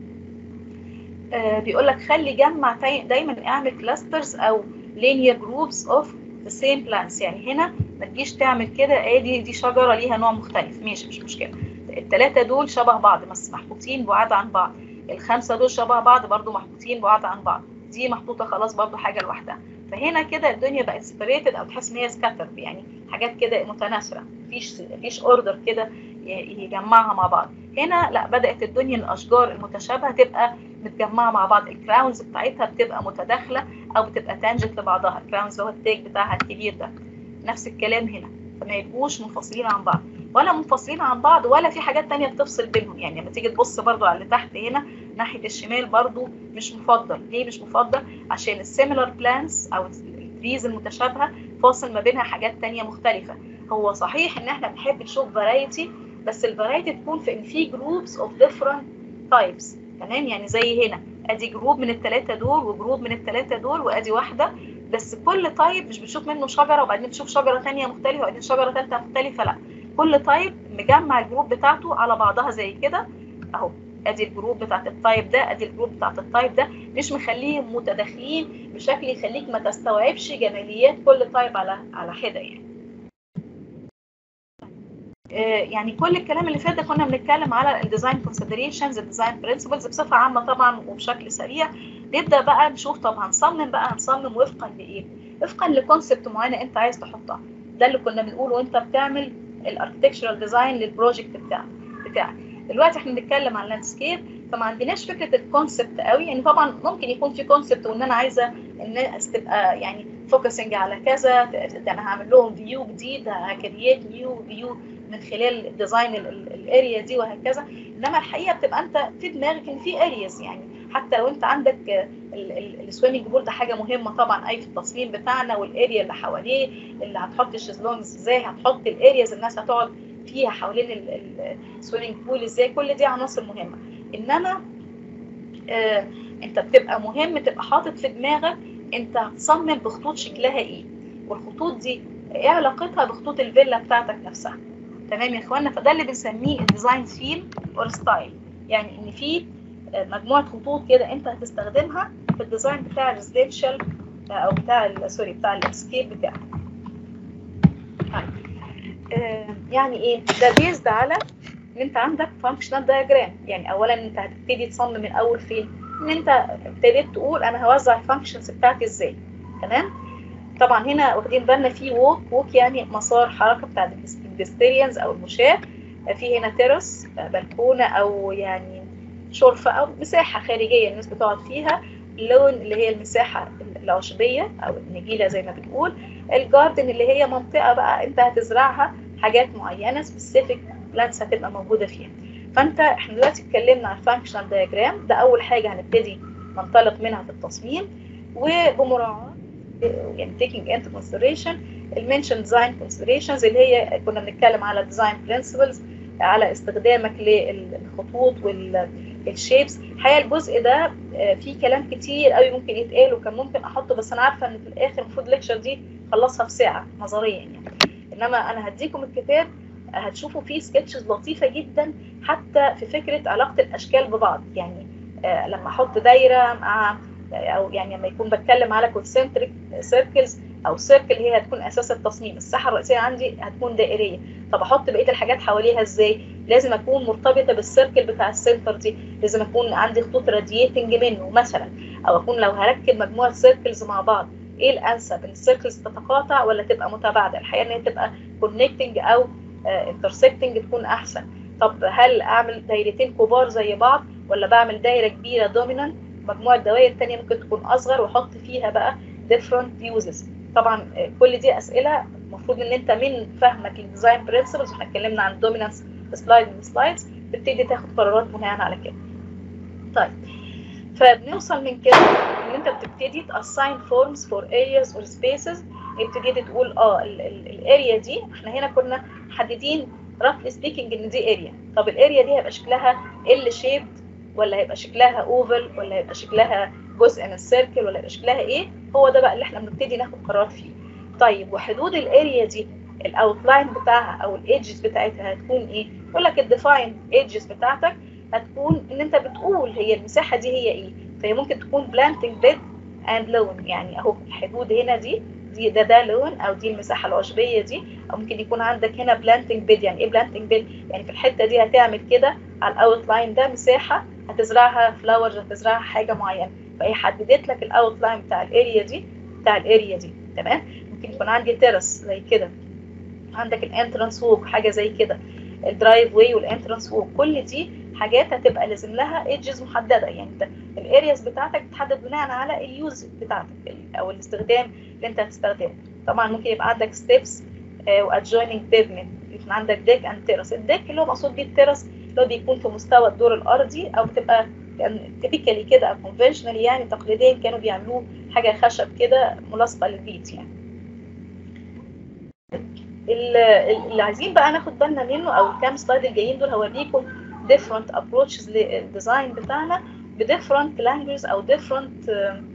آه بيقول لك خلي جمع دايما اعمل كلاسترز او linear groups of the same plants يعني هنا ما تجيش تعمل كده ادي دي شجره ليها نوع مختلف ماشي مش مشكله الثلاثه دول شبه بعض بس محطوطين بعاد عن بعض الخمسه دول شبه بعض برضو محطوطين بعاد عن بعض دي محطوطه خلاص برضو حاجه لوحدها فهنا كده الدنيا بقت سيبريتد او تحس ان هي سكاتر يعني حاجات كده متناثره مفيش مفيش اوردر كده يجمعها مع بعض هنا لا بدات الدنيا الاشجار المتشابهه تبقى متجمعه مع بعض الكراونز بتاعتها بتبقى متداخله او بتبقى تانجنت لبعضها الكراونز اللي هو التاج بتاعها الكبير ده نفس الكلام هنا فما يبقوش منفصلين عن بعض ولا منفصلين عن بعض ولا في حاجات تانية بتفصل بينهم يعني لما تيجي تبص برضو على اللي تحت هنا ناحية الشمال برضو مش مفضل ليه مش مفضل عشان السيميلار بلانس او التريز المتشابهة فاصل ما بينها حاجات تانية مختلفة هو صحيح ان احنا بنحب نشوف فرايتي بس الفرايتي تكون في ان في جروبس اوف ديفرنت تايبس تمام يعني زي هنا ادي جروب من الثلاثه دول وجروب من الثلاثه دول وادي واحده بس كل تايب مش بتشوف منه شجره وبعدين تشوف شجره ثانيه مختلفه وبعدين شجره ثالثه مختلفه لا كل تايب مجمع الجروب بتاعته على بعضها زي كده اهو ادي الجروب بتاعت التايب ده ادي الجروب بتاعت التايب ده مش مخليهم متداخلين بشكل يخليك ما تستوعبش جماليات كل تايب على على حده يعني يعني كل الكلام اللي فات ده كنا بنتكلم على الديزاين كونسيدريشنز الديزاين برنسبلز بصفه عامه طبعا وبشكل سريع نبدا بقى نشوف طب هنصمم بقى هنصمم وفقا لايه وفقا لكونسبت معينه انت عايز تحطها ده اللي كنا بنقوله وانت بتعمل الاركتكتشرال ديزاين للبروجكت بتاعك بتاعك دلوقتي احنا بنتكلم عن لاندسكيب فما عندناش فكره الكونسبت قوي يعني طبعا ممكن يكون في كونسبت وان انا عايزه الناس تبقى يعني فوكسنج على كذا ده انا هعمل لهم فيو جديد هكريت نيو فيو من خلال ديزاين الاريا دي وهكذا انما الحقيقه بتبقى انت في دماغك ان في ارياز يعني حتى لو انت عندك السويمنج بول ده حاجه مهمه طبعا اي في التصميم بتاعنا والاريا اللي حواليه اللي هتحط الشезлونجز ازاي هتحط الارياز الناس هتقعد فيها حوالين السويمنج بول ازاي كل دي عناصر مهمه انما آه انت بتبقى مهم تبقى حاطط في دماغك انت هتصمم بخطوط شكلها ايه والخطوط دي ايه علاقتها بخطوط الفيلا بتاعتك نفسها تمام يا اخوانا فده اللي بنسميه الديزاين ثيم اور ستايل يعني ان في مجموعه خطوط كده انت هتستخدمها في الديزاين بتاع الريزيدنشال او بتاع سوري بتاع الاسكيب بتاعك طيب آه يعني ايه ده بيزد على ان انت عندك فانكشنال دايجرام يعني اولا انت هتبتدي تصمم من اول فين ان انت ابتديت تقول انا هوزع الفانكشنز بتاعتي ازاي تمام طبعا هنا واخدين بالنا في ووك ووك يعني مسار حركه بتاع البستيريانز او المشاة في هنا تيرس بلكونه او يعني شرفه او مساحه خارجيه الناس بتقعد فيها اللون اللي هي المساحه العشبيه او النجيله زي ما بنقول الجاردن اللي هي منطقه بقى انت هتزرعها حاجات معينه سبيسيفيك بلانتس هتبقى موجوده فيها فانت احنا دلوقتي اتكلمنا عن الفانكشنال دايجرام ده اول حاجه هنبتدي ننطلق منها في التصميم وبمراعاه يعني taking into consideration المنشن ديزاين considerations اللي هي كنا بنتكلم على ديزاين برنسبلز على استخدامك للخطوط والشيبس الحقيقه الجزء ده فيه كلام كتير قوي ممكن يتقال وكان ممكن احطه بس انا عارفه ان في الاخر المفروض الليكشر دي خلصها في ساعه نظريا يعني انما انا هديكم الكتاب هتشوفوا فيه سكتشز لطيفه جدا حتى في فكره علاقه الاشكال ببعض يعني لما احط دايره مع او يعني لما يكون بتكلم على كونسنتريك سيركلز او سيركل هي هتكون اساس التصميم الساحه الرئيسيه عندي هتكون دائريه طب احط بقيه الحاجات حواليها ازاي لازم اكون مرتبطه بالسيركل بتاع السنتر دي لازم اكون عندي خطوط رادييتنج منه مثلا او اكون لو هركب مجموعه سيركلز مع بعض ايه الانسب ان السيركلز تتقاطع ولا تبقى متباعده الحقيقه ان هي تبقى كونكتنج او انترسكتنج تكون احسن طب هل اعمل دايرتين كبار زي بعض ولا بعمل دايره كبيره دومينانت مجموعه دوائر تانية ممكن تكون اصغر واحط فيها بقى different uses طبعا كل دي اسئله المفروض ان انت من فهمك للديزاين برنسبلز واحنا اتكلمنا عن الدومينانس سلايد من السلايدز تبتدي تاخد قرارات بناء على كده طيب فبنوصل من كده ان انت بتبتدي تاساين فورمز فور areas or spaces ابتديت تقول اه الاريا دي احنا هنا كنا محددين رافلي سبيكينج ان دي اريا طب الاريا دي هيبقى شكلها ال شيبد ولا هيبقى شكلها اوفل ولا هيبقى شكلها جزء من السيركل ولا هيبقى شكلها ايه هو ده بقى اللي احنا بنبتدي ناخد قرار فيه طيب وحدود الاريا دي الاوتلاين بتاعها او الايدجز بتاعتها هتكون ايه يقول لك الديفاين ايدجز بتاعتك هتكون ان انت بتقول هي المساحه دي هي ايه فهي ممكن تكون بلانتنج بيد اند لون يعني اهو الحدود هنا دي دي ده ده لون او دي المساحه العشبيه دي او ممكن يكون عندك هنا بلانتنج بيد يعني ايه بلانتنج بيد يعني في الحته دي هتعمل كده على الاوت لاين ده مساحه هتزرعها فلاورز هتزرعها حاجه معينه فهي حددت لك الاوت لاين بتاع الاريا دي بتاع الاريا دي تمام ممكن يكون عندي تيرس زي كده عندك الانترانس ووك حاجه زي كده الدرايف واي والانترانس ووك كل دي حاجات هتبقى لازم لها ايدجز محدده يعني انت الارياز بتاعتك بتحدد بناء على اليوز بتاعتك او الاستخدام اللي انت هتستخدمه طبعا ممكن يبقى عندك ستيبس وادجويننج بيفمنت يكون عندك ديك اند تيرس الديك اللي هو مقصود بيه التيرس اللي هو بيكون في مستوى الدور الارضي او بتبقى تيبيكالي كده او كونفشنال يعني تقليديا كانوا بيعملوه حاجه خشب كده ملاصقه للبيت يعني اللي عايزين بقى ناخد بالنا منه او الكام سلايد الجايين دول هوريكم different approaches للديزاين بتاعنا ب different languages او different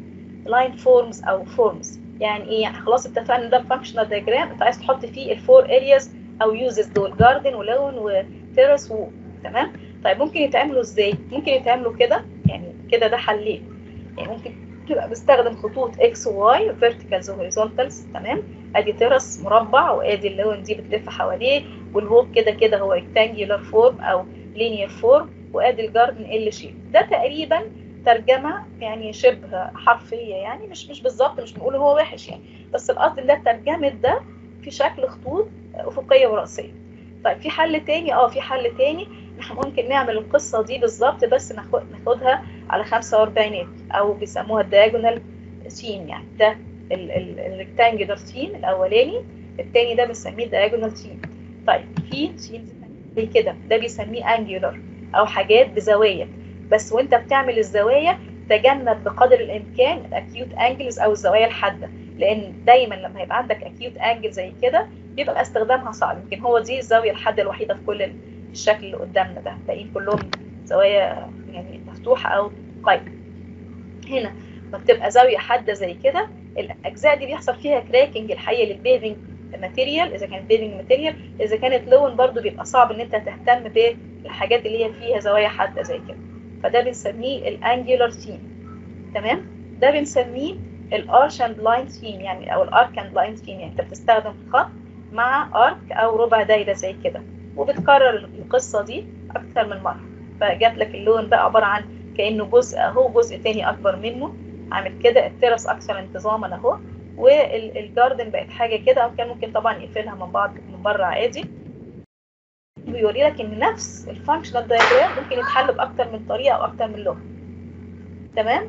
line forms او forms يعني ايه يعني خلاص اتفقنا ان ده functional diagram انت عايز تحط فيه الفور areas او uses دول garden ولون وتيرس و تمام طيب ممكن يتعملوا ازاي ممكن يتعملوا كده يعني كده ده حلين يعني ممكن تبقى بستخدم خطوط اكس وواي فيرتيكالز وهوريزونتالز تمام ادي ترس مربع وادي اللون دي بتلف حواليه والهوب كده كده هو ريكتانجولار فورم او لينير فورم وادي الجاردن ال شيب ده تقريبا ترجمه يعني شبه حرفيه يعني مش مش بالظبط مش بنقول هو وحش يعني بس القصد ده ترجمه ده في شكل خطوط افقيه وراسيه طيب في حل تاني اه في حل تاني احنا ممكن نعمل القصه دي بالظبط بس ناخد ناخدها على 45 او بيسموها الدياجونال سين يعني ده الريكتانجولار سين الاولاني التاني ده بنسميه دياجونال سين طيب في سين زي كده ده بيسميه انجولار او حاجات بزوايا بس وانت بتعمل الزوايا تجنب بقدر الامكان الاكيوت انجلز او الزوايا الحاده لان دايما لما يبقى عندك اكيوت انجل زي كده بيبقى استخدامها صعب يمكن هو دي الزاويه الحاده الوحيده في كل الشكل اللي قدامنا ده باقيين كلهم زوايا يعني مفتوحه او قايمه هنا لما بتبقى زاويه حاده زي كده الاجزاء دي بيحصل فيها كراكنج الحقيقه للبيفنج ماتيريال اذا كانت بيفنج ماتيريال اذا كانت لون برضو بيبقى صعب ان انت تهتم بالحاجات اللي هي فيها زوايا حاده زي كده فده بنسميه الانجولار سيم تمام ده بنسميه الارش اند لاين سيم يعني او الارك اند لاين سيم يعني انت بتستخدم خط مع ارك او ربع دايره زي كده وبتكرر القصه دي اكتر من مره فجات لك اللون بقى عباره عن كانه جزء اهو جزء تاني اكبر منه عامل كده الترس اكثر انتظاما اهو والجاردن بقت حاجه كده او كان ممكن طبعا يقفلها من بعض من بره عادي بيوري لك ان نفس الفانكشنال دايجرام ممكن يتحل باكتر من طريقه او اكتر من لغه تمام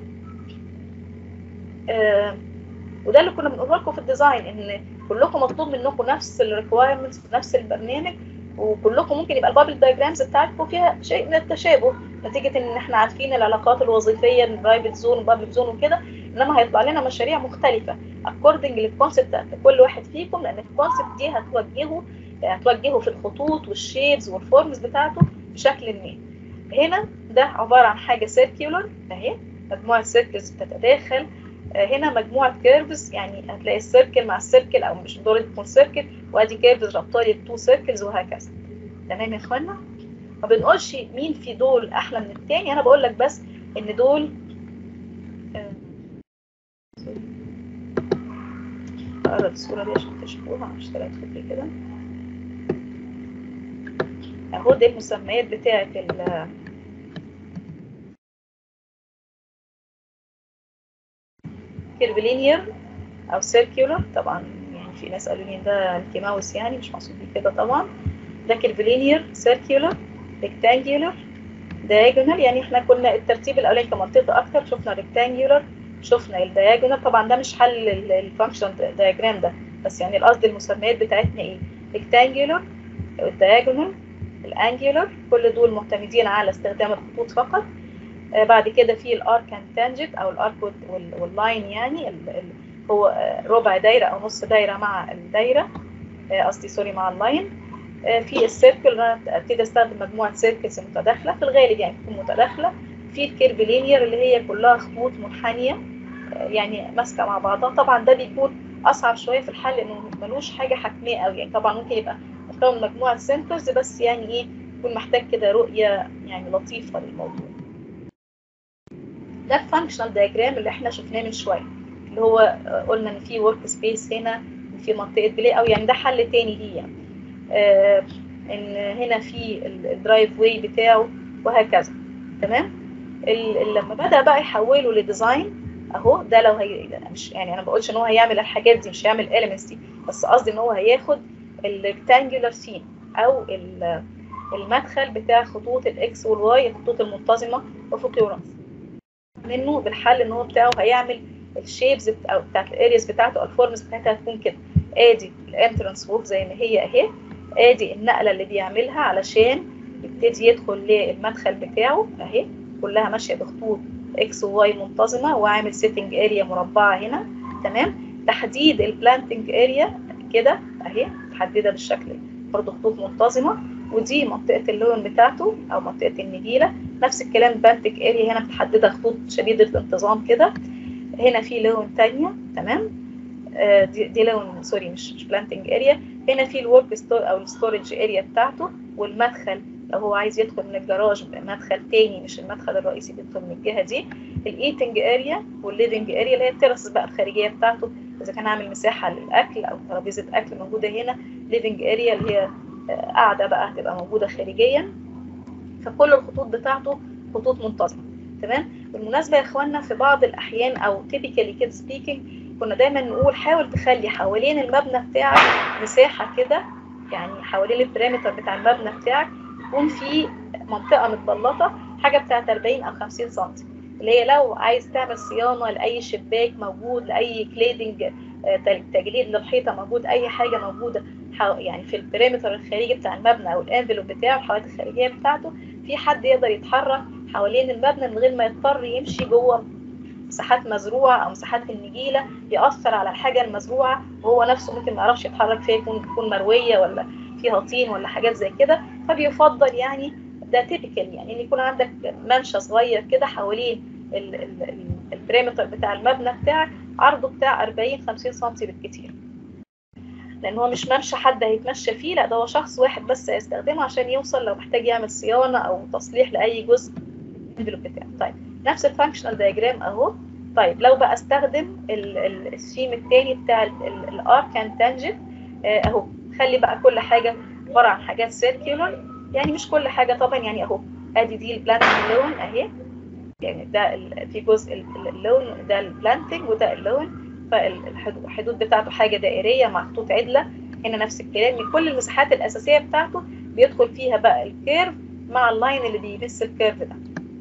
آه وده اللي كنا بنقوله لكم في الديزاين ان كلكم مطلوب منكم نفس الريكوايرمنتس نفس البرنامج وكلكم ممكن يبقى البابل دايجرامز بتاعتكم فيها شيء من التشابه نتيجه ان احنا عارفين العلاقات الوظيفيه البرايفت زون وبابل زون وكده انما هيطلع لنا مشاريع مختلفه اكوردنج للكونسبت بتاعت كل واحد فيكم لان الكونسبت دي هتوجهه هتوجهه في الخطوط والشيبز والفورمز بتاعته بشكل ما هنا ده عباره عن حاجه سيركيولر اهي مجموعه سيركلز بتتداخل هنا مجموعه كيرفز يعني هتلاقي السيركل مع السيركل او مش ضروري تكون سيركل وادي كيرفز رابطه لي التو سيركلز وهكذا تمام يا اخوانا ما بنقولش مين في دول احلى من التاني انا بقول لك بس ان دول اقرا الصوره دي عشان تشوفوها مش طلعت فكرة كده اهو دي المسميات بتاعه ال كيرفلينير او سيركيولر طبعا يعني في ناس قالوا لي ده ميكي ماوس يعني مش مقصود بيه كده طبعا ده كيرفلينير سيركيولر ريكتانجولر دايجونال يعني احنا كنا الترتيب الاولاني كمنطقه اكتر شفنا ريكتانجولر شفنا الدياجونال طبعا ده مش حل الفانكشن دايجرام ده بس يعني القصد المسميات بتاعتنا ايه ريكتانجولر الدياجونال الانجولر كل دول معتمدين على استخدام الخطوط فقط آه بعد كده في الارك اند تانجنت او الارك واللاين يعني ال ال هو آه ربع دايره او نص دايره مع الدايره قصدي آه سوري مع اللاين آه، في السيركل انا ابتدي استخدم مجموعه سيركلز متداخله في الغالب يعني تكون متداخله في الكيرفلينير اللي هي كلها خطوط منحنيه آه، يعني ماسكه مع بعضها طبعا ده بيكون اصعب شويه في الحل لانه ملوش حاجه حتميه قوي يعني طبعا ممكن يبقى مكون من مجموعه سنترز بس يعني ايه يكون محتاج كده رؤيه يعني لطيفه للموضوع ده الفانكشنال دايجرام اللي احنا شفناه من شويه اللي هو آه، قلنا ان في ورك سبيس هنا في منطقه بلاي او يعني ده حل تاني ليه يعني آه ان هنا في الدرايف واي بتاعه وهكذا تمام ال- ال- لما بدا بقى يحوله لديزاين اهو ده لو هي مش يعني انا ما بقولش ان هو هيعمل الحاجات دي مش هيعمل الاليمنتس دي بس قصدي ان هو هياخد الريكتانجولار سين او ال- المدخل بتاع خطوط الاكس والواي الخطوط المنتظمه افقي وراسي منه بالحل ان هو بتاعه هيعمل الشيبز بتاع او بتاعت الارياز بتاعته او الفورمز بتاعتها هتكون كده ادي الانترنس وول زي ما هي اهي ادي النقله اللي بيعملها علشان يبتدي يدخل للمدخل بتاعه اهي كلها ماشيه بخطوط اكس وواي منتظمه وعامل سيتنج اريا مربعه هنا تمام تحديد البلانتنج اريا كده اهي متحدده بالشكل برضه خطوط منتظمه ودي منطقه اللون بتاعته او منطقه النجيله نفس الكلام بلانتنج اريا هنا متحدده خطوط شديده الانتظام كده هنا في لون تانية تمام آه، دي, دي لون سوري مش مش بلانتنج اريا هنا في الورك ستور او الستورج اريا بتاعته والمدخل لو هو عايز يدخل من الجراج مدخل تاني مش المدخل الرئيسي بيدخل من الجهه دي الايتنج اريا والليفنج اريا اللي هي الترس بقى الخارجيه بتاعته اذا كان عامل مساحه للاكل او ترابيزه اكل موجوده هنا ليفنج اريا اللي هي آه، قاعده بقى هتبقى موجوده خارجيا فكل الخطوط بتاعته خطوط منتظمه تمام بالمناسبه يا اخواننا في بعض الاحيان او typically كده سبيكينج كنا دايما نقول حاول تخلي حوالين المبنى بتاعك مساحه كده يعني حوالين البريمتر بتاع المبنى بتاعك يكون في منطقه متبلطه حاجه بتاعت 40 او 50 سم اللي هي لو عايز تعمل صيانه لاي شباك موجود لاي كليدنج آه، تجليد للحيطه موجود اي حاجه موجوده حو- يعني في البريمتر الخارجي بتاع المبنى او الانفلوب بتاعه الحوايط الخارجيه بتاعته في حد يقدر يتحرك حوالين المبنى من غير ما يضطر يمشي جوه مساحات مزروعه او مساحات النجيله ياثر على الحاجه المزروعه وهو نفسه ممكن ما يعرفش يتحرك فيها يكون تكون مرويه ولا فيها طين ولا حاجات زي كده فبيفضل يعني ده تيبيكال يعني ان يكون عندك ممشى صغير كده حوالين ال- ال- ال- البريمتر بتاع المبنى بتاعك عرضه بتاع 40 50 سم بالكتير لان هو مش ممشى حد هيتمشى فيه لا ده هو شخص واحد بس هيستخدمه عشان يوصل لو محتاج يعمل صيانه او تصليح لاي جزء من الانفلوب بتاعه طيب نفس الفانكشنال دايجرام اهو طيب لو بقى استخدم ال- ال- السيم التاني بتاع الار كان تانجنت اهو خلي بقى كل حاجه عباره عن حاجات سيركيولار يعني مش كل حاجه طبعا يعني اهو ادي دي البلانتنج لون اهي يعني ده ال- في جزء ال- اللون ده البلانتنج وده اللون فالحدود بتاعته حاجه دائريه مع خطوط عدله هنا نفس الكلام من كل المساحات الاساسيه بتاعته بيدخل فيها بقى الكيرف مع اللاين اللي بيمس الكيرف ده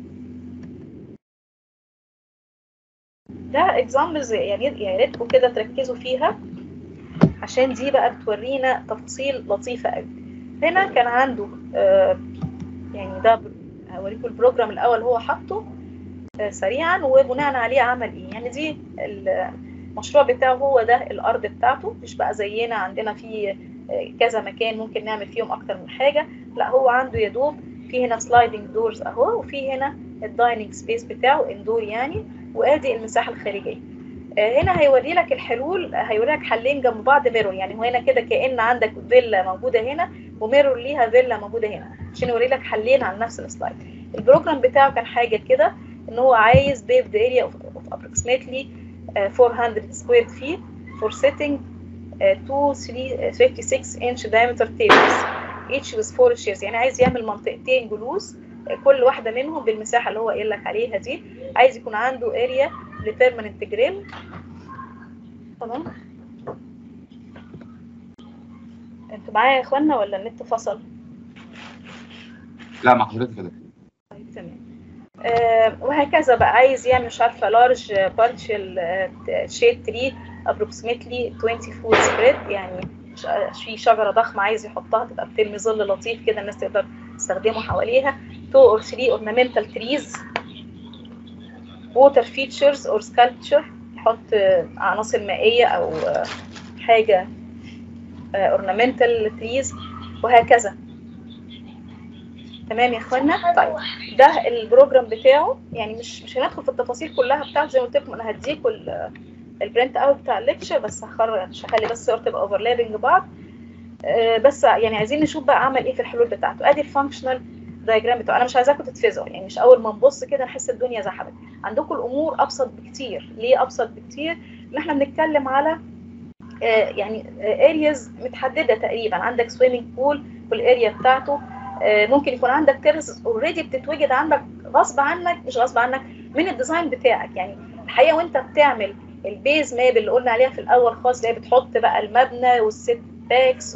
ده اكزامبلز يعني يا ريتكم كده تركزوا فيها عشان دي بقى بتورينا تفاصيل لطيفه قوي هنا كان عنده آه يعني ده ب- هوريكم البروجرام الاول هو حاطه آه سريعا وبناء عليه عمل ايه يعني دي المشروع بتاعه هو ده الارض بتاعته مش بقى زينا عندنا في آه، كذا مكان ممكن نعمل فيهم اكتر من حاجه لا هو عنده يا دوب في هنا سلايدنج دورز اهو وفي هنا الدايننج سبيس بتاعه اندور يعني وادي المساحه الخارجيه آه، هنا هيوري لك الحلول آه، هيوري لك حلين جنب بعض ميرور يعني هو هنا كده كأن عندك فيلا موجودة هنا وميرور ليها فيلا موجودة هنا عشان يوري لك حلين على نفس السلايد البروجرام بتاعه كان حاجة كده ان هو عايز paved area of, of approximately uh, 400 square feet for setting uh, two three, uh, 56 inch diameter tables each with four chairs يعني عايز يعمل منطقتين جلوس آه، كل واحدة منهم بالمساحة اللي هو قايل لك عليها دي عايز يكون عنده اريا لبيرمننت جريل تمام انتوا معايا يا اخوانا ولا النت فصل لا مع حضرتك كده طيب تمام آه وهكذا بقى عايز يعمل مش عارفه لارج بارشل شيد تري ابروكسيمتلي 20 فوت سبريد يعني ش- في شجره ضخمه عايز يحطها تبقى بترمي ظل لطيف كده الناس تقدر تستخدمه حواليها 2 or 3 ornamental trees water features or sculpture يحط آه، عناصر مائيه او آه، حاجه آه، ornamental trees وهكذا تمام يا اخوانا طيب ده البروجرام بتاعه يعني مش مش هندخل في التفاصيل كلها بتاعته زي ما قلت لكم انا هديكم ال- البرنت اوت بتاع الليكشر بس هخرج مش هخلي بس صور تبقى اوفرلابنج بعض آه، بس يعني عايزين نشوف بقى عمل ايه في الحلول بتاعته ادي الفانكشنال دايجرام بتاعه انا مش عايزاكم تتفزعوا يعني مش اول ما نبص كده نحس الدنيا زحمت عندكم الامور ابسط بكتير ليه ابسط بكتير ان احنا بنتكلم على آه، يعني ارياز متحدده تقريبا عندك سويمنج بول والاريا بتاعته آه، ممكن يكون عندك تيرس اوريدي بتتوجد عندك غصب عنك مش غصب عنك من الديزاين بتاعك يعني الحقيقه وانت بتعمل البيز ماب اللي قلنا عليها في الاول خالص اللي هي بتحط بقى المبنى والست باكس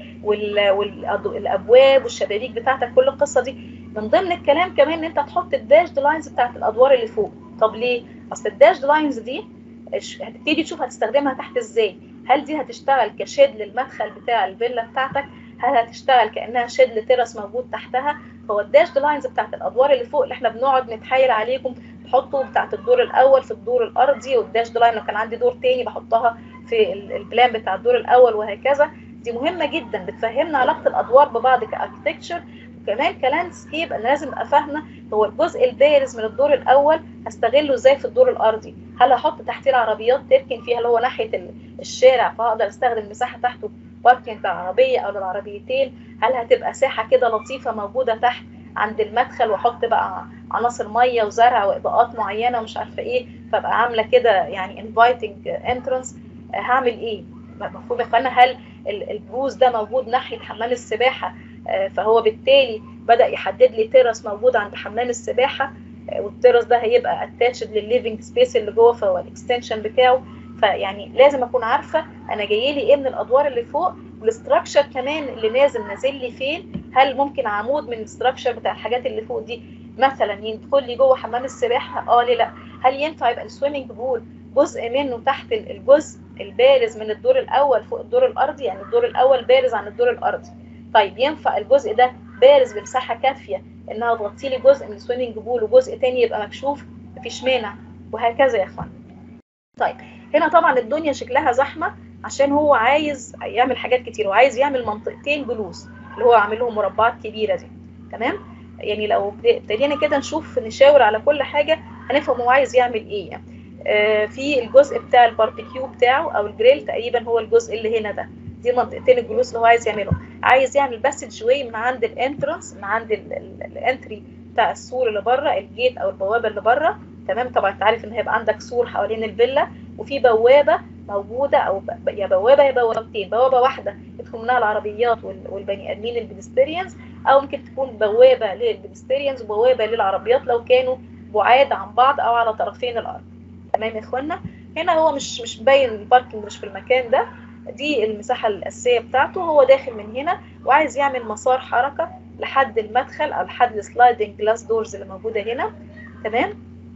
والابواب والشبابيك بتاعتك كل القصه دي من ضمن الكلام كمان ان انت تحط الداش لاينز بتاعت الادوار اللي فوق طب ليه اصل الداش لاينز دي إيش- هتبتدي تشوف هتستخدمها تحت ازاي هل دي هتشتغل كشيد للمدخل بتاع الفيلا بتاعتك هل هتشتغل كانها شيد لترس موجود تحتها فهو الداش لاينز بتاعت الادوار اللي فوق اللي احنا بنقعد نتحايل عليكم تحطوا بتاعت الدور الاول في الدور الارضي والداش لاين لو كان عندي دور تاني بحطها في ال- البلان بتاع الدور الاول وهكذا دي مهمه جدا بتفهمنا علاقه الادوار ببعض كاركتكتشر وكمان كلاندسكيب انا لازم ابقى فاهمه هو الجزء البارز من الدور الاول هستغله ازاي في الدور الارضي هل هحط تحتيه العربيات تركن فيها اللي هو ناحيه ال- الشارع فهقدر استخدم مساحه تحته باركنج للعربيه او للعربيتين هل هتبقى ساحه كده لطيفه موجوده تحت عند المدخل واحط بقى عناصر ميه وزرع واضاءات معينه ومش عارفه ايه فابقى عامله كده يعني انفايتنج انترنس هعمل ايه مفهوم يا اخوانا هل ال- البروز ده موجود ناحيه حمام السباحه آه، فهو بالتالي بدا يحدد لي تيرس موجود عند حمام السباحه آه، والتيرس ده هيبقى اتاتشد للليفنج سبيس اللي جوه فهو الاكستنشن بتاعه فيعني لازم اكون عارفه انا جاي لي ايه من الادوار اللي فوق والاستراكشر كمان اللي نازل نازل لي فين هل ممكن عمود من الاستراكشر بتاع الحاجات اللي فوق دي مثلا يدخل لي جوه حمام السباحه اه ليه لا هل ينفع يبقى السويمنج بول جزء منه تحت ال- الجزء البارز من الدور الاول فوق الدور الارضي يعني الدور الاول بارز عن الدور الارضي طيب ينفع الجزء ده بارز بمساحه كافيه انها تغطي لي جزء من السويمنج بول وجزء تاني يبقى مكشوف مفيش مانع وهكذا يا اخوان طيب هنا طبعا الدنيا شكلها زحمه عشان هو عايز يعمل حاجات كتير وعايز يعمل منطقتين جلوس اللي هو عامل لهم مربعات كبيره دي تمام يعني لو ابتدينا كده نشوف نشاور على كل حاجه هنفهم هو عايز يعمل ايه يعني. آه في الجزء بتاع الباربيكيو بتاعه او الجريل تقريبا هو الجزء اللي هنا ده دي منطقتين الجلوس اللي هو عايز يعملهم عايز يعمل باسج واي من عند الانترنس من عند الانتري بتاع السور اللي بره الجيت او البوابه اللي بره تمام طبعا انت عارف ان هيبقى عندك سور حوالين الفيلا وفي بوابه موجوده او ب- يا بوابه يا بوابتين بوابه واحده يدخل منها العربيات وال- والبني ادمين البيدستريانز او ممكن تكون بوابه للبيدستريانز وبوابه للعربيات لو كانوا بعاد عن بعض او على طرفين الارض تمام يا اخوانا هنا هو مش مش باين الباركنج مش في المكان ده دي المساحه الاساسيه بتاعته هو داخل من هنا وعايز يعمل مسار حركه لحد المدخل او لحد السلايدنج جلاس دورز اللي موجوده هنا تمام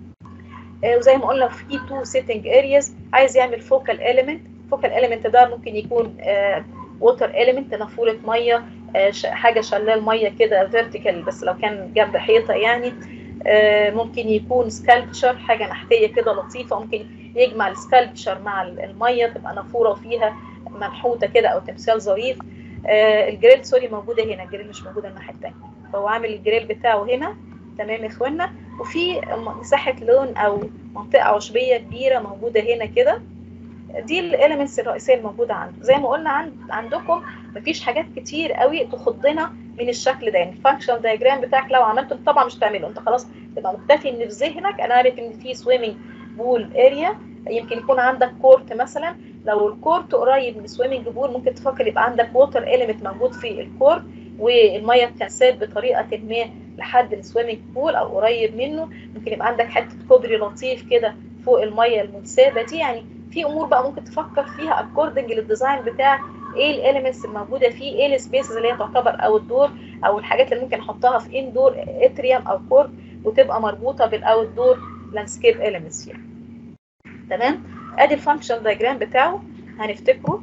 آه، وزي ما قلنا في تو سيتنج ارياز عايز يعمل فوكال اليمنت فوكال اليمنت ده ممكن يكون ووتر اليمنت نافوره ميه آه، ش- حاجه شلال ميه كده فيرتيكال بس لو كان جنب حيطه يعني آه، ممكن يكون سكالبتشر حاجه نحتيه كده لطيفه ممكن يجمع السكالبتشر مع ال- الميه تبقى نافوره وفيها منحوته كده او تمثال ظريف آه، الجريل سوري موجوده هنا الجريل مش موجوده الناحيه الثانيه فهو عامل الجريل بتاعه هنا تمام يا اخوانا وفي مساحه لون او منطقه عشبيه كبيره موجوده هنا كده دي الاليمنتس الرئيسيه الموجوده عنده زي ما قلنا عند عندكم مفيش حاجات كتير قوي تخضنا من الشكل ده يعني الفانكشن دايجرام بتاعك لو عملته انت طبعا مش تعمله انت خلاص تبقى مكتفي ان في ذهنك انا عارف ان في سويمنج بول اريا يمكن يكون عندك كورت مثلا لو الكورت قريب من السويمنج بول ممكن تفكر يبقى عندك ووتر اليمنت موجود في الكورت والميه تنساب بطريقه ما لحد السويمنج بول او قريب منه ممكن يبقى عندك حته كوبري لطيف كده فوق الميه المنسابه دي يعني في امور بقى ممكن تفكر فيها اكوردنج للديزاين بتاعك ايه الاليمنتس الموجوده فيه ايه السبيسز اللي هي تعتبر اوت دور او الحاجات اللي ممكن احطها في ان دور اتريوم او كورت وتبقى مربوطه بالاوت دور لاندسكيب اليمنتس يعني تمام ادي الفانكشن دايجرام بتاعه هنفتكره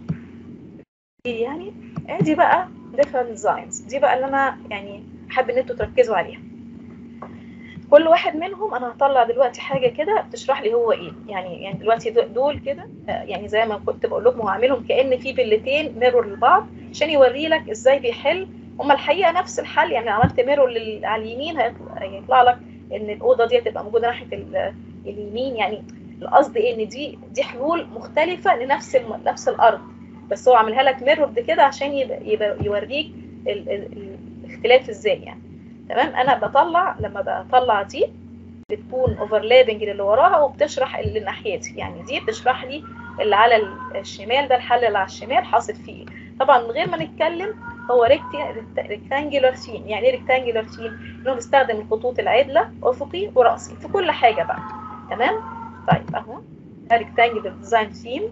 دي يعني ادي بقى different ديزاينز دي بقى اللي انا يعني حابب ان انتوا تركزوا عليها كل واحد منهم انا هطلع دلوقتي حاجه كده بتشرح لي هو ايه يعني يعني دلوقتي دول كده آه، يعني زي ما كنت بقول لكم هعملهم كان في بلتين ميرور لبعض عشان يوري لك ازاي بيحل هما الحقيقه نفس الحل يعني لو عملت ميرور لل- على اليمين هيطلع, هيطلع لك ان الاوضه دي هتبقى موجوده ناحيه ال- اليمين يعني القصد ايه ان دي دي حلول مختلفه لنفس الم... نفس الارض بس هو عاملها لك ميرور كده عشان يبقى, يبقى يوريك ال... ال... ال- الاختلاف ازاي يعني تمام انا بطلع لما بطلع دي بتكون اوفرلابنج للي وراها وبتشرح اللي ناحيتي يعني دي بتشرح لي اللي على الشمال ده الحل اللي على الشمال حاصل فيه ايه طبعا من غير ما نتكلم هو ريكتانجولار ثيم يعني ايه ريكتانجولار ثيم انه بيستخدم الخطوط العدله افقي وراسي في كل حاجه بقى تمام طيب اهو ده ريكتانجولار ديزاين ثيم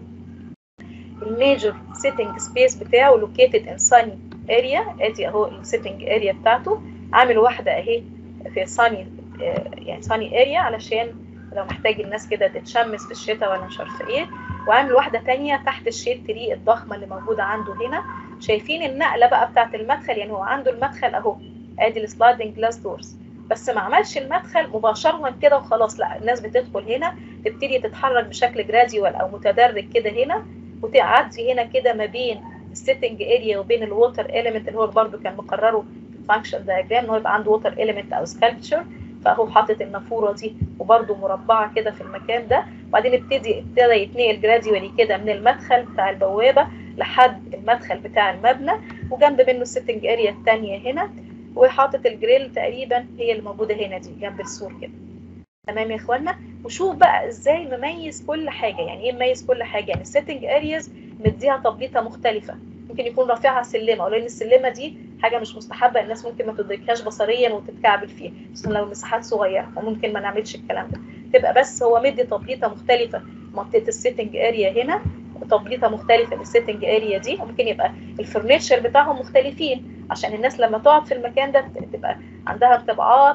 الميجر سيتنج سبيس بتاعه لوكيتد ان ساني اريا ادي اهو السيتنج اريا بتاعته عامل واحده اهي في ساني يعني ساني اريا علشان لو محتاج الناس كده تتشمس في الشتاء ولا مش عارفه ايه وعامل واحده تانية تحت الشيد تري الضخمه اللي موجوده عنده هنا شايفين النقله بقى بتاعه المدخل يعني هو عنده المدخل اهو ادي السلايدنج جلاس دورز بس ما عملش المدخل مباشره كده وخلاص لا الناس بتدخل هنا تبتدي تتحرك بشكل جراديوال او متدرج كده هنا وتعدي هنا كده ما بين السيتنج اريا وبين الووتر اليمنت اللي هو برده كان مقرره في الفانكشن دايجرام ان هو يبقى عنده ووتر اليمنت او سكالبتشر فهو حاطط النافوره دي وبرده مربعه كده في المكان ده وبعدين ابتدي ابتدى يتنقل جراديوالي كده من المدخل بتاع البوابه لحد المدخل بتاع المبنى وجنب منه السيتنج اريا الثانيه هنا وحاطط الجريل تقريبا هي اللي موجوده هنا دي جنب السور كده تمام يا اخوانا وشوف بقى ازاي مميز كل حاجه يعني ايه مميز كل حاجه يعني السيتنج ارياز مديها تبليطه مختلفه ممكن يكون رافعها سلمه ولان السلمه دي حاجه مش مستحبه الناس ممكن ما تدركهاش بصريا وتتكعبل فيها خصوصا لو المساحات صغيره وممكن ما نعملش الكلام ده تبقى بس هو مدي تبليطه مختلفه منطقه السيتنج اريا هنا وتبليطه مختلفه للسيتنج اريا دي وممكن يبقى الفرنتشر بتاعهم مختلفين عشان الناس لما تقعد في المكان ده تبقى عندها انطباعات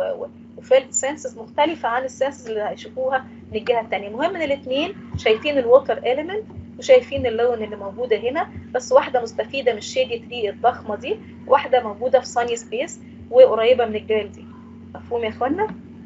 وفيلد سنسز مختلفه عن السنسز اللي هيشوفوها من الجهه الثانيه المهم ان الاثنين شايفين الووتر اليمنت وشايفين اللون اللي موجوده هنا بس واحده مستفيده من الشيدي تري الضخمه دي واحده موجوده في ساني سبيس وقريبه من الجريل دي مفهوم يا اخوانا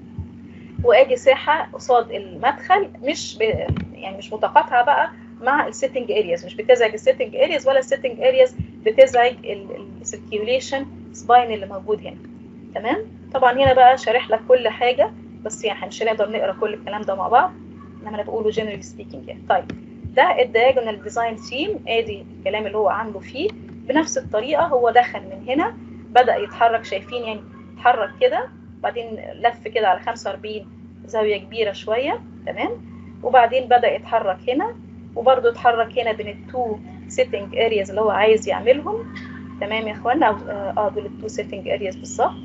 وادي ساحه قصاد المدخل مش ب... يعني مش متقاطعه بقى مع السيتنج ارياز مش بتزعج السيتنج ارياز ولا السيتنج ارياز بتزعج السيركيوليشن سباين اللي موجود هنا تمام طبعا هنا بقى شارح لك كل حاجه بس يعني مش هنقدر نقرا كل الكلام ده مع بعض انما انا بقوله جنرالي سبيكينج يعني طيب ده الدياجونال ديزاين ثيم ادي الكلام اللي هو عامله فيه بنفس الطريقه هو دخل من هنا بدا يتحرك شايفين يعني اتحرك كده بعدين لف كده على 45 زاويه كبيره شويه تمام وبعدين بدا يتحرك هنا وبرده اتحرك هنا بين التو سيتنج ارياز اللي هو عايز يعملهم تمام يا اخوانا اه دول التو سيتنج ارياز بالظبط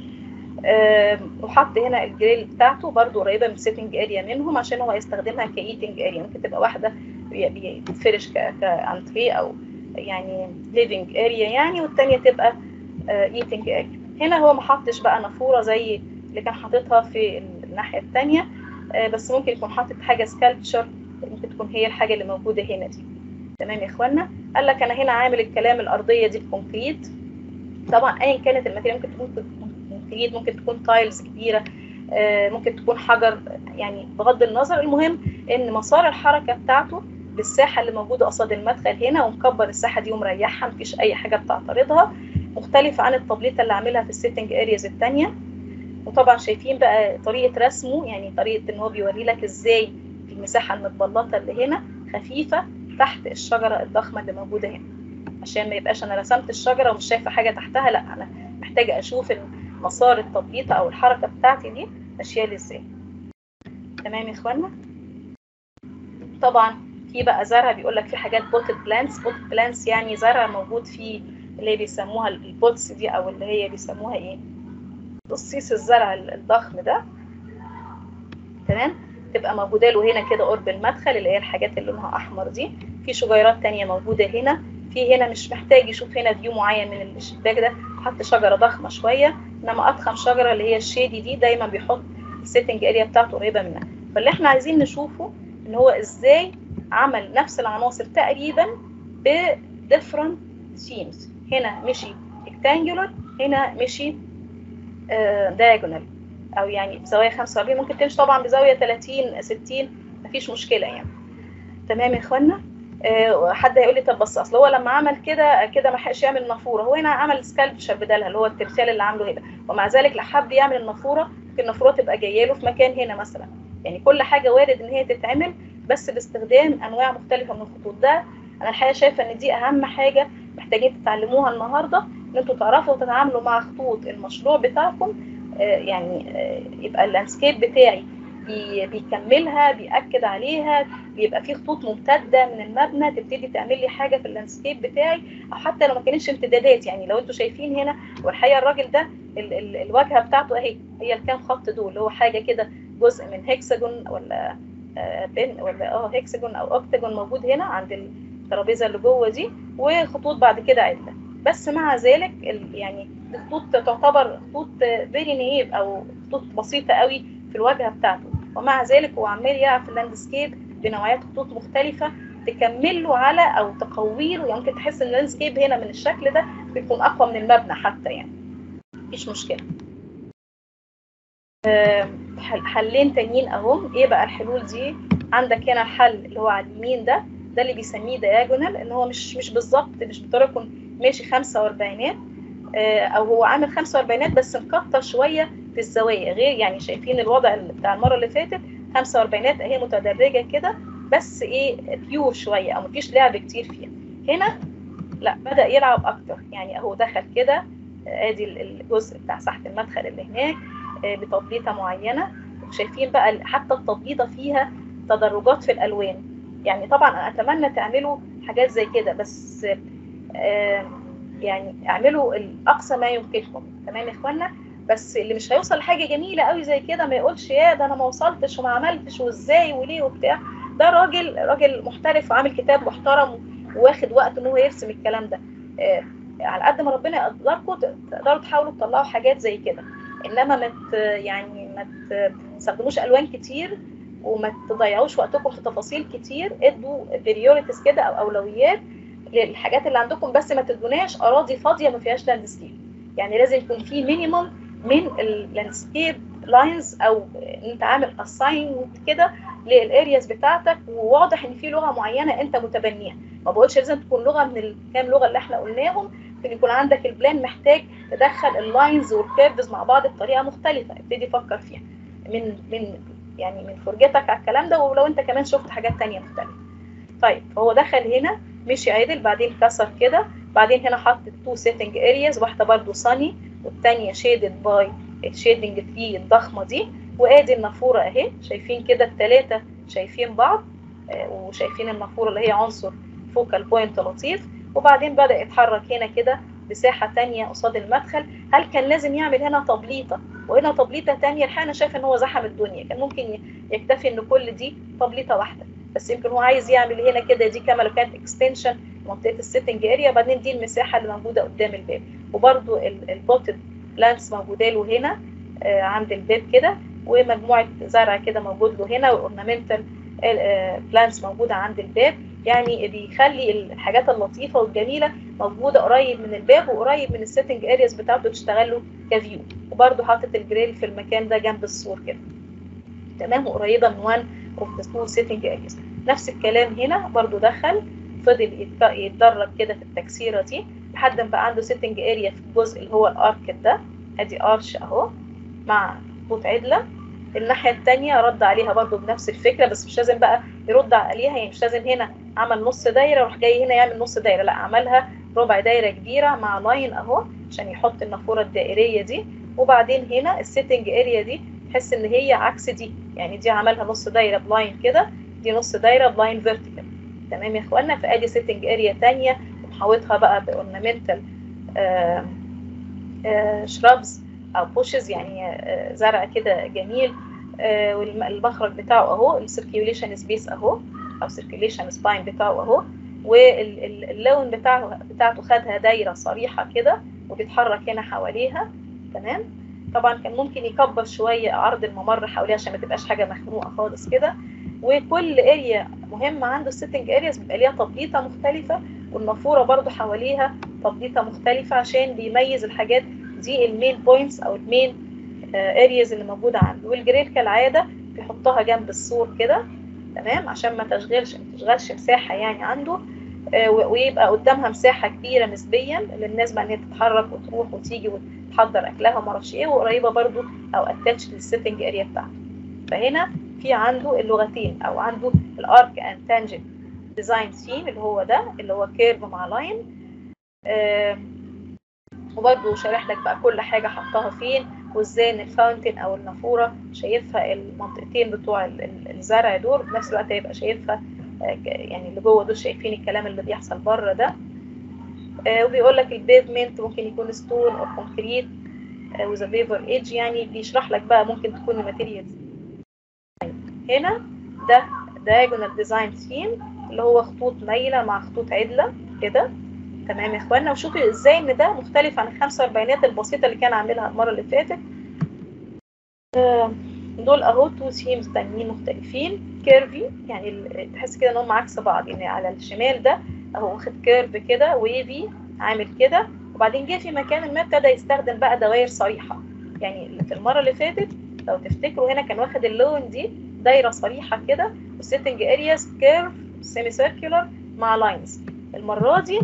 آه وحط هنا الجريل بتاعته برده قريبه من السيتنج اريا منهم عشان هو هيستخدمها كايتنج اريا ممكن تبقى واحده بيتفرش كانتري او يعني ليفنج اريا يعني والتانية تبقى ايتنج اريا هنا هو ما حطش بقى نافوره زي اللي كان حاططها في الناحيه الثانيه بس ممكن يكون حاطط حاجه سكالبتشر ممكن تكون هي الحاجه اللي موجوده هنا دي تمام يا اخوانا قال لك انا هنا عامل الكلام الارضيه دي بكونكريت طبعا ايا كانت الماتيريال ممكن تكون كونكريت ممكن تكون تايلز كبيره ممكن تكون حجر يعني بغض النظر المهم ان مسار الحركه بتاعته بالساحه اللي موجوده قصاد المدخل هنا ومكبر الساحه دي ومريحها مفيش اي حاجه بتعترضها مختلفه عن التبليطه اللي عاملها في السيتنج ارياز الثانيه وطبعا شايفين بقى طريقه رسمه يعني طريقه ان هو بيوري لك ازاي المساحه المتبلطه اللي هنا خفيفه تحت الشجره الضخمه اللي موجوده هنا عشان ما يبقاش انا رسمت الشجره ومش شايفه حاجه تحتها لا انا محتاجه اشوف مسار التبليطه او الحركه بتاعتي دي ماشيه لي ازاي تمام يا اخوانا طبعا في بقى زرع بيقول لك في حاجات بوتد بلانتس بوتد بلانتس يعني زرع موجود في اللي بيسموها البوتس دي او اللي هي بيسموها ايه قصيص الزرع الضخم ده تمام تبقى موجوده له هنا كده قرب المدخل اللي هي الحاجات اللي لونها احمر دي في شجيرات تانية موجوده هنا في هنا مش محتاج يشوف هنا فيو معين من الشباك ده حط شجره ضخمه شويه انما اضخم شجره اللي هي الشيدي دي دايما بيحط السيتنج اريا بتاعته قريبه منها فاللي احنا عايزين نشوفه ان هو ازاي عمل نفس العناصر تقريبا ب different themes هنا مشي rectangular هنا مشي uh, diagonal او يعني بزاويه 45 ممكن تمشي طبعا بزاويه 30 60 مفيش مشكله يعني تمام يا اخوانا آه، حد هيقول لي طب بس اصل هو لما عمل كده كده ما لحقش يعمل نافوره هو هنا عمل سكالبشر بدالها اللي هو التمثال اللي عامله هنا ومع ذلك لا حب يعمل النافوره ممكن النافوره تبقى جايه له في مكان هنا مثلا يعني كل حاجه وارد ان هي تتعمل بس باستخدام انواع مختلفه من الخطوط ده انا الحقيقه شايفه ان دي اهم حاجه محتاجين تتعلموها النهارده ان انتوا تعرفوا تتعاملوا مع خطوط المشروع بتاعكم آه، يعني آه، يبقى اللاندسكيب بتاعي بي- بيكملها بيأكد عليها بيبقى في خطوط ممتده من المبنى تبتدي تعمل لي حاجه في اللاندسكيب بتاعي او حتى لو ما كانتش امتدادات يعني لو انتوا شايفين هنا والحقيقه الراجل ده ال ال الواجهه بتاعته اهي هي الكام خط دول اللي هو حاجه كده جزء من هيكساجون ولا آه، بين ولا اه هيكساجون او اوكتاجون موجود هنا عند الترابيزه اللي جوه دي وخطوط بعد كده عدله بس مع ذلك ال- يعني الخطوط تعتبر خطوط فيري نيف او خطوط بسيطه قوي في الواجهه بتاعته ومع ذلك هو عمال يلعب في اللاندسكيب بنوعيات خطوط مختلفه تكمل له على او تقوي له يعني ممكن تحس ان اللاندسكيب هنا من الشكل ده بيكون اقوى من المبنى حتى يعني مفيش مشكله آم، حل- حلين تانيين اهم ايه بقى الحلول دي عندك هنا الحل اللي هو على اليمين ده ده اللي بيسميه دياجونال ان هو مش مش بالظبط مش بالطريقه يكون ماشي 45 او هو عامل 45 بس مكتر شويه في الزوايا غير يعني شايفين الوضع اللي بتاع المره اللي فاتت 45 اهي متدرجه كده بس ايه بيور شويه او مفيش لعب كتير فيها هنا لا بدا يلعب اكتر يعني اهو دخل كده آه، ادي ال- الجزء بتاع ساحه المدخل اللي هناك آه، بتطبيطه معينه شايفين بقى ال- حتى التطبيطه فيها تدرجات في الالوان يعني طبعا انا اتمنى تعملوا حاجات زي كده بس آه، يعني اعملوا الاقصى ما يمكنكم تمام يا اخوانا بس اللي مش هيوصل لحاجه جميله قوي زي كده ما يقولش يا ده انا ما وصلتش وما عملتش وازاي وليه وبتاع ده راجل راجل محترف وعامل كتاب محترم واخد وقت ان هو يرسم الكلام ده آه، على قد ما ربنا يقدركم تقدروا تحاولوا تطلعوا حاجات زي كده انما ما ت- يعني ما تستخدموش الوان كتير وما تضيعوش وقتكم في تفاصيل كتير ادوا بريوريتيز كده او اولويات للحاجات اللي عندكم بس ما تدوناش اراضي فاضيه ما فيهاش لاندسكيب يعني لازم يكون في مينيمم من اللاندسكيب لاينز او ان انت عامل اساينمنت كده للارياز بتاعتك وواضح ان في لغه معينه انت متبنيها ما بقولش لازم تكون لغه من الكام لغه اللي احنا قلناهم ممكن يكون عندك البلان محتاج تدخل اللاينز والكيرفز مع بعض بطريقه مختلفه ابتدي فكر فيها من من يعني من فرجتك على الكلام ده ولو انت كمان شفت حاجات تانية مختلفه طيب فهو دخل هنا مشي عدل بعدين كسر كده بعدين هنا حط تو سيتنج ارياز واحده برضو صني والتانية شيدد باي الشيدنج فيه الضخمه دي وادي النافوره اهي شايفين كده الثلاثه شايفين بعض آه، وشايفين النافوره اللي هي عنصر فوكال بوينت لطيف وبعدين بدا يتحرك هنا كده مساحه تانية قصاد المدخل هل كان لازم يعمل هنا تبليطه وهنا تبليطه تانية الحقيقه انا شايفه ان هو زحم الدنيا كان ممكن ي- يكتفي ان كل دي تبليطه واحده بس يمكن هو عايز يعمل هنا كده دي كما لو كانت اكستنشن منطقه السيتنج اريا بعدين دي المساحه اللي موجوده قدام الباب وبرده البوتد بلانتس موجوده له هنا آه، عند الباب كده ومجموعه زرع كده موجود له هنا واورنامنتال بلانتس موجوده عند الباب يعني بيخلي الحاجات اللطيفه والجميله موجوده قريب من الباب وقريب من السيتنج ارياز بتاعته تشتغل له كفيو وبرده حاطط الجريل في المكان ده جنب السور كده تمام وقريبه من وان اوف ذا تو سيتنج ارياز نفس الكلام هنا برضو دخل فضل يت- يتدرج كده في التكسيره دي لحد ما بقى عنده سيتنج اريا في الجزء اللي هو الارك ده ادي ارش اهو مع خطوط عدله الناحيه الثانيه رد عليها برضو بنفس الفكره بس مش لازم بقى يرد عليها يعني مش لازم هنا عمل نص دايره وراح جاي هنا يعمل نص دايره لا عملها ربع دايره كبيره مع لاين اهو عشان يحط النافوره الدائريه دي وبعدين هنا السيتنج اريا دي تحس ان هي عكس دي يعني دي عملها نص دايره بلاين كده دي نص دايره بلاين فيرتيكال تمام يا اخوانا فادي سيتنج اريا تانية محاوطها بقى باورنامنتال شرابز او بوشز يعني آه، زرع كده جميل آه، والمخرج بتاعه اهو السيركيوليشن سبيس اهو او سيركيوليشن سباين بتاعه اهو واللون بتاعه بتاعته خدها دايره صريحه كده وبيتحرك هنا حواليها تمام طبعا كان ممكن يكبر شويه عرض الممر حواليها عشان ما تبقاش حاجه مخنوقه خالص كده وكل اريا مهمه عنده السيتنج ارياز بيبقى ليها تبليطه مختلفه والنافوره برضو حواليها تبليطه مختلفه عشان بيميز الحاجات دي المين بوينتس او المين ارياز اللي موجوده عنده والجريل كالعاده بيحطها جنب السور كده تمام عشان ما تشغلش ما تشغلش مساحه يعني عنده آه، و- ويبقى قدامها مساحه كبيره نسبيا للناس بقى ان هي تتحرك وتروح وتيجي وتحضر اكلها وما اعرفش ايه وقريبه برضو او اتاتش للسيتنج اريا بتاعته فهنا في عنده اللغتين او عنده الارك اند تانجنت ديزاين ثيم اللي هو ده اللي هو كيرف مع لاين وبرضه شارح لك بقى كل حاجه حطها فين وازاي ان الفاونتين او النافوره شايفها المنطقتين بتوع ال- ال- الزرع دول وفي نفس الوقت هيبقى شايفها آه، ك- يعني اللي جوه دول شايفين الكلام اللي بيحصل بره ده آه، وبيقول لك البيفمنت ممكن يكون ستون او كونكريت وذا فيفر ايدج يعني بيشرح لك بقى ممكن تكون الماتيريالز هنا ده diagonal design theme اللي هو خطوط مايلة مع خطوط عدلة كده تمام يا اخوانا وشوفي ازاي ان ده مختلف عن الخمسة واربعينات البسيطة اللي كان عاملها المرة اللي فاتت آه، دول اهو تو ثيمز تانيين مختلفين كيرفي يعني ال- تحس كده ان هم عكس بعض يعني على الشمال ده اهو واخد كيرف كده ويفي عامل كده وبعدين جه في مكان ما ابتدى يستخدم بقى دوائر صريحة يعني اللي في المرة اللي فاتت لو تفتكروا هنا كان واخد اللون دي دايرة صريحة كده والسيتنج ارياز كيرف سيمي سيركولار مع لاينز المرة دي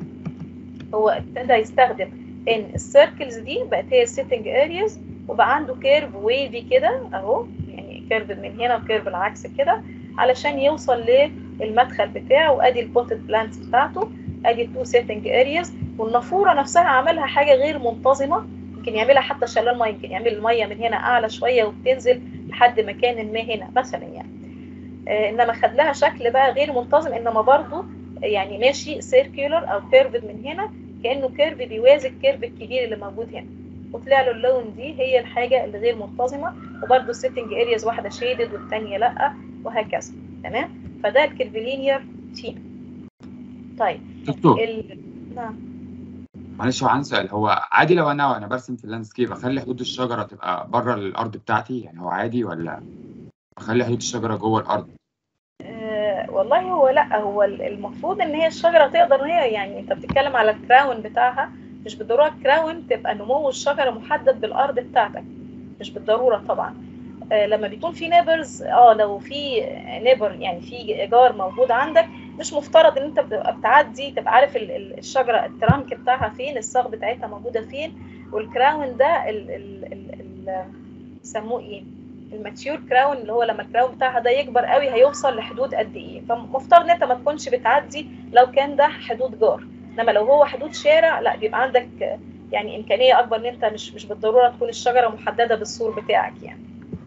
هو ابتدى يستخدم ان السيركلز دي بقت هي السيتنج ارياز وبقى عنده كيرف ويفي كده اهو يعني كيرف من هنا وكيرف العكس كده علشان يوصل للمدخل بتاعه وادي البوتد بلانتس بتاعته ادي التو سيتنج ارياز والنافوره نفسها عملها حاجه غير منتظمه يمكن يعملها حتى شلال ميه يمكن يعمل الميه من هنا اعلى شويه وبتنزل لحد مكان ما هنا مثلا يعني آه انما خد لها شكل بقى غير منتظم انما برضه يعني ماشي سيركيولر او كيرفد من هنا كانه كيرف بيوازي الكيرف الكبير اللي موجود هنا وطلع له اللون دي هي الحاجه اللي غير منتظمه وبرده السيتنج ارياز واحده شيدد والثانيه لا وهكذا تمام فده الكيرفلينير تيم طيب دكتور ال... نعم معلش هو عندي سؤال هو عادي لو انا وانا برسم في اللاندسكيب اخلي حدود الشجره تبقى بره الارض بتاعتي يعني هو عادي ولا اخلي حدود الشجره جوه الارض آه والله هو لا هو ال- المفروض ان هي الشجره تقدر ان هي يعني انت بتتكلم على الكراون بتاعها مش بالضروره الكراون تبقى نمو الشجره محدد بالارض بتاعتك مش بالضروره طبعا آه لما بيكون في نيبرز اه لو في نيبر يعني في جار موجود عندك مش مفترض ان انت بتبقى بتعدي تبقى عارف ال- ال- الشجره الترانك بتاعها فين الساق بتاعتها موجوده فين والكراون ده ال ال ال ال يسموه ايه الماتيور كراون اللي هو لما الكراون بتاعها ده يكبر قوي هيوصل لحدود قد ايه فمفترض ان انت ما تكونش بتعدي لو كان ده حدود جار انما لو هو حدود شارع لا بيبقى عندك آه، يعني امكانيه اكبر ان انت مش مش بالضروره تكون الشجره محدده بالسور بتاعك يعني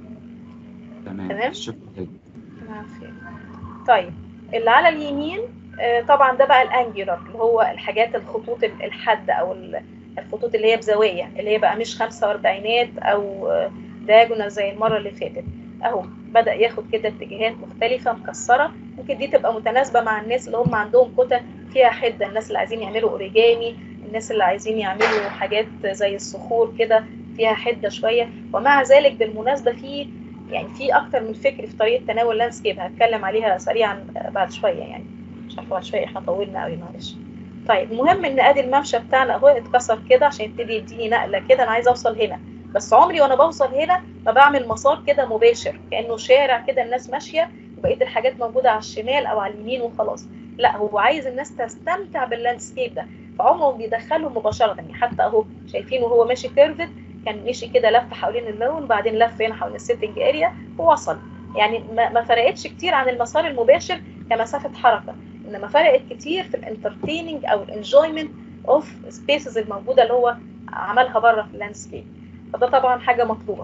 تمام تمام. شكرا جدا تمام، خير. طيب اللي على اليمين آه، طبعا ده بقى الانجولار اللي هو الحاجات الخطوط الحاده او ال- الخطوط اللي هي بزاويه اللي هي بقى مش 45 او دايجونال زي المره اللي فاتت اهو بدا ياخد كده اتجاهات مختلفه مكسره ممكن دي تبقى متناسبه مع الناس اللي هم عندهم كتل فيها حده الناس اللي عايزين يعملوا اوريجامي الناس اللي عايزين يعملوا حاجات زي الصخور كده فيها حده شويه ومع ذلك بالمناسبه في يعني في اكتر من فكر في طريقه تناول لاندسكيب هتكلم عليها سريعا بعد شويه يعني مش عارفه بعد شويه احنا طولنا قوي معلش طيب المهم ان ادي الممشى بتاعنا اهو اتكسر كده عشان يبتدي يديني نقله كده انا عايزه اوصل هنا بس عمري وانا بوصل هنا ما بعمل مسار كده مباشر كانه شارع كده الناس ماشيه وبقيه الحاجات موجوده على الشمال او على اليمين وخلاص لا هو عايز الناس تستمتع باللاندسكيب ده فعمره بيدخلهم مباشره يعني حتى اهو شايفين وهو ماشي كيرفد كان مشي كده لف حوالين اللون بعدين لف هنا حوالين السيتنج اريا ووصل يعني ما ما فرقتش كتير عن المسار المباشر كمسافه حركه انما فرقت كتير في الانترتيننج او الانجويمنت اوف سبيسز الموجوده اللي هو عملها بره في اللاندسكيب فده طبعا حاجه مطلوبه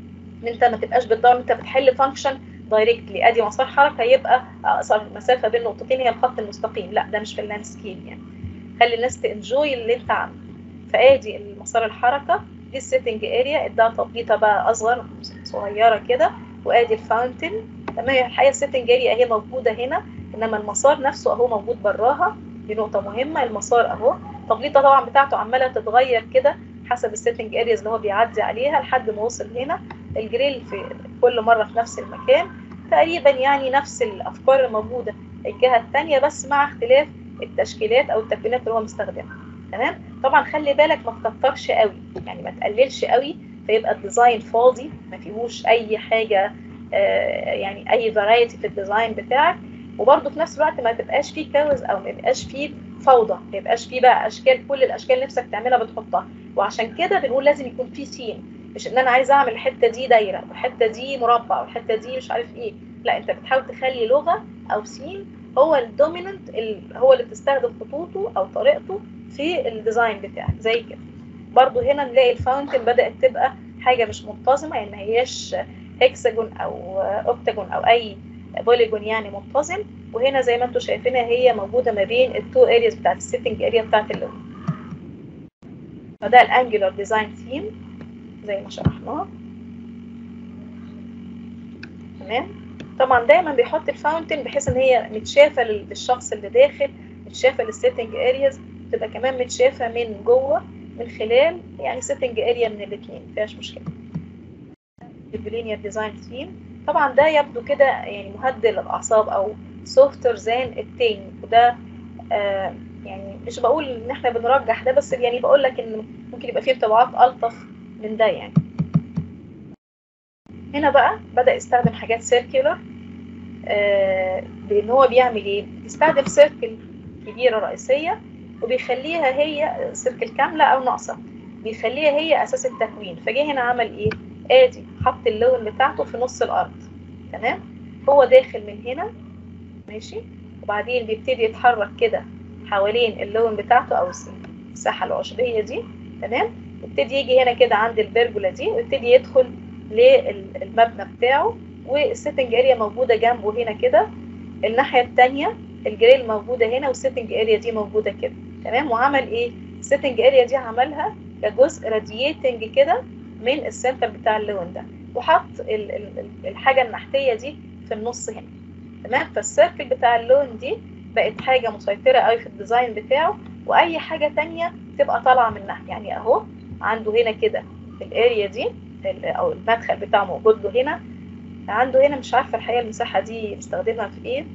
ان انت ما تبقاش بتدور انت بتحل فانكشن دايركتلي ادي مسار حركه يبقى اقصر مسافه بين نقطتين هي الخط المستقيم لا ده مش في اللاندسكيب يعني خلي الناس تنجوي اللي انت عامله فادي المسار الحركه دي السيتنج اريا اداها تبليطه بقى اصغر صغيره كده وادي الفاونتن تمام هي الحقيقه السيتنج اريا هي موجوده هنا انما المسار نفسه اهو موجود براها دي نقطه مهمه المسار اهو التبليطه طبعا بتاعته عماله تتغير كده حسب السيتنج ارياز اللي هو بيعدي عليها لحد ما وصل هنا الجريل في كل مره في نفس المكان تقريبا يعني نفس الافكار الموجوده الجهه الثانيه بس مع اختلاف التشكيلات او التكوينات اللي هو مستخدمها تمام طبعا خلي بالك ما تكترش قوي يعني ما تقللش قوي فيبقى الديزاين فاضي ما فيهوش اي حاجه آه، يعني اي فرايتي في الديزاين بتاعك وبرده في نفس الوقت ما تبقاش فيه كاوز او ما يبقاش فيه فوضى ما يبقاش فيه بقى اشكال كل الاشكال اللي نفسك تعملها بتحطها وعشان كده بنقول لازم يكون فيه سين مش ان انا عايزه اعمل الحته دي دايره والحته دي مربع والحته دي مش عارف ايه لا انت بتحاول تخلي لغه او سين هو الدوميننت هو اللي بتستخدم خطوطه او طريقته في الديزاين بتاعك زي كده برضو هنا نلاقي الفاونتن بدات تبقى حاجه مش منتظمه يعني ما هياش هكسجون او اوكتاجون او اي بوليجون يعني منتظم وهنا زي ما انتم شايفينها هي موجوده ما بين التو ارياز بتاعت السيتنج اريا بتاعت اللون فده الانجلر ديزاين ثيم زي ما شرحناه تمام طبعا دايما بيحط الفاونتن بحيث ان هي متشافه للشخص اللي داخل متشافه للسيتنج ارياز تبقى كمان متشافه من جوه من خلال يعني سيتنج اريا من الاثنين مفيهاش مشكله اللينير ديزاين ثيم طبعا ده يبدو كده يعني مهدئ للاعصاب او سوفتر زان التاني وده آه يعني مش بقول ان احنا بنرجح ده بس يعني بقول لك ان ممكن يبقى فيه انطباعات الطف من ده يعني هنا بقى بدا يستخدم حاجات سيركيولر آه بان هو بيعمل ايه بيستخدم سيركل كبيره رئيسيه وبيخليها هي سيركل كامله او ناقصه بيخليها هي اساس التكوين فجه هنا عمل ايه ادي حط اللون بتاعته في نص الارض تمام هو داخل من هنا ماشي وبعدين بيبتدي يتحرك كده حوالين اللون بتاعته او الساحه العشبيه دي تمام يبتدي يجي هنا كده عند البرجوله دي ويبتدي يدخل للمبنى بتاعه والسيتنج اريا موجوده جنبه هنا كده الناحيه الثانيه الجريل موجوده هنا والسيتنج اريا دي موجوده كده تمام وعمل ايه السيتنج اريا دي عملها كجزء رادييتنج كده من السنتر بتاع اللون ده وحط ال ال الحاجه النحتيه دي في النص هنا تمام فالسيركل بتاع اللون دي بقت حاجه مسيطره قوي في الديزاين بتاعه واي حاجه تانية تبقى طالعه منها يعني اهو عنده هنا كده الاريا دي او المدخل بتاعه موجود له هنا عنده هنا مش عارفه الحقيقه المساحه دي مستخدمها في ايه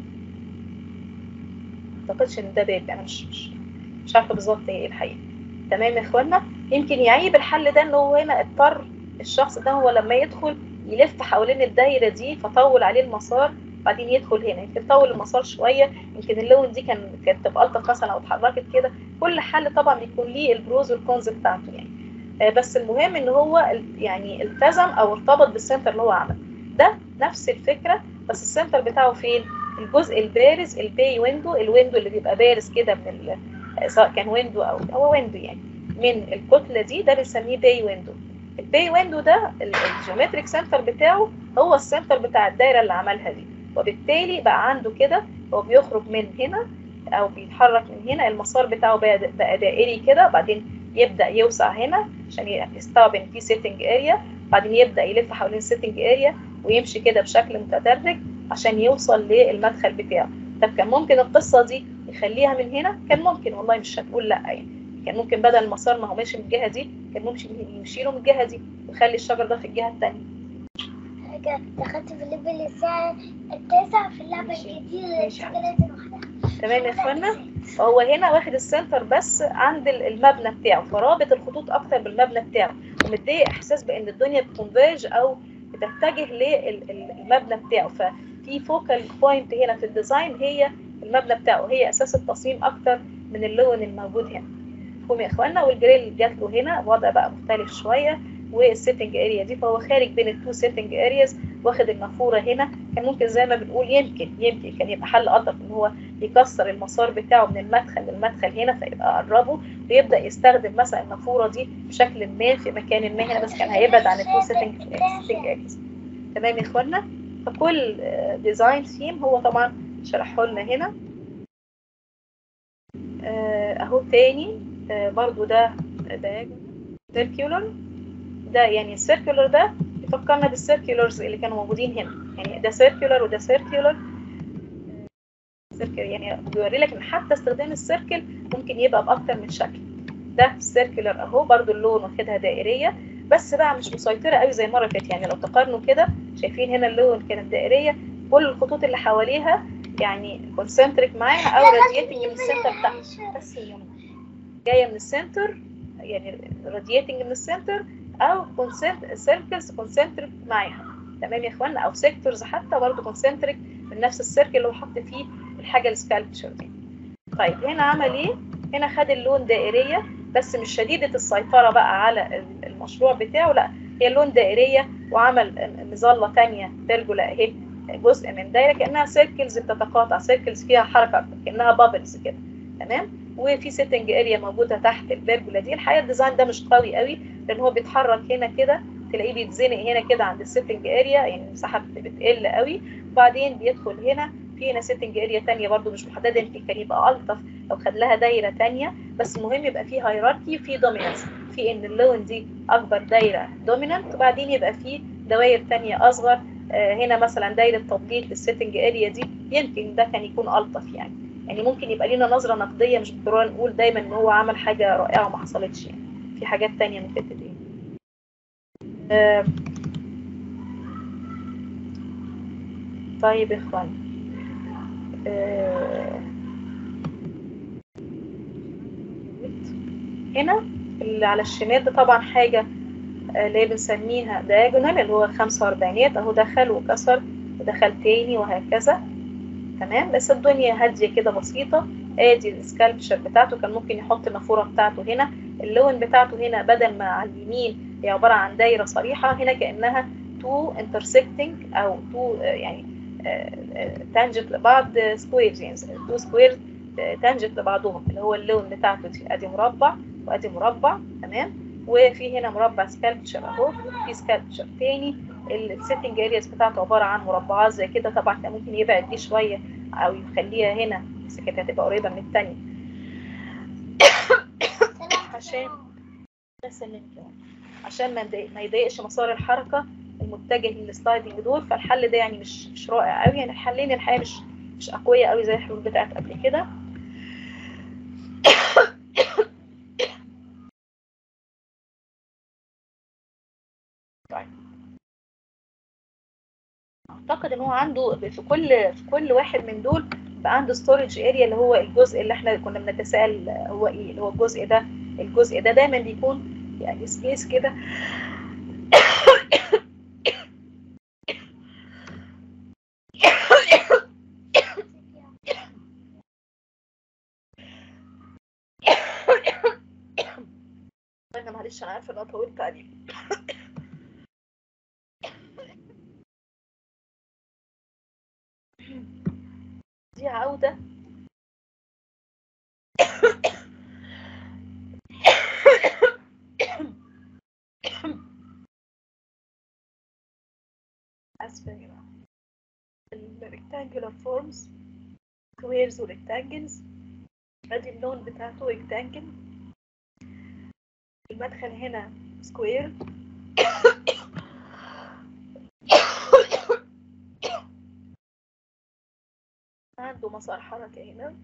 اعتقدش ان ده باب انا مش مش, مش عارفه بالظبط ايه الحقيقه تمام يا اخوانا يمكن يعيب الحل ده ان هو هنا اضطر الشخص ده هو لما يدخل يلف حوالين الدايره دي فطول عليه المسار بعدين يدخل هنا يمكن طول المسار شويه يمكن اللون دي كان كانت تبقى الطف مثلا او اتحركت كده كل حل طبعا بيكون ليه البروز والكونز بتاعته يعني آه بس المهم ان هو يعني التزم او ارتبط بالسنتر اللي هو عمله ده نفس الفكره بس السنتر بتاعه فين الجزء البارز الباي ويندو الويندو اللي بيبقى بارز كده من سواء كان ويندو او هو ويندو يعني من الكتله دي ده بنسميه باي ويندو الباي ويندو ده الجيومتريك سنتر بتاعه هو السنتر بتاع الدايره اللي عملها دي وبالتالي بقى عنده كده هو بيخرج من هنا او بيتحرك من هنا المسار بتاعه بقى دائري كده بعدين يبدا يوسع هنا عشان يستوعب ان في سيتنج اريا بعدين يبدا يلف حوالين سيتنج اريا ويمشي كده بشكل متدرج عشان يوصل للمدخل بتاعه طب كان ممكن القصه دي يخليها من هنا كان ممكن والله مش هتقول لا يعني كان ممكن بدل المسار ما هو ماشي من الجهه دي كان ممكن يمشي له من الجهه دي ويخلي الشجر ده في الجهه الثانيه حاجة دخلت في الليفل الساعة التاسع في اللعبة ماشي. الجديدة ماشي. الشجرة دي لوحدها تمام يا اخوانا فهو هنا واخد السنتر بس عند ال- المبنى بتاعه فرابط الخطوط اكتر بالمبنى بتاعه ومديه احساس بان الدنيا بتنفيرج او بتتجه للمبنى بتاعه ففي فوكال بوينت هنا في الديزاين هي المبنى بتاعه هي اساس التصميم اكتر من اللون الموجود هنا مفهوم يا اخوانا والجريل جات له هنا وضع بقى مختلف شويه والسيتنج اريا دي فهو خارج بين التو سيتنج ارياز واخد النافوره هنا كان ممكن زي ما بنقول يمكن يمكن كان يبقى حل الطف ان هو يكسر المسار بتاعه من المدخل للمدخل هنا فيبقى قربه ويبدا يستخدم مثلا النافوره دي بشكل ما في مكان ما هنا بس كان هيبعد عن التو سيتنج سيتنج ارياز تمام يا اخوانا فكل ديزاين ثيم هو طبعا شرحه لنا هنا آه، اهو تاني آه، برضو ده ده سيركيولر ده يعني السيركيولر ده يفكرنا بالسيركيولرز اللي كانوا موجودين هنا يعني ده سيركيولر وده سيركيولر سيركل يعني بيوري لك ان حتى استخدام السيركل ممكن يبقى باكتر من شكل ده السيركيولر اهو برضو اللون واخدها دائريه بس بقى مش مسيطره قوي زي المره اللي فاتت يعني لو تقارنوا كده شايفين هنا اللون كانت دائريه كل الخطوط اللي حواليها يعني كونسنتريك معاها او راديتنج من السنتر بتاعها بس هي جايه من السنتر يعني راديتنج من السنتر او سيركلز كونسنتريك معاها تمام يا اخوانا او سيكتورز حتى برضه كونسنتريك من نفس السيركل اللي هو حط فيه الحاجه السكالبتشر دي طيب هنا عمل ايه هنا خد اللون دائريه بس مش شديده السيطره بقى على المشروع بتاعه لا هي اللون دائريه وعمل مظله تانية بيرجولا اهي جزء من دايره كانها سيركلز بتتقاطع سيركلز فيها حركه كانها بابلز كده تمام وفي سيتنج اريا موجوده تحت البرجوله دي الحقيقه الديزاين ده مش قوي قوي لان هو بيتحرك هنا كده تلاقيه بيتزنق هنا كده عند السيتنج اريا يعني المساحه بتقل قوي وبعدين بيدخل هنا في هنا سيتنج اريا ثانيه برده مش محدده يمكن كان يبقى الطف لو خد لها دايره ثانيه بس المهم يبقى في هيراركي وفي دومينانس في ان اللون دي اكبر دايره دومينانت وبعدين يبقى في دوائر ثانيه اصغر آه هنا مثلا دايره تضليل للسيتنج اريا دي يمكن ده كان يكون الطف يعني يعني ممكن يبقى لينا نظره نقديه مش بالضروره نقول دايما ان هو عمل حاجه رائعه وما حصلتش يعني في حاجات ثانيه ممكن تتقال آه طيب يا اخوان آه هنا اللي على الشمال ده طبعا حاجه اللي هي بنسميها دايجونال اللي هو 45 اهو دخل وكسر ودخل تاني وهكذا تمام بس الدنيا هاديه كده بسيطه ادي السكالبشر بتاعته كان ممكن يحط النافوره بتاعته هنا اللون بتاعته هنا بدل ما على اليمين هي عباره عن دايره صريحه هنا كانها تو انترسكتنج او تو يعني تانجنت لبعض سكويرز يعني تو سكويرز تانجنت لبعضهم اللي هو اللون بتاعته دي ادي مربع وادي مربع تمام وفي هنا مربع سكالبتشر اهو في سكالبتشر تاني السيتنج ارياز بتاعته عباره عن مربعات زي كده طبعا كان ممكن يبعد دي شويه او يخليها هنا بس كانت هتبقى قريبه من الثانيه عشان عشان ما ما يضايقش مسار الحركه المتجه للسلايدنج دول فالحل ده يعني مش مش رائع قوي يعني الحلين الحقيقه مش مش اقوياء قوي زي الحلول بتاعت قبل كده طيب اعتقد ان هو عنده في كل في كل واحد من دول بقى عنده ستورج اريا اللي هو الجزء اللي احنا كنا بنتساءل هو ايه اللي هو الجزء ده الجزء ده دايما بيكون يعني سبيس كده انا معلش انا عارفه ان انا طولت عليك دي عودة اسفة يا جماعة الريكتانجولار فورمز سكويرز وريكتانجلز ادي اللون بتاعته ريكتانجل المدخل هنا سكوير عنده مسار حركة هنا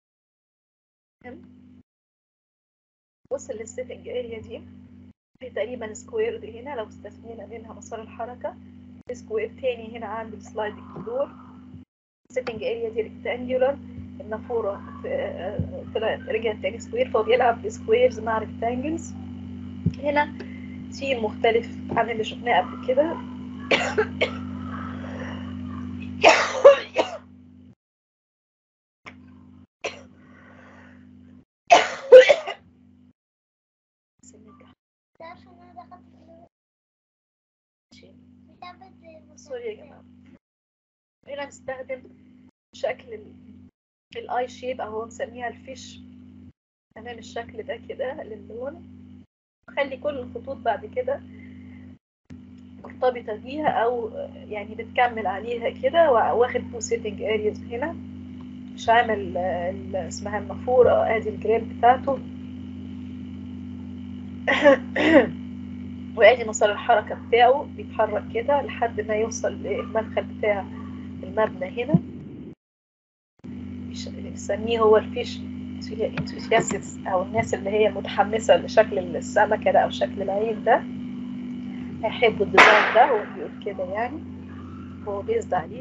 بص للسيتنج اريا دي في تقريبا سكوير دي هنا لو استثنينا منها مسار الحركة سكوير تاني هنا عند السلايدنج دور السيتنج اريا دي ريكتانجولار النافورة طلعت رجعت تاني سكوير فهو بيلعب بسكويرز مع ريكتانجلز هنا تيم مختلف عن اللي شفناه قبل كده سوري يا جماعة هنا نستخدم شكل الاي شيب او نسميها الفيش تمام الشكل ده كده للون خلي كل الخطوط بعد كده مرتبطة بيها او يعني بتكمل عليها كده واخد تو سيتنج ارياز هنا مش عامل اسمها النافورة ادي الجريل بتاعته وادي مسار الحركة بتاعه بيتحرك كده لحد ما يوصل للمدخل بتاع المبنى هنا بنسميه هو الفيش انثوسياستس او الناس اللي هي متحمسة لشكل السمكة ده او شكل العين ده هيحبوا الديزاين ده هو بيقول كده يعني هو بيزد عليه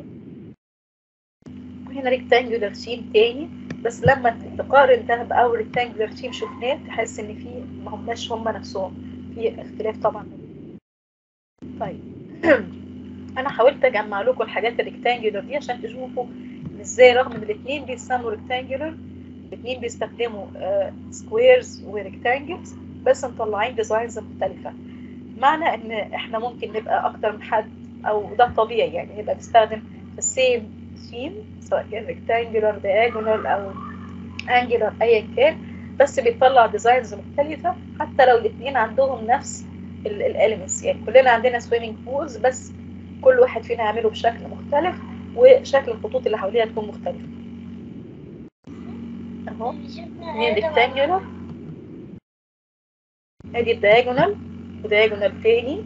وهنا ريكتانجولار شيم تاني بس لما تقارن ده بأول ريكتانجولار شيم شفناه تحس ان في ما هماش هم نفسهم في اختلاف طبعا طيب انا حاولت اجمع لكم الحاجات الريكتانجولار دي عشان تشوفوا إن ازاي رغم ان الاثنين بيسموا ريكتانجولار الاثنين بيستخدموا سكويرز وريكتانجلز بس مطلعين ديزاينز مختلفه معنى ان احنا ممكن نبقى اكتر من حد او ده طبيعي يعني نبقى بنستخدم السيم ثيم سواء كان ريكتانجولار diagonal او انجلر ايا كان بس بيطلع ديزاينز مختلفه حتى لو الاثنين عندهم نفس الاليمنتس يعني كلنا عندنا سويمنج بولز بس كل واحد فينا يعمله بشكل مختلف وشكل الخطوط اللي حواليها تكون مختلفه اهو اثنين ريكتانجولار ادي الدياجونال ودياجونال تاني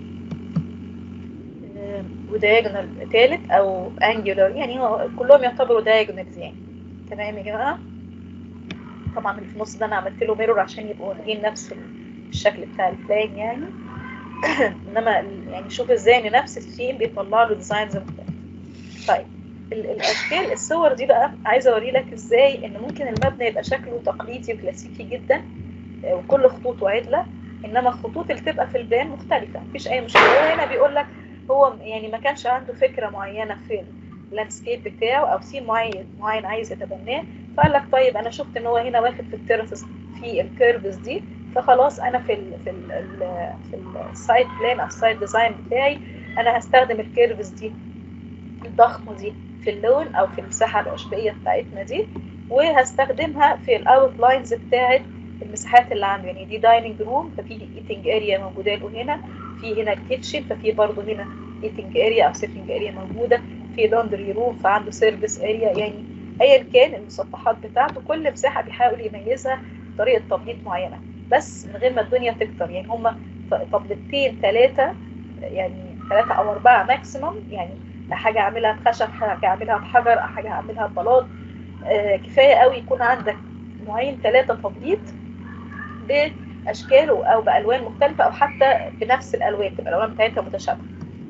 ودياجونال تالت او انجولار يعني هو كلهم يعتبروا دياجونالز يعني تمام يا جماعه طبعا اللي في النص ده انا عملت له ميرور عشان يبقوا واخدين نفس الشكل بتاع البلان يعني انما يعني شوف ازاي ان نفس الثيم بيطلع له ديزاينز مختلفه طيب الاشكال الصور دي بقى عايزه اوري لك ازاي ان ممكن المبنى يبقى شكله تقليدي وكلاسيكي جدا وكل خطوطه عدله انما الخطوط اللي تبقى في البلان مختلفه مفيش اي مشكله هو هنا بيقول لك هو يعني ما كانش عنده فكره معينه في اللاندسكيب بتاعه او سين معين معين عايز يتبناه فقال لك طيب انا شفت ان هو هنا واخد في التيراسز في الكيرفز دي فخلاص انا في ال في ال في السايد بلان او السايد ديزاين بتاعي انا هستخدم الكيرفز دي الضخمه دي في اللون او في المساحه العشبيه بتاعتنا دي وهستخدمها في الاوت لاينز بتاعت المساحات اللي عنده يعني دي دايننج روم ففي ايتنج اريا موجوده له هنا في هنا الكيتشن ففي برضه هنا ايتنج اريا او سيتنج اريا موجوده في لاندري روم فعنده سيرفيس اريا يعني ايا كان المسطحات بتاعته كل مساحه بيحاول يميزها بطريقه تبليط معينه بس من غير ما الدنيا تكتر يعني هما تبليطتين ثلاثه يعني ثلاثه او اربعه ماكسيموم يعني حاجه اعملها بخشب حاجه اعملها بحجر حاجه اعملها ببلاط آه كفايه قوي يكون عندك نوعين ثلاثه تبليط باشكال او بالوان مختلفه او حتى بنفس الالوان تبقى الالوان بتاعتها متشابهه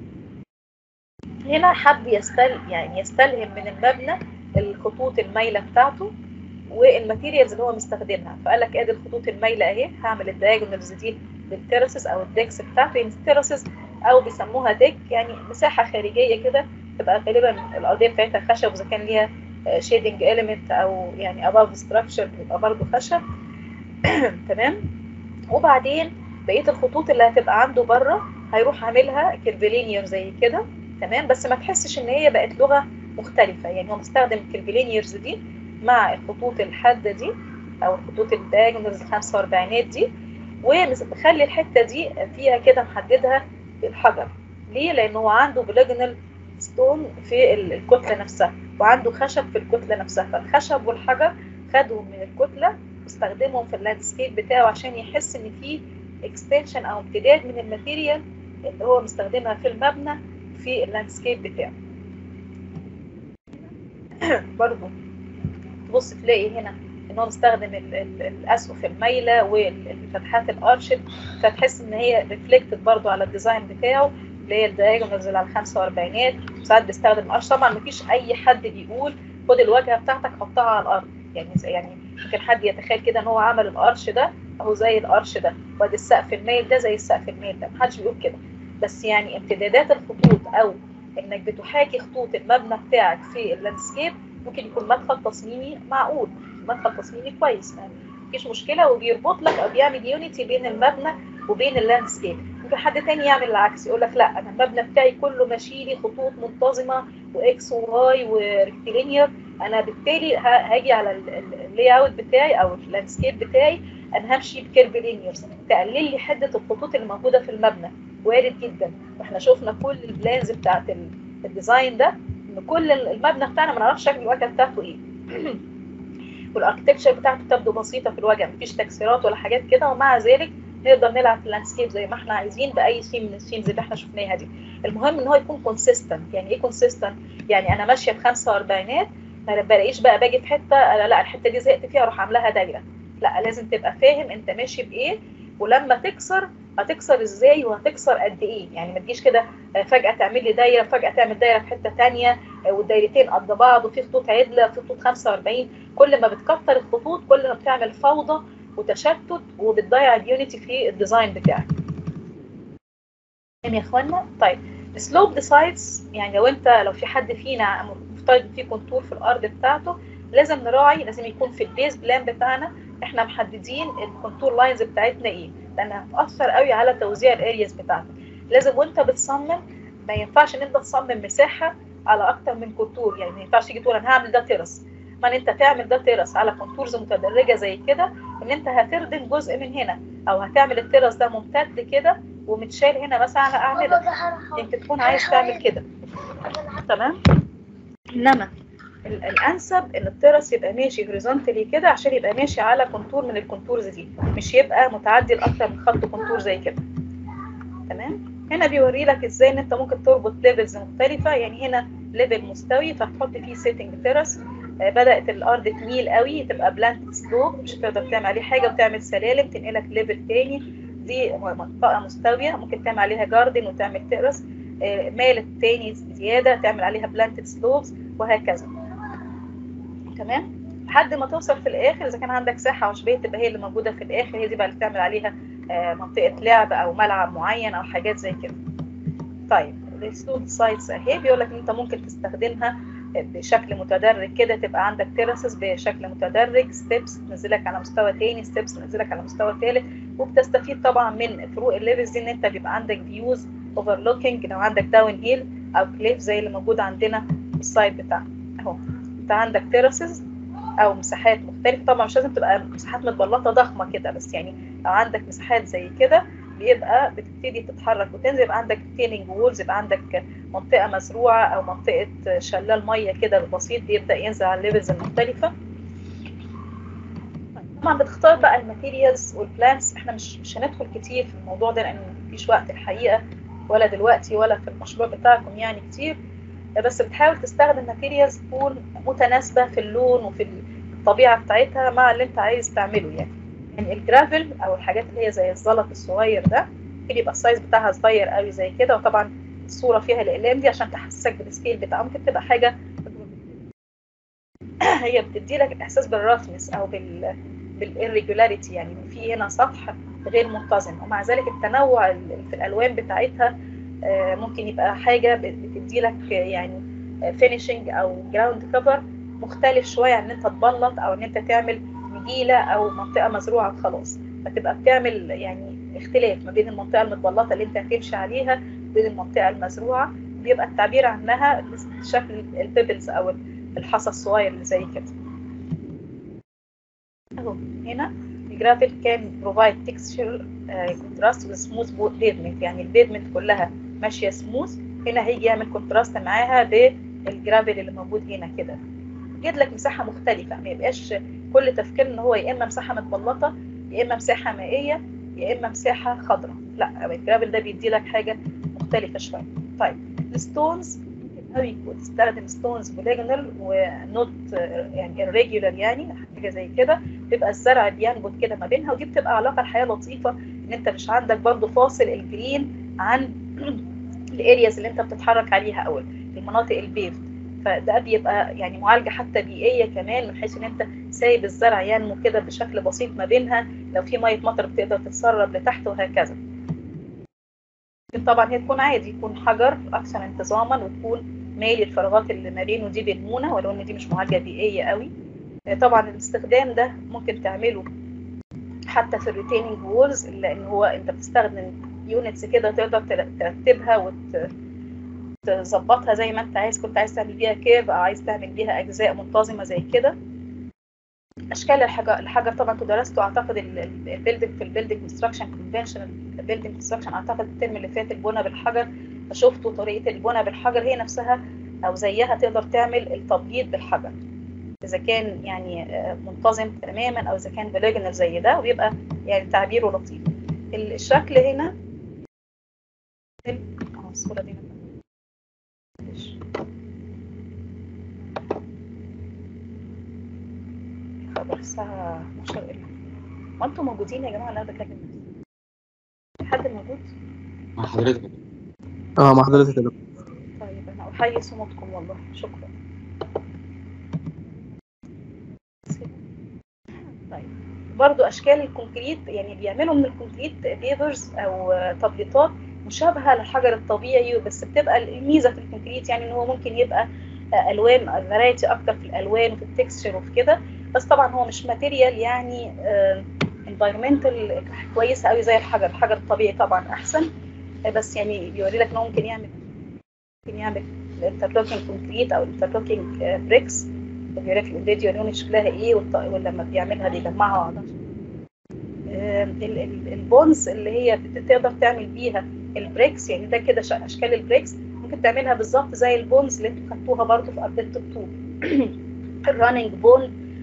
هنا حب يستل يعني يستلهم من المبنى الخطوط المايله بتاعته والماتيريالز اللي هو مستخدمها فقال لك ادي الخطوط المايله اهي هعمل الدايجونالز دي للتيراسز او الديكس بتاعته يعني التيراسز او بيسموها ديك يعني مساحه خارجيه كده تبقى غالبا الارضيه بتاعتها خشب واذا كان ليها شيدنج اليمنت او يعني اباف ستراكشر بيبقى برضه خشب تمام وبعدين بقيه الخطوط اللي هتبقى عنده بره هيروح عاملها كيرفيلينير زي كده تمام بس ما تحسش ان هي بقت لغه مختلفه يعني هو مستخدم الكيرفيلينيرز دي مع الخطوط الحاده دي او الخطوط الدايجونالز ال 45 دي ومخلي الحته دي فيها كده محددها بالحجر ليه؟ لان هو عنده بوليجونال ستون في الكتله نفسها وعنده خشب في الكتله نفسها فالخشب والحجر خدهم من الكتله واستخدمهم في اللاندسكيب بتاعه عشان يحس ان في اكستنشن او امتداد من الماتيريال اللي هو مستخدمها في المبنى في اللاندسكيب بتاعه برضه تبص تلاقي هنا ان هو مستخدم الاسقف المايله والفتحات الارشد فتحس ان هي ريفلكتد برضه على الديزاين بتاعه اللي هي الدايجونالز على الخمسة واربعينات ساعات بيستخدم الارش طبعا مفيش اي حد بيقول خد الواجهه بتاعتك حطها على الارض يعني يعني ممكن حد يتخيل كده ان هو عمل الارش ده اهو زي الارش ده وادي السقف المايل ده زي السقف المايل ده محدش بيقول كده بس يعني امتدادات الخطوط او انك بتحاكي خطوط المبنى بتاعك في اللاندسكيب ممكن يكون مدخل تصميمي معقول مدخل تصميمي كويس ما فيش مشكله وبيربط لك او بيعمل يونيتي بين المبنى وبين اللاندسكيب ممكن حد تاني يعمل العكس يقول لك لا انا المبنى بتاعي كله ماشي لي خطوط منتظمه واكس وواي وريكتيلينير انا بالتالي هاجي على اللاي اوت بتاعي او اللاندسكيب بتاعي انا همشي بكيرفلينيرز تقلل لي حده الخطوط اللي موجوده في المبنى وارد جدا واحنا شفنا كل البلانز بتاعت الديزاين ده ان كل المبنى بتاعنا ما نعرفش شكل الواجهه بتاعته ايه والاركتكتشر بتاعته تبدو بسيطه في الواجهه مفيش تكسيرات ولا حاجات كده ومع ذلك نقدر نلعب في اللاندسكيب زي ما احنا عايزين باي ثيم من الثيمز اللي احنا شفناها دي المهم ان هو يكون كونسيستنت يعني ايه كونسيستنت يعني انا ماشيه ب 45 ما بلاقيش بقى باجي في حته انا لا الحته دي زهقت فيها اروح عاملاها دايره لا لازم تبقى فاهم انت ماشي بايه ولما تكسر هتكسر ازاي وهتكسر قد ايه يعني ما تجيش كده فجاه تعمل لي دايره فجاه تعمل دايره في حته ثانيه والدايرتين قد بعض وفي خطوط عدله في خطوط 45 كل ما بتكتر الخطوط كل ما بتعمل فوضى وتشتت وبتضيع اليونيتي في الديزاين بتاعك تمام يا اخوانا طيب سلوب سايتس يعني لو انت لو في حد فينا مفترض في كونتور في الارض بتاعته لازم نراعي لازم يكون في البيز بلان بتاعنا احنا محددين الكونتور لاينز بتاعتنا ايه لانها هتاثر قوي على توزيع الارياز بتاعتك لازم وانت بتصمم ما ينفعش ان انت تصمم مساحه على اكتر من كونتور يعني ما ينفعش تيجي تقول انا هعمل ده ترس ما ان انت تعمل ده ترس على كونتورز متدرجه زي كده ان انت هتردم جزء من هنا او هتعمل الترس ده ممتد كده ومتشال هنا مثلا على اعمده يمكن تكون عايز تعمل كده تمام انما ال- الانسب ان الترس يبقى ماشي هوريزونتالي كده عشان يبقى ماشي على كونتور من الكونتورز دي مش يبقى متعدي لاكتر من خط كونتور زي كده تمام هنا بيوري لك ازاي ان انت ممكن تربط ليفلز مختلفه يعني هنا ليفل مستوي فتحط فيه سيتنج تيرس بدات الارض تميل قوي تبقى بلانت سلوب مش هتقدر تعمل عليه حاجه وتعمل سلالم تنقلك ليفل تاني دي منطقه مستويه ممكن تعمل عليها جاردن وتعمل تيرس آه، مالت تاني زياده تعمل عليها بلانت سلوبس وهكذا تمام لحد ما توصل في الاخر اذا كان عندك ساحه عشبيه تبقى هي اللي موجوده في الاخر هي دي بقى اللي تعمل عليها آه، منطقه لعب او ملعب معين او حاجات زي كده طيب السلوب سايتس اهي بيقول لك ان انت ممكن تستخدمها بشكل متدرج كده تبقى عندك تيراسز بشكل متدرج ستيبس تنزلك على مستوى تاني ستيبس تنزلك على مستوى ثالث وبتستفيد طبعا من فروق الليفلز دي ان انت بيبقى عندك فيوز اوفرلوكينج لو عندك داون هيل او كليف زي اللي موجود عندنا في السايت بتاعنا اهو انت عندك تيراسز او مساحات مختلفه طبعا مش لازم تبقى مساحات متبلطه ضخمه كده بس يعني لو عندك مساحات زي كده بيبقى بتبتدي تتحرك وتنزل يبقى عندك تيننج وولز يبقى عندك منطقه مزروعه او منطقه شلال ميه كده بسيط بيبدا ينزل على الليفلز المختلفه طبعا بتختار بقى الماتيريالز والبلانس احنا مش مش هندخل كتير في الموضوع ده لان مفيش وقت الحقيقه ولا دلوقتي ولا في المشروع بتاعكم يعني كتير بس بتحاول تستخدم ماتيريالز تكون متناسبه في اللون وفي الطبيعه بتاعتها مع اللي انت عايز تعمله يعني يعني الجرافل او الحاجات اللي هي زي الزلط الصغير ده اللي يبقى السايز بتاعها صغير قوي زي كده وطبعا الصوره فيها الاقلام دي عشان تحسسك بالسكيل بتاعها ممكن تبقى حاجه هي بتدي لك الاحساس بالرفنس او بال بالirregularity يعني إن في هنا سطح غير منتظم ومع ذلك التنوع ال- في الالوان بتاعتها آه، ممكن يبقى حاجه بتدي لك يعني فينيشنج او جراوند كفر مختلف شويه عن ان انت تبلط او ان انت تعمل نجيله او منطقه مزروعه وخلاص فتبقى بتعمل يعني اختلاف ما بين المنطقه المتبلطه اللي انت هتمشي عليها وبين المنطقه المزروعه بيبقى التعبير عنها شكل البيبلز او الحصى الصغير اللي زي كده اهو هنا الجرافيك كان بروفايد تكستشر كونتراست وسموث بيفمنت يعني البيفمنت كلها ماشيه سموث هنا هيجي يعمل كونتراست معاها بالجرافيل اللي موجود هنا كده يجد لك مساحه مختلفه ما يبقاش كل تفكير ان هو يا اما مساحه متبلطه يا اما مساحه مائيه يا اما مساحه خضراء لا الجرافيل ده بيدي لك حاجه مختلفه شويه طيب الستونز ممكن قوي تستخدم ستونز بوليجونال ونوت يعني irregular يعني حاجه زي كده بيبقى الزرع بينبت كده ما بينها ودي بتبقى علاقه الحياه لطيفه ان انت مش عندك برضو فاصل الجرين عن الارياز اللي انت بتتحرك عليها او المناطق البيفد فده بيبقى يعني معالجه حتى بيئيه كمان من حيث ان انت سايب الزرع ينمو كده بشكل بسيط ما بينها لو في ميه مطر بتقدر تتسرب لتحت وهكذا لكن طبعا هي تكون عادي يكون حجر اكثر انتظاما وتكون مالي الفراغات اللي ما بينه دي بالمونه ولو ان دي مش معالجه بيئيه قوي طبعا الاستخدام ده ممكن تعمله حتى في الريتيننج وولز لان هو انت بتستخدم يونتس كده تقدر ترتبها وتظبطها زي ما انت عايز كنت عايز تعمل بيها كيرف او عايز تعمل بيها اجزاء منتظمه زي كده اشكال الحجر الحجر طبعا انتوا درستوا اعتقد البيلدنج في البيلدنج كونستراكشن كونفنشن البيلدنج كونستراكشن اعتقد الترم اللي فات البنى بالحجر فشفتوا طريقه البنى بالحجر هي نفسها او زيها تقدر تعمل التبييض بالحجر اذا كان يعني منتظم تماما او اذا كان بوليجونال زي ده ويبقى يعني تعبيره لطيف الشكل هنا اه الصوره دي خبر الساعة 12 إلا ما انتوا موجودين يا جماعة لا بكلم حد موجود؟ مع حضرتك اه مع حضرتك يا دكتور طيب أنا أحيي صمتكم والله شكرا طيب برضو أشكال الكونكريت يعني بيعملوا من الكونكريت بيفرز أو تبليطات مشابهه للحجر الطبيعي بس بتبقى الميزه في الكونكريت يعني ان هو ممكن يبقى آه، الوان فرايتي اكتر في الالوان وفي التكستشر وفي كده بس طبعا هو مش ماتيريال يعني انفايرمنتال كويسه قوي زي الحجر الحجر الطبيعي طبعا احسن آه، بس يعني بيوري لك ان هو ممكن يعمل ممكن يعمل الانترلوكينج كونكريت او الانترلوكينج بريكس بيوري لك الفيديو لون شكلها ايه والط- ولما بيعملها بيجمعها على بعضها آم، ال- ال- البونز اللي هي بت- تقدر تعمل بيها البريكس يعني ده كده ش- اشكال البريكس ممكن تعملها بالظبط زي البونز اللي انتوا خدتوها برضو في ارضيه الطوب الراننج بون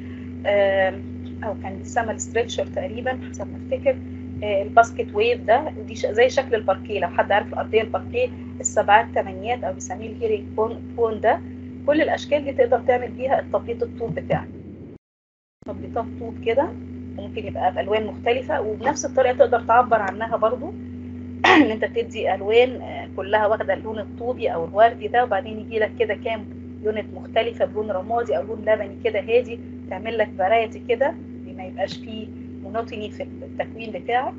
او كان بيسمى الستريتشر تقريبا حسب ما افتكر آه، الباسكت ويف ده ودي ش- زي شكل الباركيه لو حد عارف الارضيه الباركيه السبعات ثمانيات او بيسميه الهيري بون, بون ده كل الاشكال دي تقدر تعمل بيها التبليط الطوب بتاعك تبليطات طوب كده ممكن يبقى بالوان مختلفه وبنفس الطريقه تقدر تعبر عنها برضو ان انت تدي الوان آه، كلها واخده اللون الطوبي او الوردي ده وبعدين يجي لك كده كام يونت مختلفه بلون رمادي او لون لبني كده هادي تعمل لك فرايتي كده ما يبقاش فيه مونوتوني في التكوين بتاعك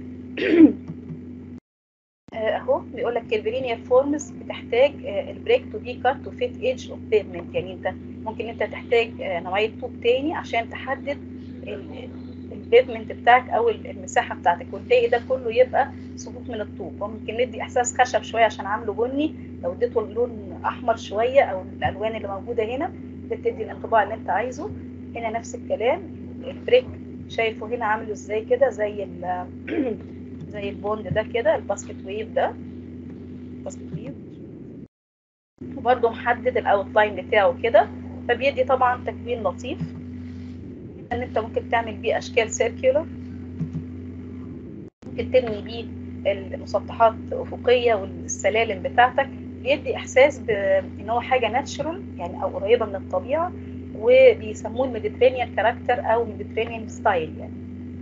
آه، اهو بيقول لك البرينيا فورمز بتحتاج البريك تو بي كات تو فيت ايدج اوف بيفمنت يعني انت ممكن انت تحتاج آه، نوعيه طوب تاني عشان تحدد البيفمنت بتاعك او المساحه بتاعتك والباقي ده كله يبقى صفوف من الطوب وممكن ندي احساس خشب شويه عشان عامله بني لو اديته اللون احمر شويه او الالوان اللي موجوده هنا بتدي الانطباع اللي انت عايزه هنا نفس الكلام البريك شايفه هنا عامله ازاي كده زي ال زي البوند ده كده الباسكت ويف ده الباسكت ويف وبرده محدد الاوتلاين بتاعه كده فبيدي طبعا تكوين لطيف ان انت ممكن تعمل بيه اشكال سيركيولر ممكن تبني بيه المسطحات افقيه والسلالم بتاعتك بيدي احساس بان هو حاجه ناتشرال يعني او قريبه من الطبيعه وبيسموه الميديترينيان كاركتر او ميديترينيان ستايل يعني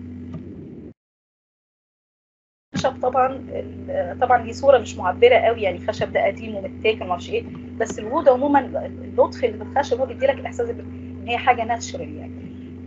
الخشب طبعا طبعا دي صوره مش معبره قوي يعني الخشب ده قديم ومتاكل ومعرفش ايه بس الوود عموما اللطف اللي في الخشب هو بيدي لك الاحساس ان هي حاجه ناتشرال يعني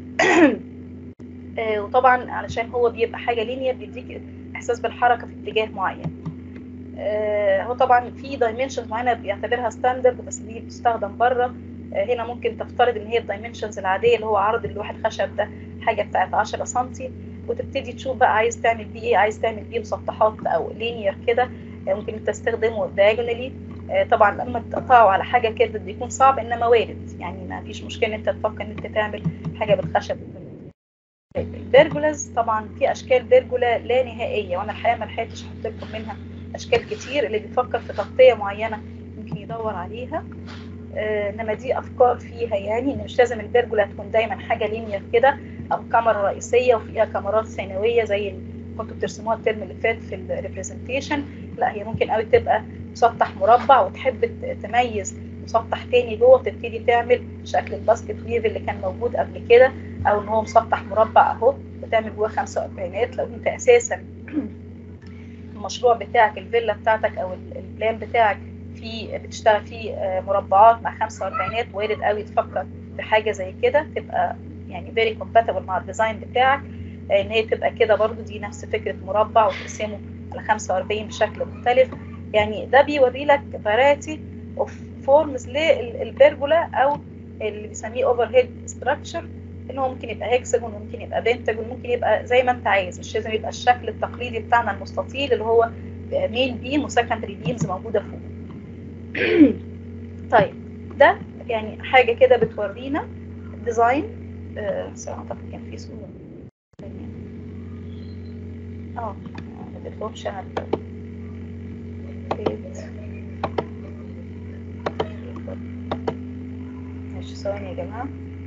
وطبعا علشان هو بيبقى حاجه لينير بيديك احساس بالحركه في اتجاه معين هو طبعا في دايمنشنز معينه بيعتبرها ستاندرد بس دي بتستخدم بره هنا ممكن تفترض ان هي الدايمنشنز العاديه اللي هو عرض اللوح الخشب ده حاجه بتاعت 10 سم وتبتدي تشوف بقى عايز تعمل بيه ايه عايز تعمل بيه مسطحات او لينير كده ممكن انت تستخدمه دايجونالي طبعا لما تقطعه على حاجه كده بيكون صعب انما وارد يعني ما فيش مشكله ان انت تفكر ان انت تعمل حاجه بالخشب البرجولاز طبعا في اشكال برجولا لا نهائيه وانا الحقيقه ما لحقتش احط لكم منها اشكال كتير اللي بيفكر في تغطيه معينه ممكن يدور عليها آه انما دي افكار فيها يعني ان مش لازم البرجولا تكون دايما حاجه لينير كده او كاميرا رئيسيه وفيها كاميرات ثانويه زي اللي كنتوا بترسموها الترم اللي فات في الريبريزنتيشن لا هي ممكن قوي تبقى مسطح مربع وتحب تميز مسطح تاني جوه تبتدي تعمل شكل الباسكت ويف اللي كان موجود قبل كده او ان هو مسطح مربع اهو وتعمل جواه 45 لو انت اساسا المشروع بتاعك الفيلا بتاعتك او البلان بتاعك في بتشتغل فيه مربعات مع 45 وارد قوي تفكر في حاجه زي كده تبقى يعني فيري كومباتبل مع الديزاين بتاعك ان هي تبقى كده برضو دي نفس فكره مربع وتقسمه على 45 بشكل مختلف يعني ده بيوري لك فرايتي اوف فورمز للبرجولا او اللي بيسميه اوفر هيد ستراكشر ان هو ممكن يبقى هيكسجون ممكن يبقى بنتاجون ممكن يبقى زي ما انت عايز مش لازم يبقى الشكل التقليدي بتاعنا المستطيل اللي هو مين بيم وسكندري بيمز موجوده فوق طيب ده يعني حاجه كده بتورينا ديزاين آه اعتقد كان في صوره اه ما اديتهمش انا ماشي ثواني يا جماعه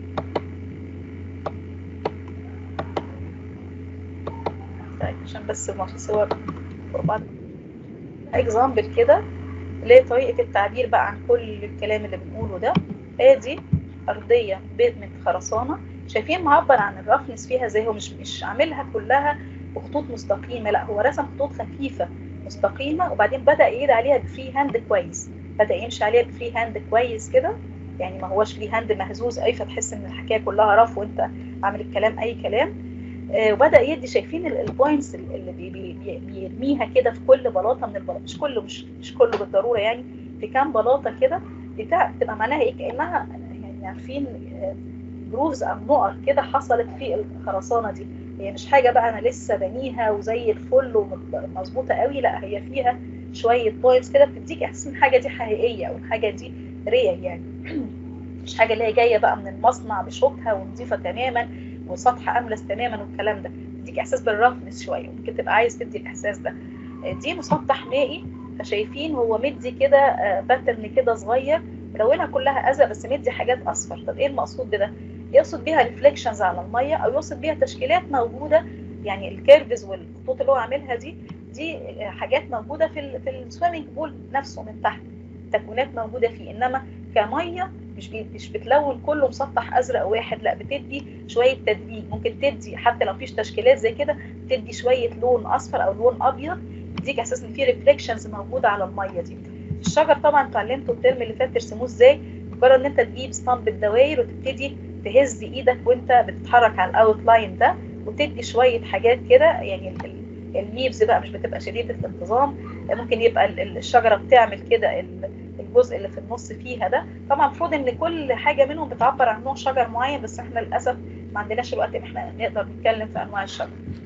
طيب عشان بس ما في صور فوق بعض اكزامبل كده لطريقه التعبير بقى عن كل الكلام اللي بنقوله ده ادي ارضيه بيفمنت خرسانه شايفين معبر عن الرفنس فيها زي هو مش مش عاملها كلها بخطوط مستقيمه لا هو رسم خطوط خفيفه مستقيمه وبعدين بدا يقيد عليها بفري هاند كويس بدا يمشي عليها بفري هاند كويس كده يعني ما هوش فري هاند مهزوز اي فتحس ان الحكايه كلها رف وانت عامل الكلام اي كلام آه، وبدا يدي شايفين البوينتس اللي بي- بي- بي- بيرميها كده في كل بلاطه من البلاط مش كله مش مش كله بالضروره يعني في كام بلاطه كده بتاع بتبقى معناها ايه كانها يعني عارفين جروفز او نقط كده حصلت في الخرسانه دي هي مش حاجه بقى انا لسه بنيها وزي الفل ومظبوطه قوي لا هي فيها شويه بوينتس كده بتديك احساس ان الحاجه دي حقيقيه او الحاجه دي ريال يعني مش حاجه اللي هي جايه بقى من المصنع بشوكها ونظيفه تماما وسطح املس تماما والكلام ده تديك احساس بالرفنس شويه ممكن تبقى عايز تدي الاحساس ده آه، دي مسطح مائي فشايفين هو مدي كده باترن كده صغير ملونها كلها ازرق بس مدي حاجات اصفر طب ايه المقصود بده يقصد بيها ريفليكشنز على الميه او يقصد بيها تشكيلات موجوده يعني الكيرفز والخطوط اللي هو عاملها دي دي آه، حاجات موجوده في ال في السويمنج بول نفسه من تحت تكوينات موجوده فيه انما كميه مش بي- مش بتلون كله مسطح ازرق واحد لا بتدي شويه تدريج ممكن تدي حتى لو مفيش تشكيلات زي كده تدي شويه لون اصفر او لون ابيض يديك احساس ان في ريفليكشنز موجوده على الميه دي الشجر طبعا اتعلمته الترم اللي فات ترسموه ازاي مجرد ان انت تجيب اسطمبة دواير وتبتدي تهز ايدك وانت بتتحرك على الاوت لاين ده وتدي شويه حاجات كده يعني ال- ال- الليفز بقى مش بتبقى شديده الانتظام ممكن يبقى ال- ال- الشجره بتعمل كده ال- الجزء اللي في النص فيها ده طبعا المفروض ان كل حاجه منهم بتعبر عن نوع شجر معين بس احنا للاسف ما عندناش الوقت ان احنا نقدر نتكلم في انواع الشجر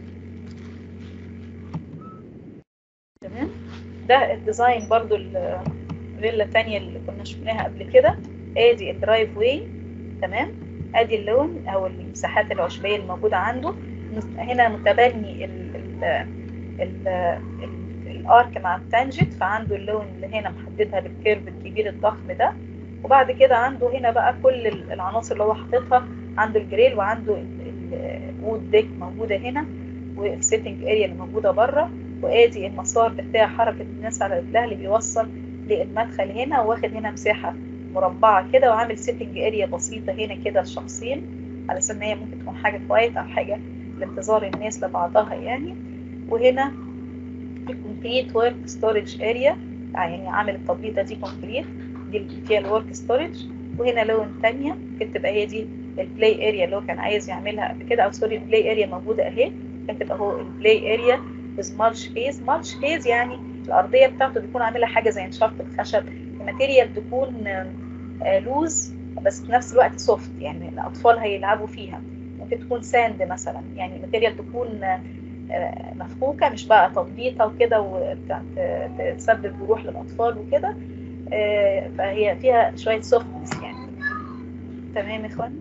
تمام ده الديزاين برضو الفيلا الثانيه اللي كنا شفناها قبل كده ادي الدرايف واي تمام ادي اللون او المساحات العشبيه الموجوده عنده هنا متبني ال ال ال ال الارك مع التانجت فعنده اللون اللي هنا محددها بالكيرف الكبير الضخم ده وبعد كده عنده هنا بقى كل العناصر اللي هو حاططها عنده الجريل وعنده الوود ديك موجوده هنا والسيتنج اريا اللي موجوده بره وادي المسار بتاع حركه الناس على رجلها اللي بيوصل للمدخل هنا واخد هنا مساحه مربعه كده وعامل سيتنج اريا بسيطه هنا كده لشخصين على اساس ان هي ممكن تكون حاجه كويت او حاجه لانتظار الناس لبعضها يعني وهنا الكومبليت ورك ستورج اريا يعني عامل التطبيقه دي كومبليت دي اللي فيها الورك ستورج وهنا لون تانية ممكن تبقى هي دي البلاي اريا اللي هو كان عايز يعملها قبل كده او سوري البلاي اريا موجوده اهي ممكن تبقى هو البلاي اريا with mulch phase mulch phase يعني الارضيه بتاعته بيكون عاملها حاجه زي نشاط الخشب الماتيريال تكون لوز بس في نفس الوقت سوفت يعني الاطفال هيلعبوا فيها ممكن تكون ساند مثلا يعني الماتيريال تكون مفكوكه مش بقى تطبيطه وكده وتسبب جروح للاطفال وكده فهي فيها شويه سوفتنس يعني تمام يا اخوان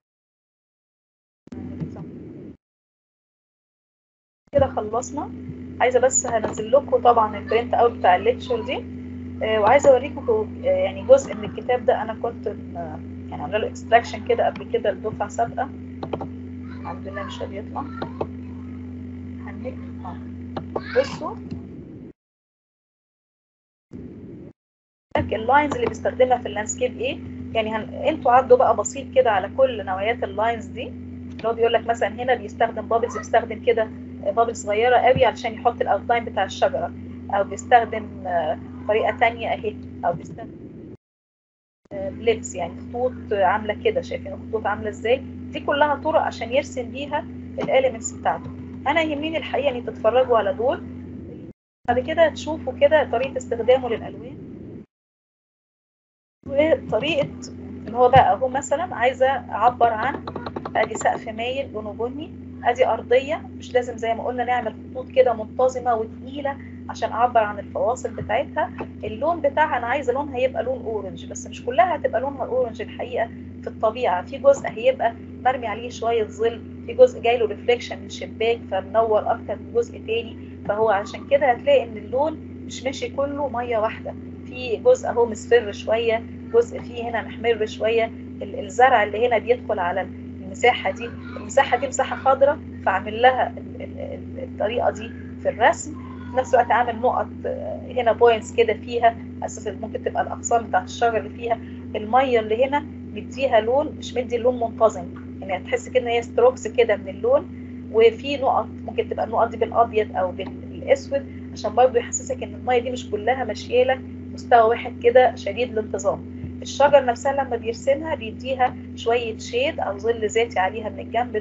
كده خلصنا عايزه بس هنزل لكم طبعا البرنت اوت بتاع الليكتشر دي وعايزه اوريكم يعني جزء من الكتاب ده انا كنت يعني عامله له اكستراكشن كده قبل كده لدفعه سابقه الحمد لله مش هيطلع هنك اه بصوا اللاينز اللي بيستخدمها في اللاندسكيب ايه يعني هن... انتوا عدوا بقى بسيط كده على كل نوعيات اللاينز دي اللي هو بيقول لك مثلا هنا بيستخدم بابلز بيستخدم كده بابلز صغيره قوي علشان يحط الاوتلاين بتاع الشجره او بيستخدم طريقه تانية اهي او بيستخدم بليبس يعني خطوط عامله كده شايفين الخطوط عامله ازاي دي كلها طرق عشان يرسم بيها الاليمنتس بتاعته انا يهمني الحقيقه ان تتفرجوا على دول بعد كده تشوفوا كده طريقه استخدامه للالوان وطريقه ان هو بقى اهو مثلا عايزه اعبر عن ادي سقف مايل لونه بني ادي ارضيه مش لازم زي ما قلنا نعمل خطوط كده منتظمه وتقيله عشان اعبر عن الفواصل بتاعتها اللون بتاعها انا عايزه لونها يبقى لون اورنج بس مش كلها هتبقى لونها اورنج الحقيقه في الطبيعه في جزء هيبقى مرمي عليه شويه ظل في جزء جاي له ريفليكشن من الشباك فمنور اكتر من جزء تاني فهو عشان كده هتلاقي ان اللون مش ماشي كله ميه واحده في جزء اهو مصفر شويه جزء فيه هنا محمر شويه الزرع اللي هنا بيدخل على المساحه دي المساحه دي مساحه خضراء فعامل لها الطريقه دي في الرسم في نفس الوقت عامل نقط هنا بوينتس كده فيها اساس ممكن تبقى الاغصان بتاعت الشجر اللي فيها الميه اللي هنا مديها لون مش مدي اللون منتظم يعني هتحس كده ان هي ستروكس كده من اللون وفي نقط ممكن تبقى النقط دي بالابيض او بالاسود عشان برضو يحسسك ان الميه دي مش كلها ماشيه لك مستوى واحد كده شديد الانتظام الشجر نفسها لما بيرسمها بيديها شويه شيد او ظل ذاتي عليها من الجنب ده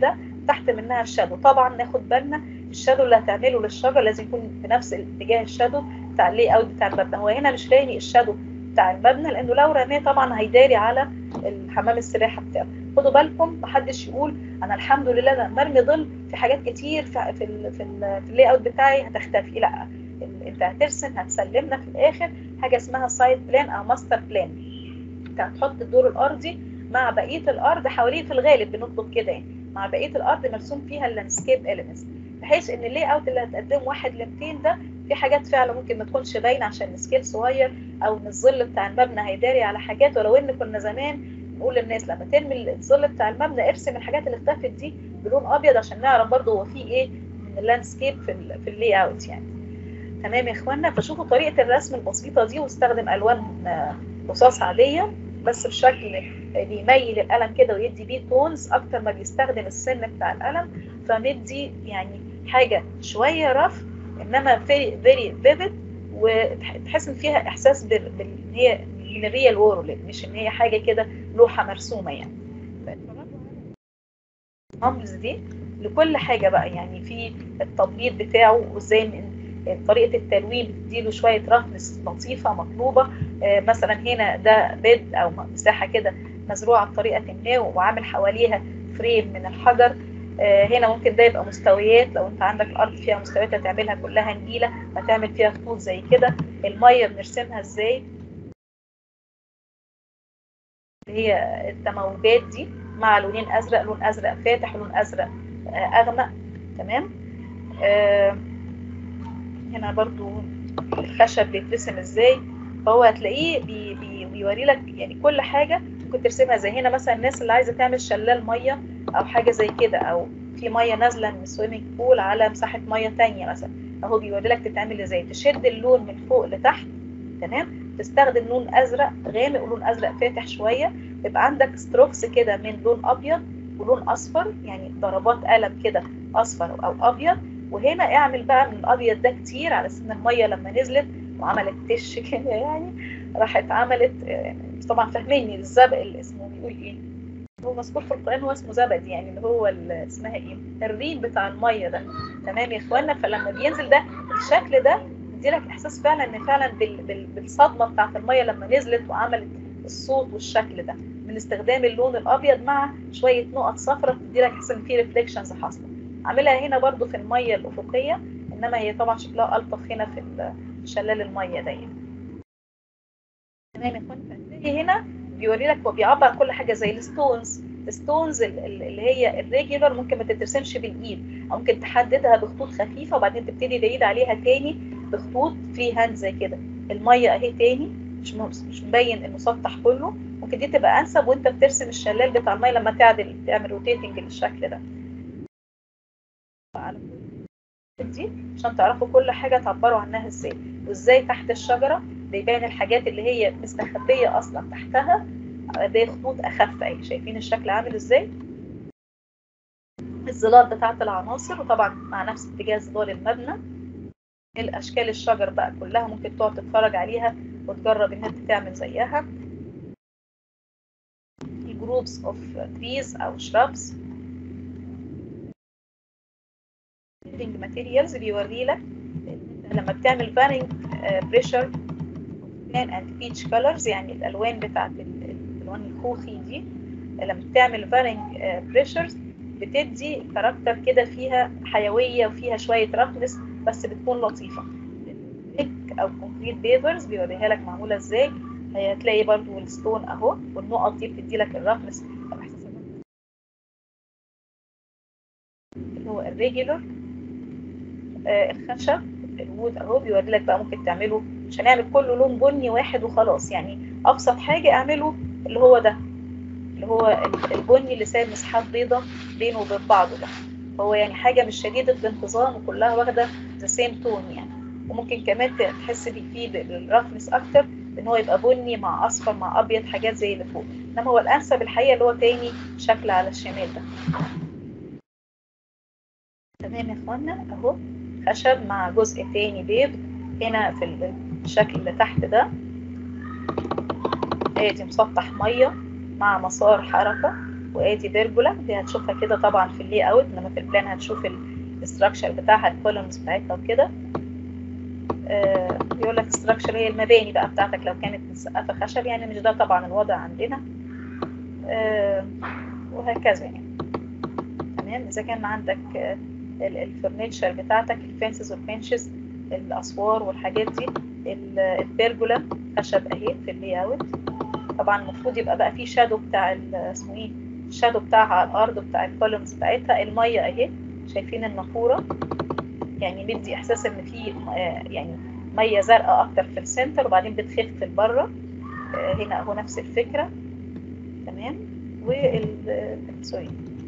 تحت منها الشادو طبعا ناخد بالنا الشادو اللي هتعمله للشجر لازم يكون في نفس اتجاه الشادو بتاع اللي اوت بتاع المبنى هو هنا مش رامي الشادو بتاع المبنى لانه لو رماه طبعا هيداري على الحمام السباحه بتاعه خدوا بالكم محدش يقول انا الحمد لله لما مرمي ظل في حاجات كتير في في ال في, ال في اللي اوت بتاعي هتختفي لا انت هترسم هتسلمنا في الاخر حاجه اسمها سايد بلان او ماستر بلان انت هتحط الدور الارضي مع بقيه الارض حواليه في الغالب بنطلب كده يعني مع بقيه الارض مرسوم فيها اللاندسكيب اليمنتس بحيث ان اللي اوت اللي هتقدم واحد ل 200 ده في حاجات فعلا ممكن ما تكونش باينه عشان السكيل صغير او ان الظل بتاع المبنى هيداري على حاجات ولو ان كنا زمان نقول للناس لما ترمي الظل بتاع المبنى ارسم الحاجات اللي اختفت دي بلون ابيض عشان نعرف برضه هو في ايه من اللاندسكيب في ال في اللي اوت يعني تمام يا اخوانا فشوفوا طريقه الرسم البسيطه دي واستخدم الوان رصاص عاديه بس بشكل بيميل القلم كده ويدي بيه تونز اكتر ما بيستخدم السن بتاع القلم فمدي يعني حاجه شويه رف انما فيري فيري فيفيد وتحس ان فيها احساس بال ان هي من الريال وورلد مش ان هي حاجه كده لوحه مرسومه يعني الامبلز دي لكل حاجه بقى يعني في التطبيق بتاعه وازاي طريقه التلوين بتديله شويه رفنس لطيفه مطلوبه آه مثلا هنا ده بيد او مساحه كده مزروعه بطريقه ما وعامل حواليها فريم من الحجر آه هنا ممكن ده يبقى مستويات لو انت عندك الارض فيها مستويات هتعملها كلها نجيله هتعمل فيها خطوط زي كده الميه بنرسمها ازاي هي التموجات دي مع لونين ازرق لون ازرق فاتح ولون ازرق آه اغمق تمام آه هنا برضو الخشب بيترسم ازاي فهو هتلاقيه بي بي بيوري لك يعني كل حاجه ممكن ترسمها زي هنا مثلا الناس اللي عايزه تعمل شلال ميه او حاجه زي كده او في ميه نازله من السويمنج بول على مساحه ميه تانية مثلا اهو بيوري لك تتعمل ازاي تشد اللون من فوق لتحت تمام تستخدم لون ازرق غامق ولون ازرق فاتح شويه يبقى عندك ستروكس كده من لون ابيض ولون اصفر يعني ضربات قلم كده اصفر او ابيض وهنا اعمل بقى من الابيض ده كتير على سن الميه لما نزلت وعملت تش كده يعني راحت عملت طبعا فاهميني الزبق اللي اسمه بيقول ايه هو مذكور في القران هو اسمه زبد يعني اللي هو اسمها ايه الريم بتاع الميه ده تمام يا اخوانا فلما بينزل ده الشكل ده يديلك احساس فعلا ان فعلا بال بال بالصدمه بتاعت الميه لما نزلت وعملت الصوت والشكل ده من استخدام اللون الابيض مع شويه نقط صفراء بتديلك احساس ان في ريفليكشنز حاصله عاملها هنا برضو في الميه الافقيه انما هي طبعا شكلها الطف هنا في شلال الميه ده يعني تمام يا اخوانا فهتلاقي هنا بيوري لك وبيعبر عن كل حاجه زي الستونز الستونز اللي هي الريجولار ممكن ما تترسمش بالايد او ممكن تحددها بخطوط خفيفه وبعدين تبتدي تعيد عليها تاني بخطوط فري هاند زي كده الميه اهي تاني مش مش مبين المسطح كله ممكن دي تبقى انسب وانت بترسم الشلال بتاع الميه لما تعدل تعمل روتيتنج للشكل ده على دي عشان تعرفوا كل حاجه تعبروا عنها ازاي وازاي تحت الشجره بيبان الحاجات اللي هي مستخبيه اصلا تحتها بخطوط اخف اهي شايفين الشكل عامل ازاي الظلال بتاعت العناصر وطبعا مع نفس اتجاه ظلال المبنى الاشكال الشجر بقى كلها ممكن تقعد تتفرج عليها وتجرب ان انت تعمل زيها الجروبس اوف تريز او shrubs living materials بيوري لك لما بتعمل varying pressure plan and peach colors يعني الالوان بتاعت الالوان الخوخي دي لما بتعمل varying pressures بتدي كاركتر كده فيها حيويه وفيها شويه رفنس بس بتكون لطيفه البيك او كونكريت بيفرز بيوريها لك معموله ازاي هتلاقي برضو الستون اهو والنقط دي بتدي لك الرفنس او احساس اللي هو الريجولر آه الخشب الوود اهو بيوري لك بقى ممكن تعمله مش هنعمل كله لون بني واحد وخلاص يعني ابسط حاجه اعمله اللي هو ده اللي هو البني اللي سايب مساحات بيضة بينه وبين بعضه ده هو يعني حاجة مش شديدة الانتظام وكلها واخدة ذا سيم تون يعني وممكن كمان تحس فيه بالرفنس أكتر إن هو يبقى بني مع أصفر مع أبيض حاجات زي اللي فوق إنما هو الأنسب الحقيقة اللي هو تاني شكل على الشمال ده تمام يا إخوانا أهو خشب مع جزء تاني بيض هنا في الشكل اللي تحت ده ادي مسطح ميه مع مسار حركة وادي بيرجولا دي هتشوفها كده طبعا في اللي اوت انما في البلان هتشوف الاستراكشر بتاعها الكولومز بتاعتها وكده آه، يقول لك استراكشر هي المباني بقى بتاعتك لو كانت مسقفه خشب يعني مش ده طبعا الوضع عندنا آه، وهكذا يعني تمام اذا كان عندك الفرنتشر بتاعتك الفنسز والبنشز الاسوار والحاجات دي ال- البيرجولا خشب اهي في اللي اوت طبعا المفروض يبقى بقى في شادو بتاع ال- اسمه ايه الشادو بتاعها على الارض بتاع الكولومز بتاعتها الميه اهي شايفين النافوره يعني مدي احساس ان في آه، يعني ميه زرقاء اكتر في السنتر وبعدين بتخف لبره آه، هنا اهو نفس الفكره تمام وال آه، سوري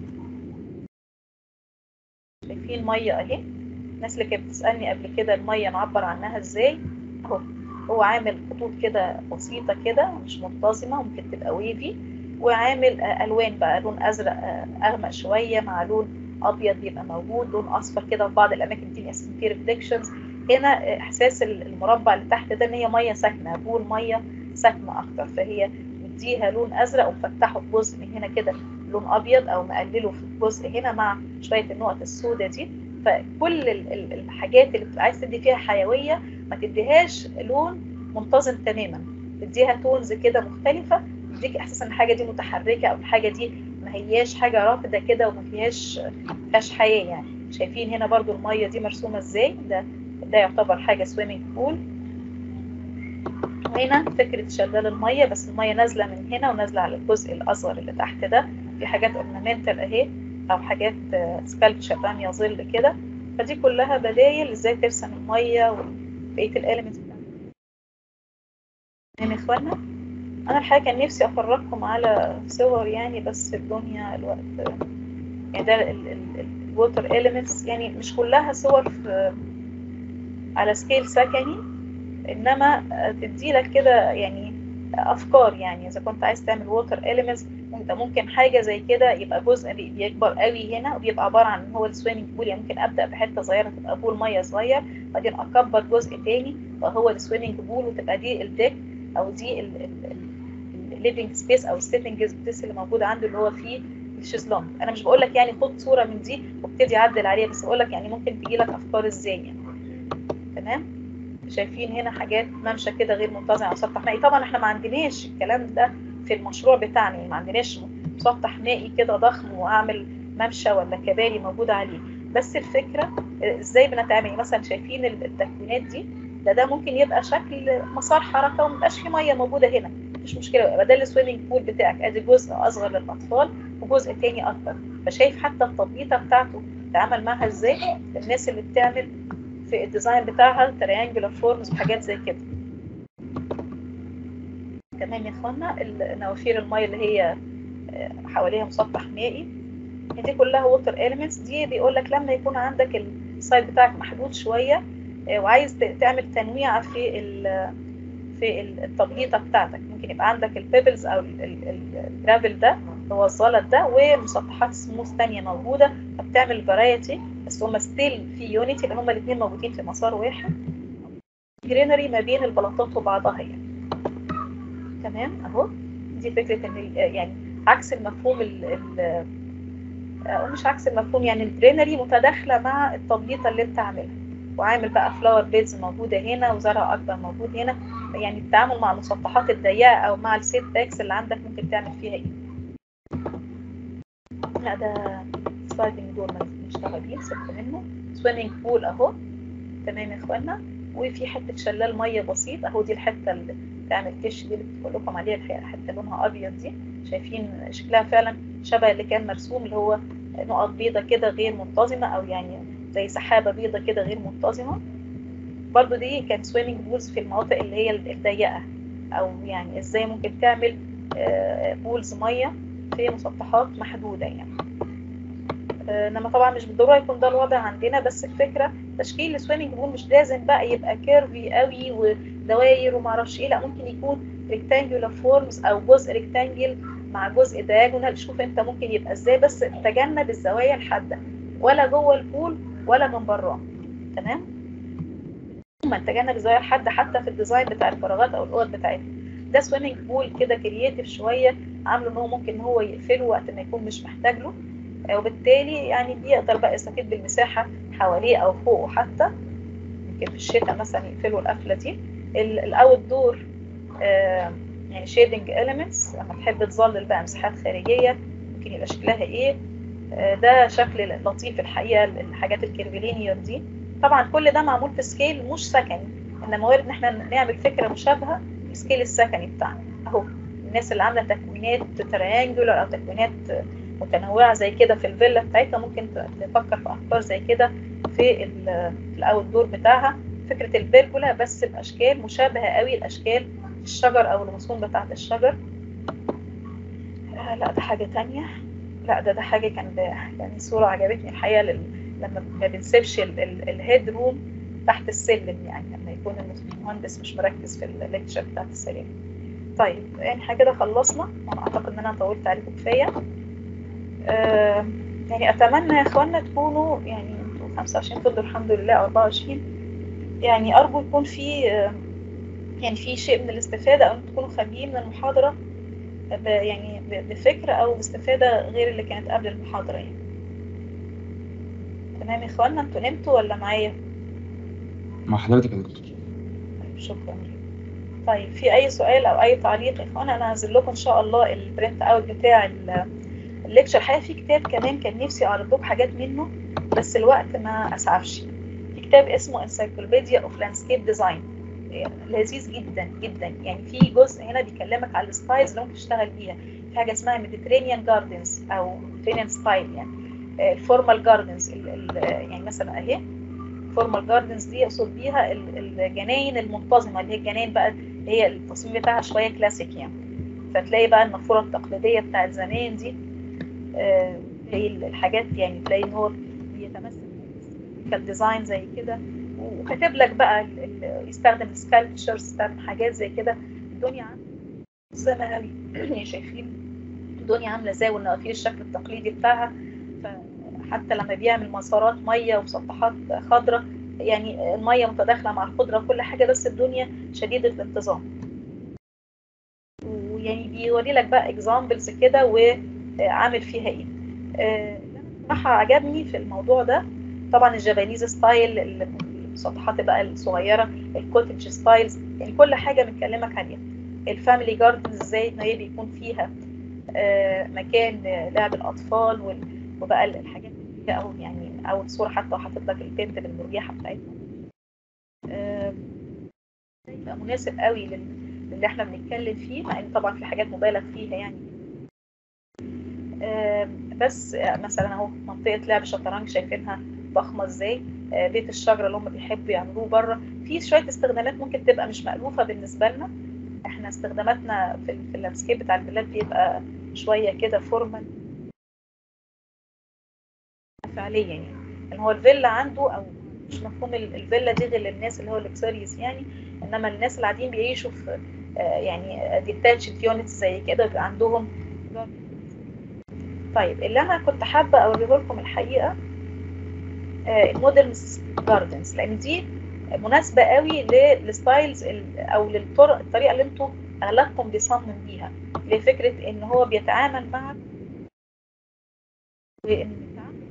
شايفين ميه اهي الناس اللي كانت بتسالني قبل كده الميه نعبر عنها ازاي اهو هو عامل خطوط كده بسيطه كده مش منتظمه ممكن تبقى ويفي وعامل آه، الوان بقى لون ازرق آه، اغمق شويه مع لون ابيض بيبقى موجود لون اصفر كده في بعض الاماكن دي اساسا فيه ريفليكشنز هنا آه، احساس ال- المربع اللي تحت ده ان هي ميه ساكنه بول ميه ساكنه اكتر فهي مديها لون ازرق ومفتحه في جزء من هنا كده لون ابيض او مقلله في جزء هنا مع شويه النقط السوداء دي فكل ال- ال- الحاجات اللي بتبقى عايز تدي فيها حيويه ما تديهاش لون منتظم تماما تديها تونز كده مختلفه تديك احساس ان الحاجه دي متحركه او الحاجه دي ما هياش حاجه رافده كده وما فيهاش فيهاش حياه يعني شايفين هنا برضو الميه دي مرسومه ازاي ده ده يعتبر حاجه سويمنج بول وهنا فكره شلال الميه بس الميه نازله من هنا ونازله على الجزء الاصغر اللي تحت ده في حاجات اورنامنتال اهي او حاجات سكالبتشر راميه ظل كده فدي كلها بدايل ازاي ترسم الميه وبقيه الاليمنتس تمام يا اخوانا انا الحقيقه كان نفسي افرجكم على صور يعني بس الدنيا الوقت يعني ده الووتر اليمنتس يعني مش كلها صور في على سكيل سكني انما تدي لك كده يعني افكار يعني اذا كنت عايز تعمل ووتر اليمنتس انت ممكن حاجه زي كده يبقى جزء بي- بيكبر قوي هنا وبيبقى عباره عن ان هو السويمنج بول يعني ممكن ابدا بحته صغيره تبقى بول ميه صغير بعدين اكبر جزء تاني وهو السويمنج بول وتبقى دي الديك او دي الليفنج سبيس او السيتنج سبيس اللي موجود عنده اللي هو فيه الشيزلونج انا مش بقول لك يعني خد صوره من دي وابتدي عدل عليها بس بقول لك يعني ممكن تجي لك افكار ازاي يعني تمام شايفين هنا حاجات ممشى كده غير منتظم على سطح مائي طبعا احنا ما عندناش الكلام ده في المشروع بتاعنا يعني ما عندناش مسطح مائي كده ضخم واعمل ممشى ولا كباري موجوده عليه بس الفكره ازاي بنتعامل يعني مثلا شايفين التكوينات دي ده ده ممكن يبقى شكل مسار حركه ومبقاش فيه ميه موجوده هنا مفيش مشكله يبقى ده السويمنج بول بتاعك ادي جزء اصغر للاطفال وجزء تاني اكبر فشايف حتى التطبيقه بتاعته تعامل معها ازاي الناس اللي بتعمل في الديزاين بتاعها تريانجلر فورمز وحاجات زي كده تمام يا اخوانا نوافير الميه اللي هي حواليها مسطح مائي دي كلها ووتر اليمنتس دي بيقول لك لما يكون عندك السايت بتاعك محدود شويه وعايز تعمل تنويع في في التبليطه بتاعتك ممكن يبقى عندك البيبلز او الجرافل ده هو الزلط ده ومسطحات سموث تانية موجوده فبتعمل فرايتي بس هما ستيل في يونيتي لان هما الاثنين موجودين في مسار واحد جرينري ما بين البلاطات وبعضها يعني تمام اهو دي فكره ان يعني عكس المفهوم ال ال او مش عكس المفهوم يعني الجرينري متداخله مع التبليطه اللي انت عاملها وعامل بقى فلاور بيدز موجوده هنا وزرع اكبر موجود هنا يعني التعامل مع المسطحات الضيقه او مع السيت باكس اللي عندك ممكن تعمل فيها ايه لا ده سلايدنج دور ما نشتغل بيه سبت منه سويمنج بول اهو تمام يا اخوانا وفي حته شلال ميه بسيط اهو دي الحته اللي تعمل كش دي اللي بقول لكم عليها الحته لونها ابيض دي شايفين شكلها فعلا شبه اللي كان مرسوم اللي هو نقط بيضه كده غير منتظمه او يعني زي سحابه بيضه كده غير منتظمه برضو دي كان سويمنج بولز في المناطق اللي هي الضيقه او يعني ازاي ممكن تعمل بولز ميه في مسطحات محدوده يعني انما طبعا مش بالضروره يكون ده الوضع عندنا بس الفكره تشكيل السويمنج بول مش لازم بقى يبقى كيرفي قوي ودواير وما اعرفش ايه لا ممكن يكون ريكتانجولار فورمز او جزء ريكتانجل مع جزء دايجونال شوف انت ممكن يبقى ازاي بس تجنب الزوايا الحاده ولا جوه البول ولا من براه تمام ثم تجنب الزوايا الحاده حتى في الديزاين بتاع الفراغات او الاوض بتاعتنا ده سويمنج بول كده كرييتيف شويه عامله ان هو ممكن ان هو يقفله وقت ما يكون مش محتاج له آه، وبالتالي يعني بيقدر بقى يستفيد بالمساحه حواليه او فوقه حتى يمكن في الشتاء مثلا يقفلوا القفله دي الاوت دور يعني شيدنج اليمنتس لما تحب تظلل بقى مساحات خارجيه ممكن يبقى شكلها ايه آه، ده شكل لطيف الحقيقه الحاجات الكيرفيلينير دي طبعا كل ده معمول في سكيل مش سكني انما وارد ان احنا نعمل فكره مشابهه في السكيل السكني بتاعنا اهو الناس اللي عامله تكوينات تريانجولار او تكوينات متنوعه زي كده في الفيلا بتاعتها ممكن تفكر في افكار زي كده في الاوت دور بتاعها فكره البرجولا بس باشكال مشابهه قوي لاشكال الشجر او الغصون بتاعه الشجر آه لا ده حاجه تانية لا ده ده حاجه كان يعني صوره عجبتني الحقيقه لل... لما ما بنسيبش الهيد روم تحت السلم يعني لما يكون المهندس مش مركز في الليكتشر بتاعت السلم طيب يعني احنا كده خلصنا وانا اعتقد ان انا طولت عليكم كفايه آه يعني اتمنى يا اخوانا تكونوا يعني انتوا 25 فضلوا الحمد لله او 24 يعني ارجو يكون في آه يعني في شيء من الاستفاده او تكونوا خارجين من المحاضره يعني بفكره او باستفاده غير اللي كانت قبل المحاضره يعني تمام يا اخوانا انتوا نمتوا ولا معايا مع حضرتك يا دكتور طيب شكرا طيب في اي سؤال او اي تعليق يا اخوانا انا هنزل لكم ان شاء الله البرنت اوت بتاع الليكشر الحقيقه في كتاب كمان كان نفسي اعرض لكم حاجات منه بس الوقت ما اسعفش في كتاب اسمه انسايكلوبيديا اوف لاندسكيب ديزاين لذيذ جدا جدا يعني في جزء هنا بيكلمك على الستايلز اللي ممكن تشتغل بيها في حاجه اسمها ميديترينيان جاردنز او ميديترينيان ستايل يعني الفورمال جاردنز يعني مثلا اهي الفورمال جاردنز دي اقصد بيها الجناين المنتظمه اللي هي الجناين بقى اللي هي التصميم بتاعها شويه كلاسيك يعني فتلاقي بقى النافوره التقليديه بتاعت زمان دي هي الحاجات يعني تلاقي ان هو بيتمثل كالديزاين زي كده وكاتب لك بقى يستخدم السكالبتشرز يستخدم حاجات زي كده الدنيا منظمه قوي يعني شايفين الدنيا عامله ازاي والنوافير الشكل التقليدي بتاعها فحتى لما بيعمل مسارات ميه ومسطحات خضراء يعني الميه متداخله مع الخضره وكل حاجه بس الدنيا شديده الانتظام ويعني بيوري لك بقى اكزامبلز كده وعامل فيها ايه اللي انا بصراحه عجبني في الموضوع ده طبعا الجابانيز ستايل المسطحات بقى الصغيره الكوتج ستايلز يعني كل حاجه بنكلمك عليها الفاميلي جاردنز ازاي ان هي بيكون فيها مكان لعب الاطفال وبقى الحاجات او يعني او الصوره حتى وحاطط لك البنت بالمرجحه بتاعتها يبقى مناسب قوي للي احنا بنتكلم فيه مع ان طبعا في حاجات مبالغ فيها يعني بس مثلا اهو منطقه لعب الشطرنج شايفينها ضخمه ازاي بيت الشجره اللي هم بيحبوا يعملوه بره في شويه استخدامات ممكن تبقى مش مألوفه بالنسبه لنا احنا استخداماتنا في, في اللاندسكيب بتاع البلاد بيبقى شويه كده فورمال فعليا يعني ان هو الفيلا عنده او مش مفهوم الفيلا دي غير للناس اللي هو الاكسيريس يعني انما الناس اللي قاعدين بيعيشوا في يعني ديتاتشد يونتس زي كده بيبقى عندهم طيب اللي انا كنت حابه اوريه لكم الحقيقه المودرن جاردنز لان دي مناسبه قوي للستايلز او للطرق الطريقه اللي انتوا اغلبكم بيصمم بيها لفكره ان هو بيتعامل مع وان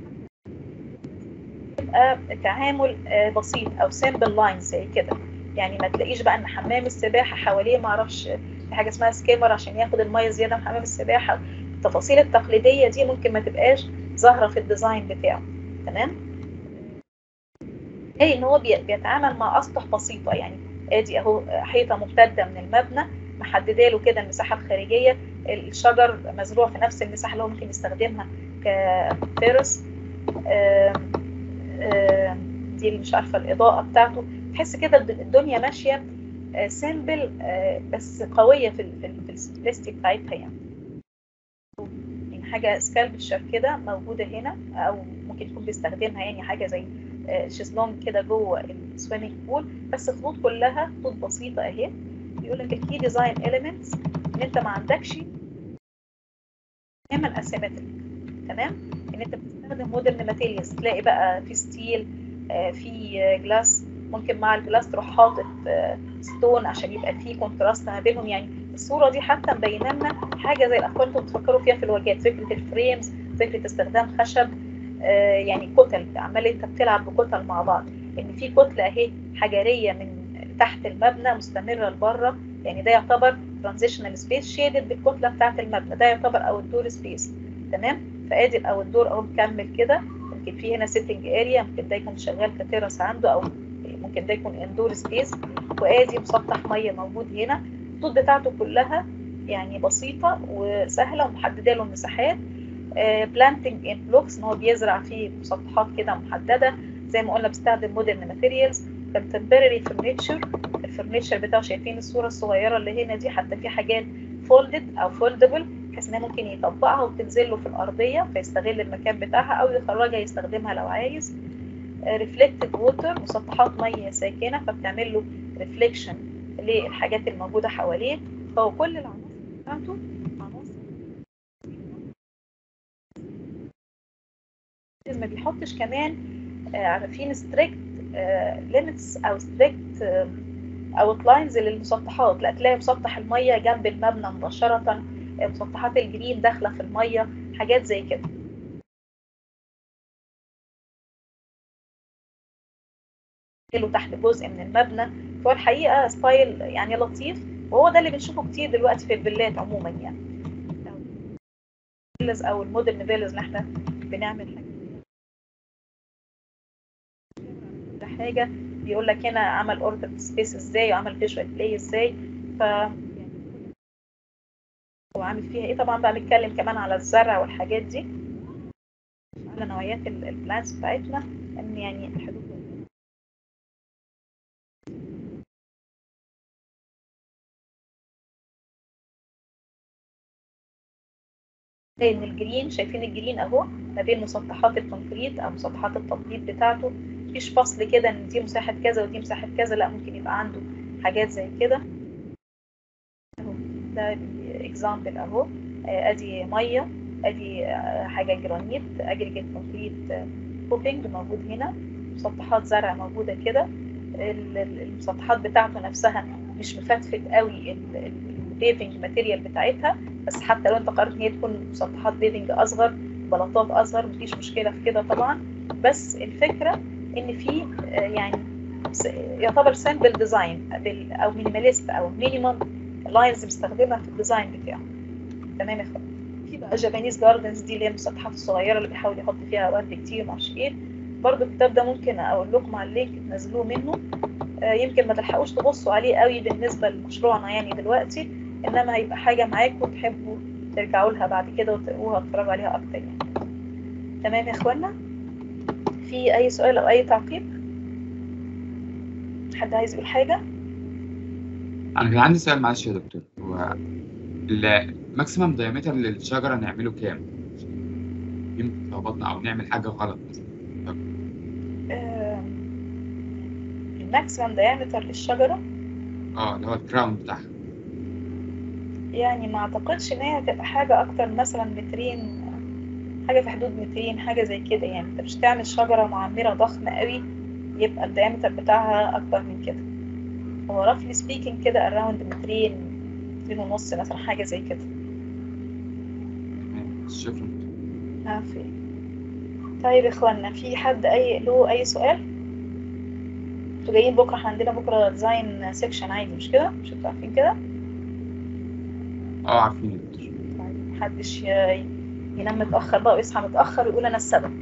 يبقى تعامل بسيط او سيمبل لاينز زي كده يعني ما تلاقيش بقى ان حمام السباحه حواليه ما اعرفش في حاجه اسمها سكيمر عشان ياخد الميه زياده من حمام السباحه التفاصيل التقليديه دي ممكن ما تبقاش ظاهره في الديزاين بتاعه تمام هي ان هو بيتعامل مع اسطح بسيطه يعني ادي اهو حيطه ممتده من المبنى محدده له كده المساحه الخارجيه الشجر مزروع في نفس المساحه اللي هو ممكن يستخدمها كتيرس دي اللي مش عارفه الاضاءه بتاعته تحس كده الدنيا ماشيه سيمبل بس قويه في في السمبلستي بتاعتها يعني يعني حاجه سكالبتشر كده موجوده هنا او ممكن يكون بيستخدمها يعني حاجه زي شيزلونج كده جوه السويمنج بول بس خطوط كلها خطوط بسيطه اهي بيقول لك الكي ديزاين اليمنتس ان انت ما عندكش تماما اسيمتريك تمام ان انت بتستخدم مودرن ماتيريالز تلاقي بقى في ستيل في جلاس ممكن مع الجلاس تروح حاطط ستون عشان يبقى في كونتراست ما بينهم يعني الصوره دي حتى مبينه لنا حاجه زي الافكار اللي انتوا بتفكروا فيها في الواجهات فكره الفريمز فكره استخدام خشب آه، يعني كتل عمال انت بتلعب بكتل مع بعض ان في كتله اهي حجريه من تحت المبنى مستمره لبره يعني ده يعتبر ترانزيشنال سبيس شيدد بالكتله بتاعت المبنى ده يعتبر اوت دور سبيس تمام فادي الاوت دور اهو مكمل كده ممكن في هنا سيتنج اريا ممكن ده يكون شغال كتيرس عنده او ممكن ده يكون اندور سبيس وادي مسطح ميه موجود هنا الخطوط بتاعته كلها يعني بسيطه وسهله ومحدده له المساحات بلانتنج ان بلوكس ان هو بيزرع فيه مسطحات كده محدده زي ما قلنا بيستخدم مودرن ماتيريالز contemporary فرنتشر الفرنتشر بتاعه شايفين الصوره الصغيره اللي هنا دي حتى في حاجات فولدد او فولدبل بحيث انها ممكن يطبقها وتنزل له في الارضيه فيستغل المكان بتاعها او يخرجها يستخدمها لو عايز ريفلكتد ووتر مسطحات ميه ساكنه فبتعمل له ريفليكشن للحاجات الموجوده حواليه فهو كل العناصر بتاعته عناصر ما بيحطش كمان آه، عارفين ستريكت ليميتس او ستريكت اوت لاينز للمسطحات لا تلاقي مسطح الميه جنب المبنى مباشره آه، مسطحات الجرين داخله في الميه حاجات زي كده له تحت جزء من المبنى فهو الحقيقه ستايل يعني لطيف وهو ده اللي بنشوفه كتير دلوقتي في الفيلات عموما يعني الفيلز او المودرن فيلز اللي احنا بنعمل حاجه كل حاجه بيقول لك هنا عمل اوردر سبيس ازاي وعمل فيجوال بلاي ازاي ف يعني هو عامل فيها ايه طبعا بقى بنتكلم كمان على الزرع والحاجات دي على نوعيات البلانتس بتاعتنا ان يعني الحدود زي ان الجرين شايفين الجرين اهو ما بين مسطحات الكونكريت او مسطحات التطبيق بتاعته مفيش فصل كده ان دي مساحه كذا ودي مساحه كذا لا ممكن يبقى عنده حاجات زي كده اهو ده اكزامبل اهو آه، ادي ميه ادي آه، حاجه جرانيت اجريجيت كونكريت كوبينج موجود هنا مسطحات زرع موجوده كده ال- ال- المسطحات بتاعته نفسها مش مفتفت قوي البيفنج ماتيريال بتاعتها بس حتى لو انت قررت ان هي تكون مسطحات بيفنج اصغر بلاطات اصغر مفيش مشكله في كده طبعا بس الفكره ان في آه، يعني س- يعتبر سامبل ديزاين او مينيماليست او مينيمم لاينز بيستخدمها في الديزاين بتاعه تمام يا اخوان في بقى جابانيز جاردنز دي اللي هي المسطحات الصغيره اللي بيحاول يحط فيها ورد كتير ومعرفش ايه برضو الكتاب ده ممكن اقول لكم على اللينك تنزلوه منه آه، يمكن ما تلحقوش تبصوا عليه قوي بالنسبه لمشروعنا يعني دلوقتي انما هيبقى حاجه معاكم تحبوا ترجعوا لها بعد كده وتقروها وتتفرجوا عليها اكتر يعني تمام يا اخوانا في اي سؤال او اي تعقيب حد عايز يقول حاجه انا كان عندي سؤال معلش يا دكتور هو الماكسيمم دايمتر للشجره نعمله كام؟ يمكن لخبطنا او نعمل حاجه غلط مثلا آه، الماكسيمم دايمتر للشجره اه اللي هو الكراون بتاعها يعني ما اعتقدش ان هي هتبقى حاجه اكتر مثلا مترين حاجه في حدود مترين حاجه زي كده يعني انت مش تعمل شجره معمره ضخمه قوي يبقى الدايمتر بتاعها اكبر من كده هو رفلي سبيكينج كده اراوند مترين مترين ونص مثلا حاجه زي كده تمام، شكرا عافية طيب يا اخوانا في حد اي له اي سؤال انتوا جايين بكره احنا عندنا بكره ديزاين سيكشن عادي مش كده مش انتوا عارفين كده اه عارفين يا دكتور طيب محدش ي- ينام متأخر بقى ويصحى متأخر ويقول أنا السبب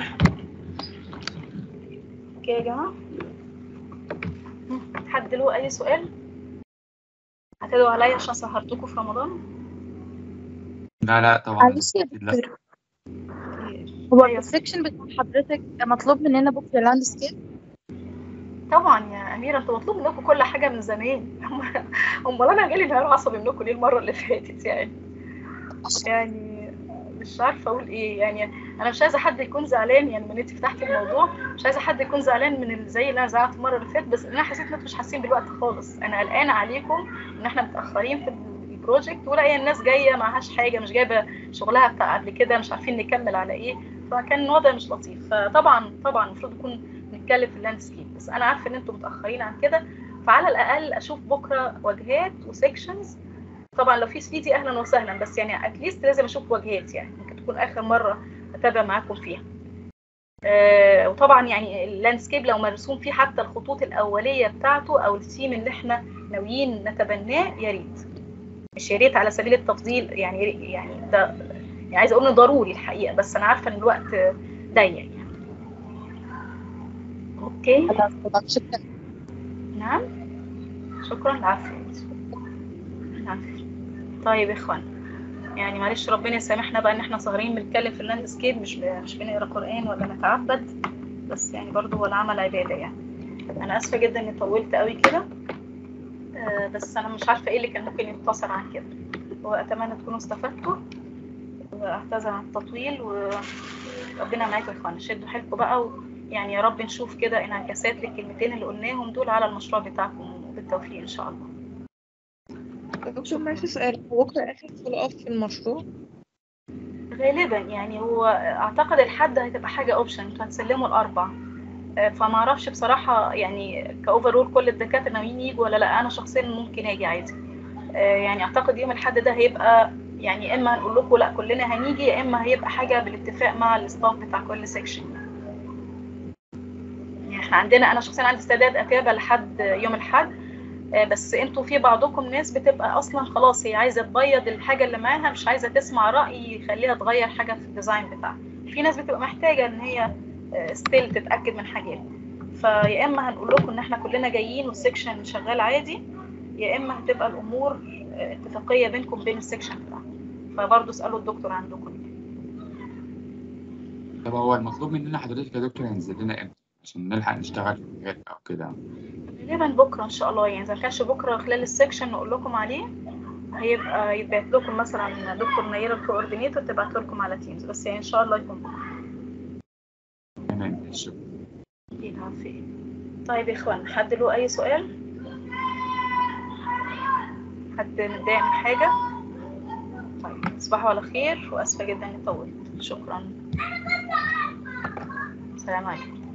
اوكي يا جماعة هم، حد له أي سؤال هتدعوا عليا عشان سهرتكم في رمضان لا لا طبعا معلش يا أكيد لا. دكتور هو أيوة. السكشن بتاع حضرتك مطلوب مننا بكره لاندسكيب طبعا يا أميرة انتوا مطلوب منكم كل حاجة من زمان أمال أنا جالي انهيار عصبي منكم ليه المرة اللي فاتت يعني يعني مش عارفة أقول إيه يعني أنا مش عايزة حد يكون زعلان يعني من أنت فتحتي الموضوع مش عايزة حد يكون زعلان من ال- زي اللي أنا زعلت المرة اللي فاتت بس أنا حسيت إن أنتوا مش حاسين بالوقت خالص أنا قلقانة عليكم إن إحنا متأخرين في البروجكت ولاقي الناس جاية معهاش حاجة مش جايبة شغلها بتاع قبل كده مش عارفين نكمل على إيه فكان الوضع مش لطيف فطبعا طبعا المفروض يكون نتكلم في اللاندسكيب بس أنا عارفة إن أنتوا متأخرين عن كده فعلى الأقل أشوف بكرة واجهات وسيكشنز طبعا لو في 3 دي اهلا وسهلا بس يعني اتليست لازم اشوف واجهات يعني ممكن تكون اخر مره اتابع معاكم فيها آه وطبعا يعني اللاندسكيب لو مرسوم فيه حتى الخطوط الاوليه بتاعته او الثيم اللي احنا ناويين نتبناه يا ريت مش يا ريت على سبيل التفضيل يعني يعني ده يعني عايزه اقول انه ضروري الحقيقه بس انا عارفه ان الوقت ضيق يعني اوكي شكرا نعم شكرا العفو العفو طيب يا اخوان يعني معلش ربنا يسامحنا بقى ان احنا سهرين بنتكلم في اللاندسكيب مش ب... مش بنقرا قران ولا نتعبد بس يعني برضه هو العمل عباده يعني انا اسفه جدا اني طولت قوي كده آه بس انا مش عارفه ايه اللي كان ممكن يختصر عن كده واتمنى تكونوا استفدتوا واعتذر عن التطويل وربنا معاكم يا اخوان شدوا حيلكم بقى ويعني يا رب نشوف كده انعكاسات للكلمتين اللي قلناهم دول على المشروع بتاعكم وبالتوفيق ان شاء الله دكتور معلش سؤال هو بكرة آخر فول أب في المشروع غالبا يعني هو اعتقد الحد هتبقى حاجه اوبشن انتوا هتسلموا الاربع آه، فما اعرفش بصراحه يعني كاوفرول كل الدكاتره ناويين يجوا ولا لا انا شخصيا ممكن اجي عادي آه، يعني اعتقد يوم الحد ده هيبقى يعني يا اما هنقول لكم لا كلنا هنيجي يا اما هيبقى حاجه بالاتفاق مع الستاف بتاع كل سيكشن يعني احنا عندنا انا شخصيا عندي استعداد اتابع لحد يوم الحد آه، بس انتوا في بعضكم ناس بتبقى اصلا خلاص هي عايزه تبيض الحاجه اللي معاها مش عايزه تسمع راي يخليها تغير حاجه في الديزاين بتاعها في ناس بتبقى محتاجه ان هي ستيل تتاكد من حاجات فيا اما هنقول لكم ان احنا كلنا جايين والسكشن شغال عادي يا اما هتبقى الامور آه، اتفاقيه بينكم بين السكشن بتاعكم فبرضه اسالوا الدكتور عندكم طب هو المطلوب مننا حضرتك يا دكتور هينزل لنا امتى عشان نلحق نشتغل في حاجات او كده غالبا بكره ان شاء الله يعني اذا ما كانش بكره خلال السكشن نقول لكم عليه هيبقى يتبعت لكم مثلا دكتور نيره الكوردينيتور تبعت لكم على تيمز بس يعني ان شاء الله يكون بكره تمام شكرا اكيد عارفين طيب يا اخوان حد له اي سؤال حد متضايق من حاجه طيب تصبحوا على خير واسفه جدا اني طولت شكرا سلام عليكم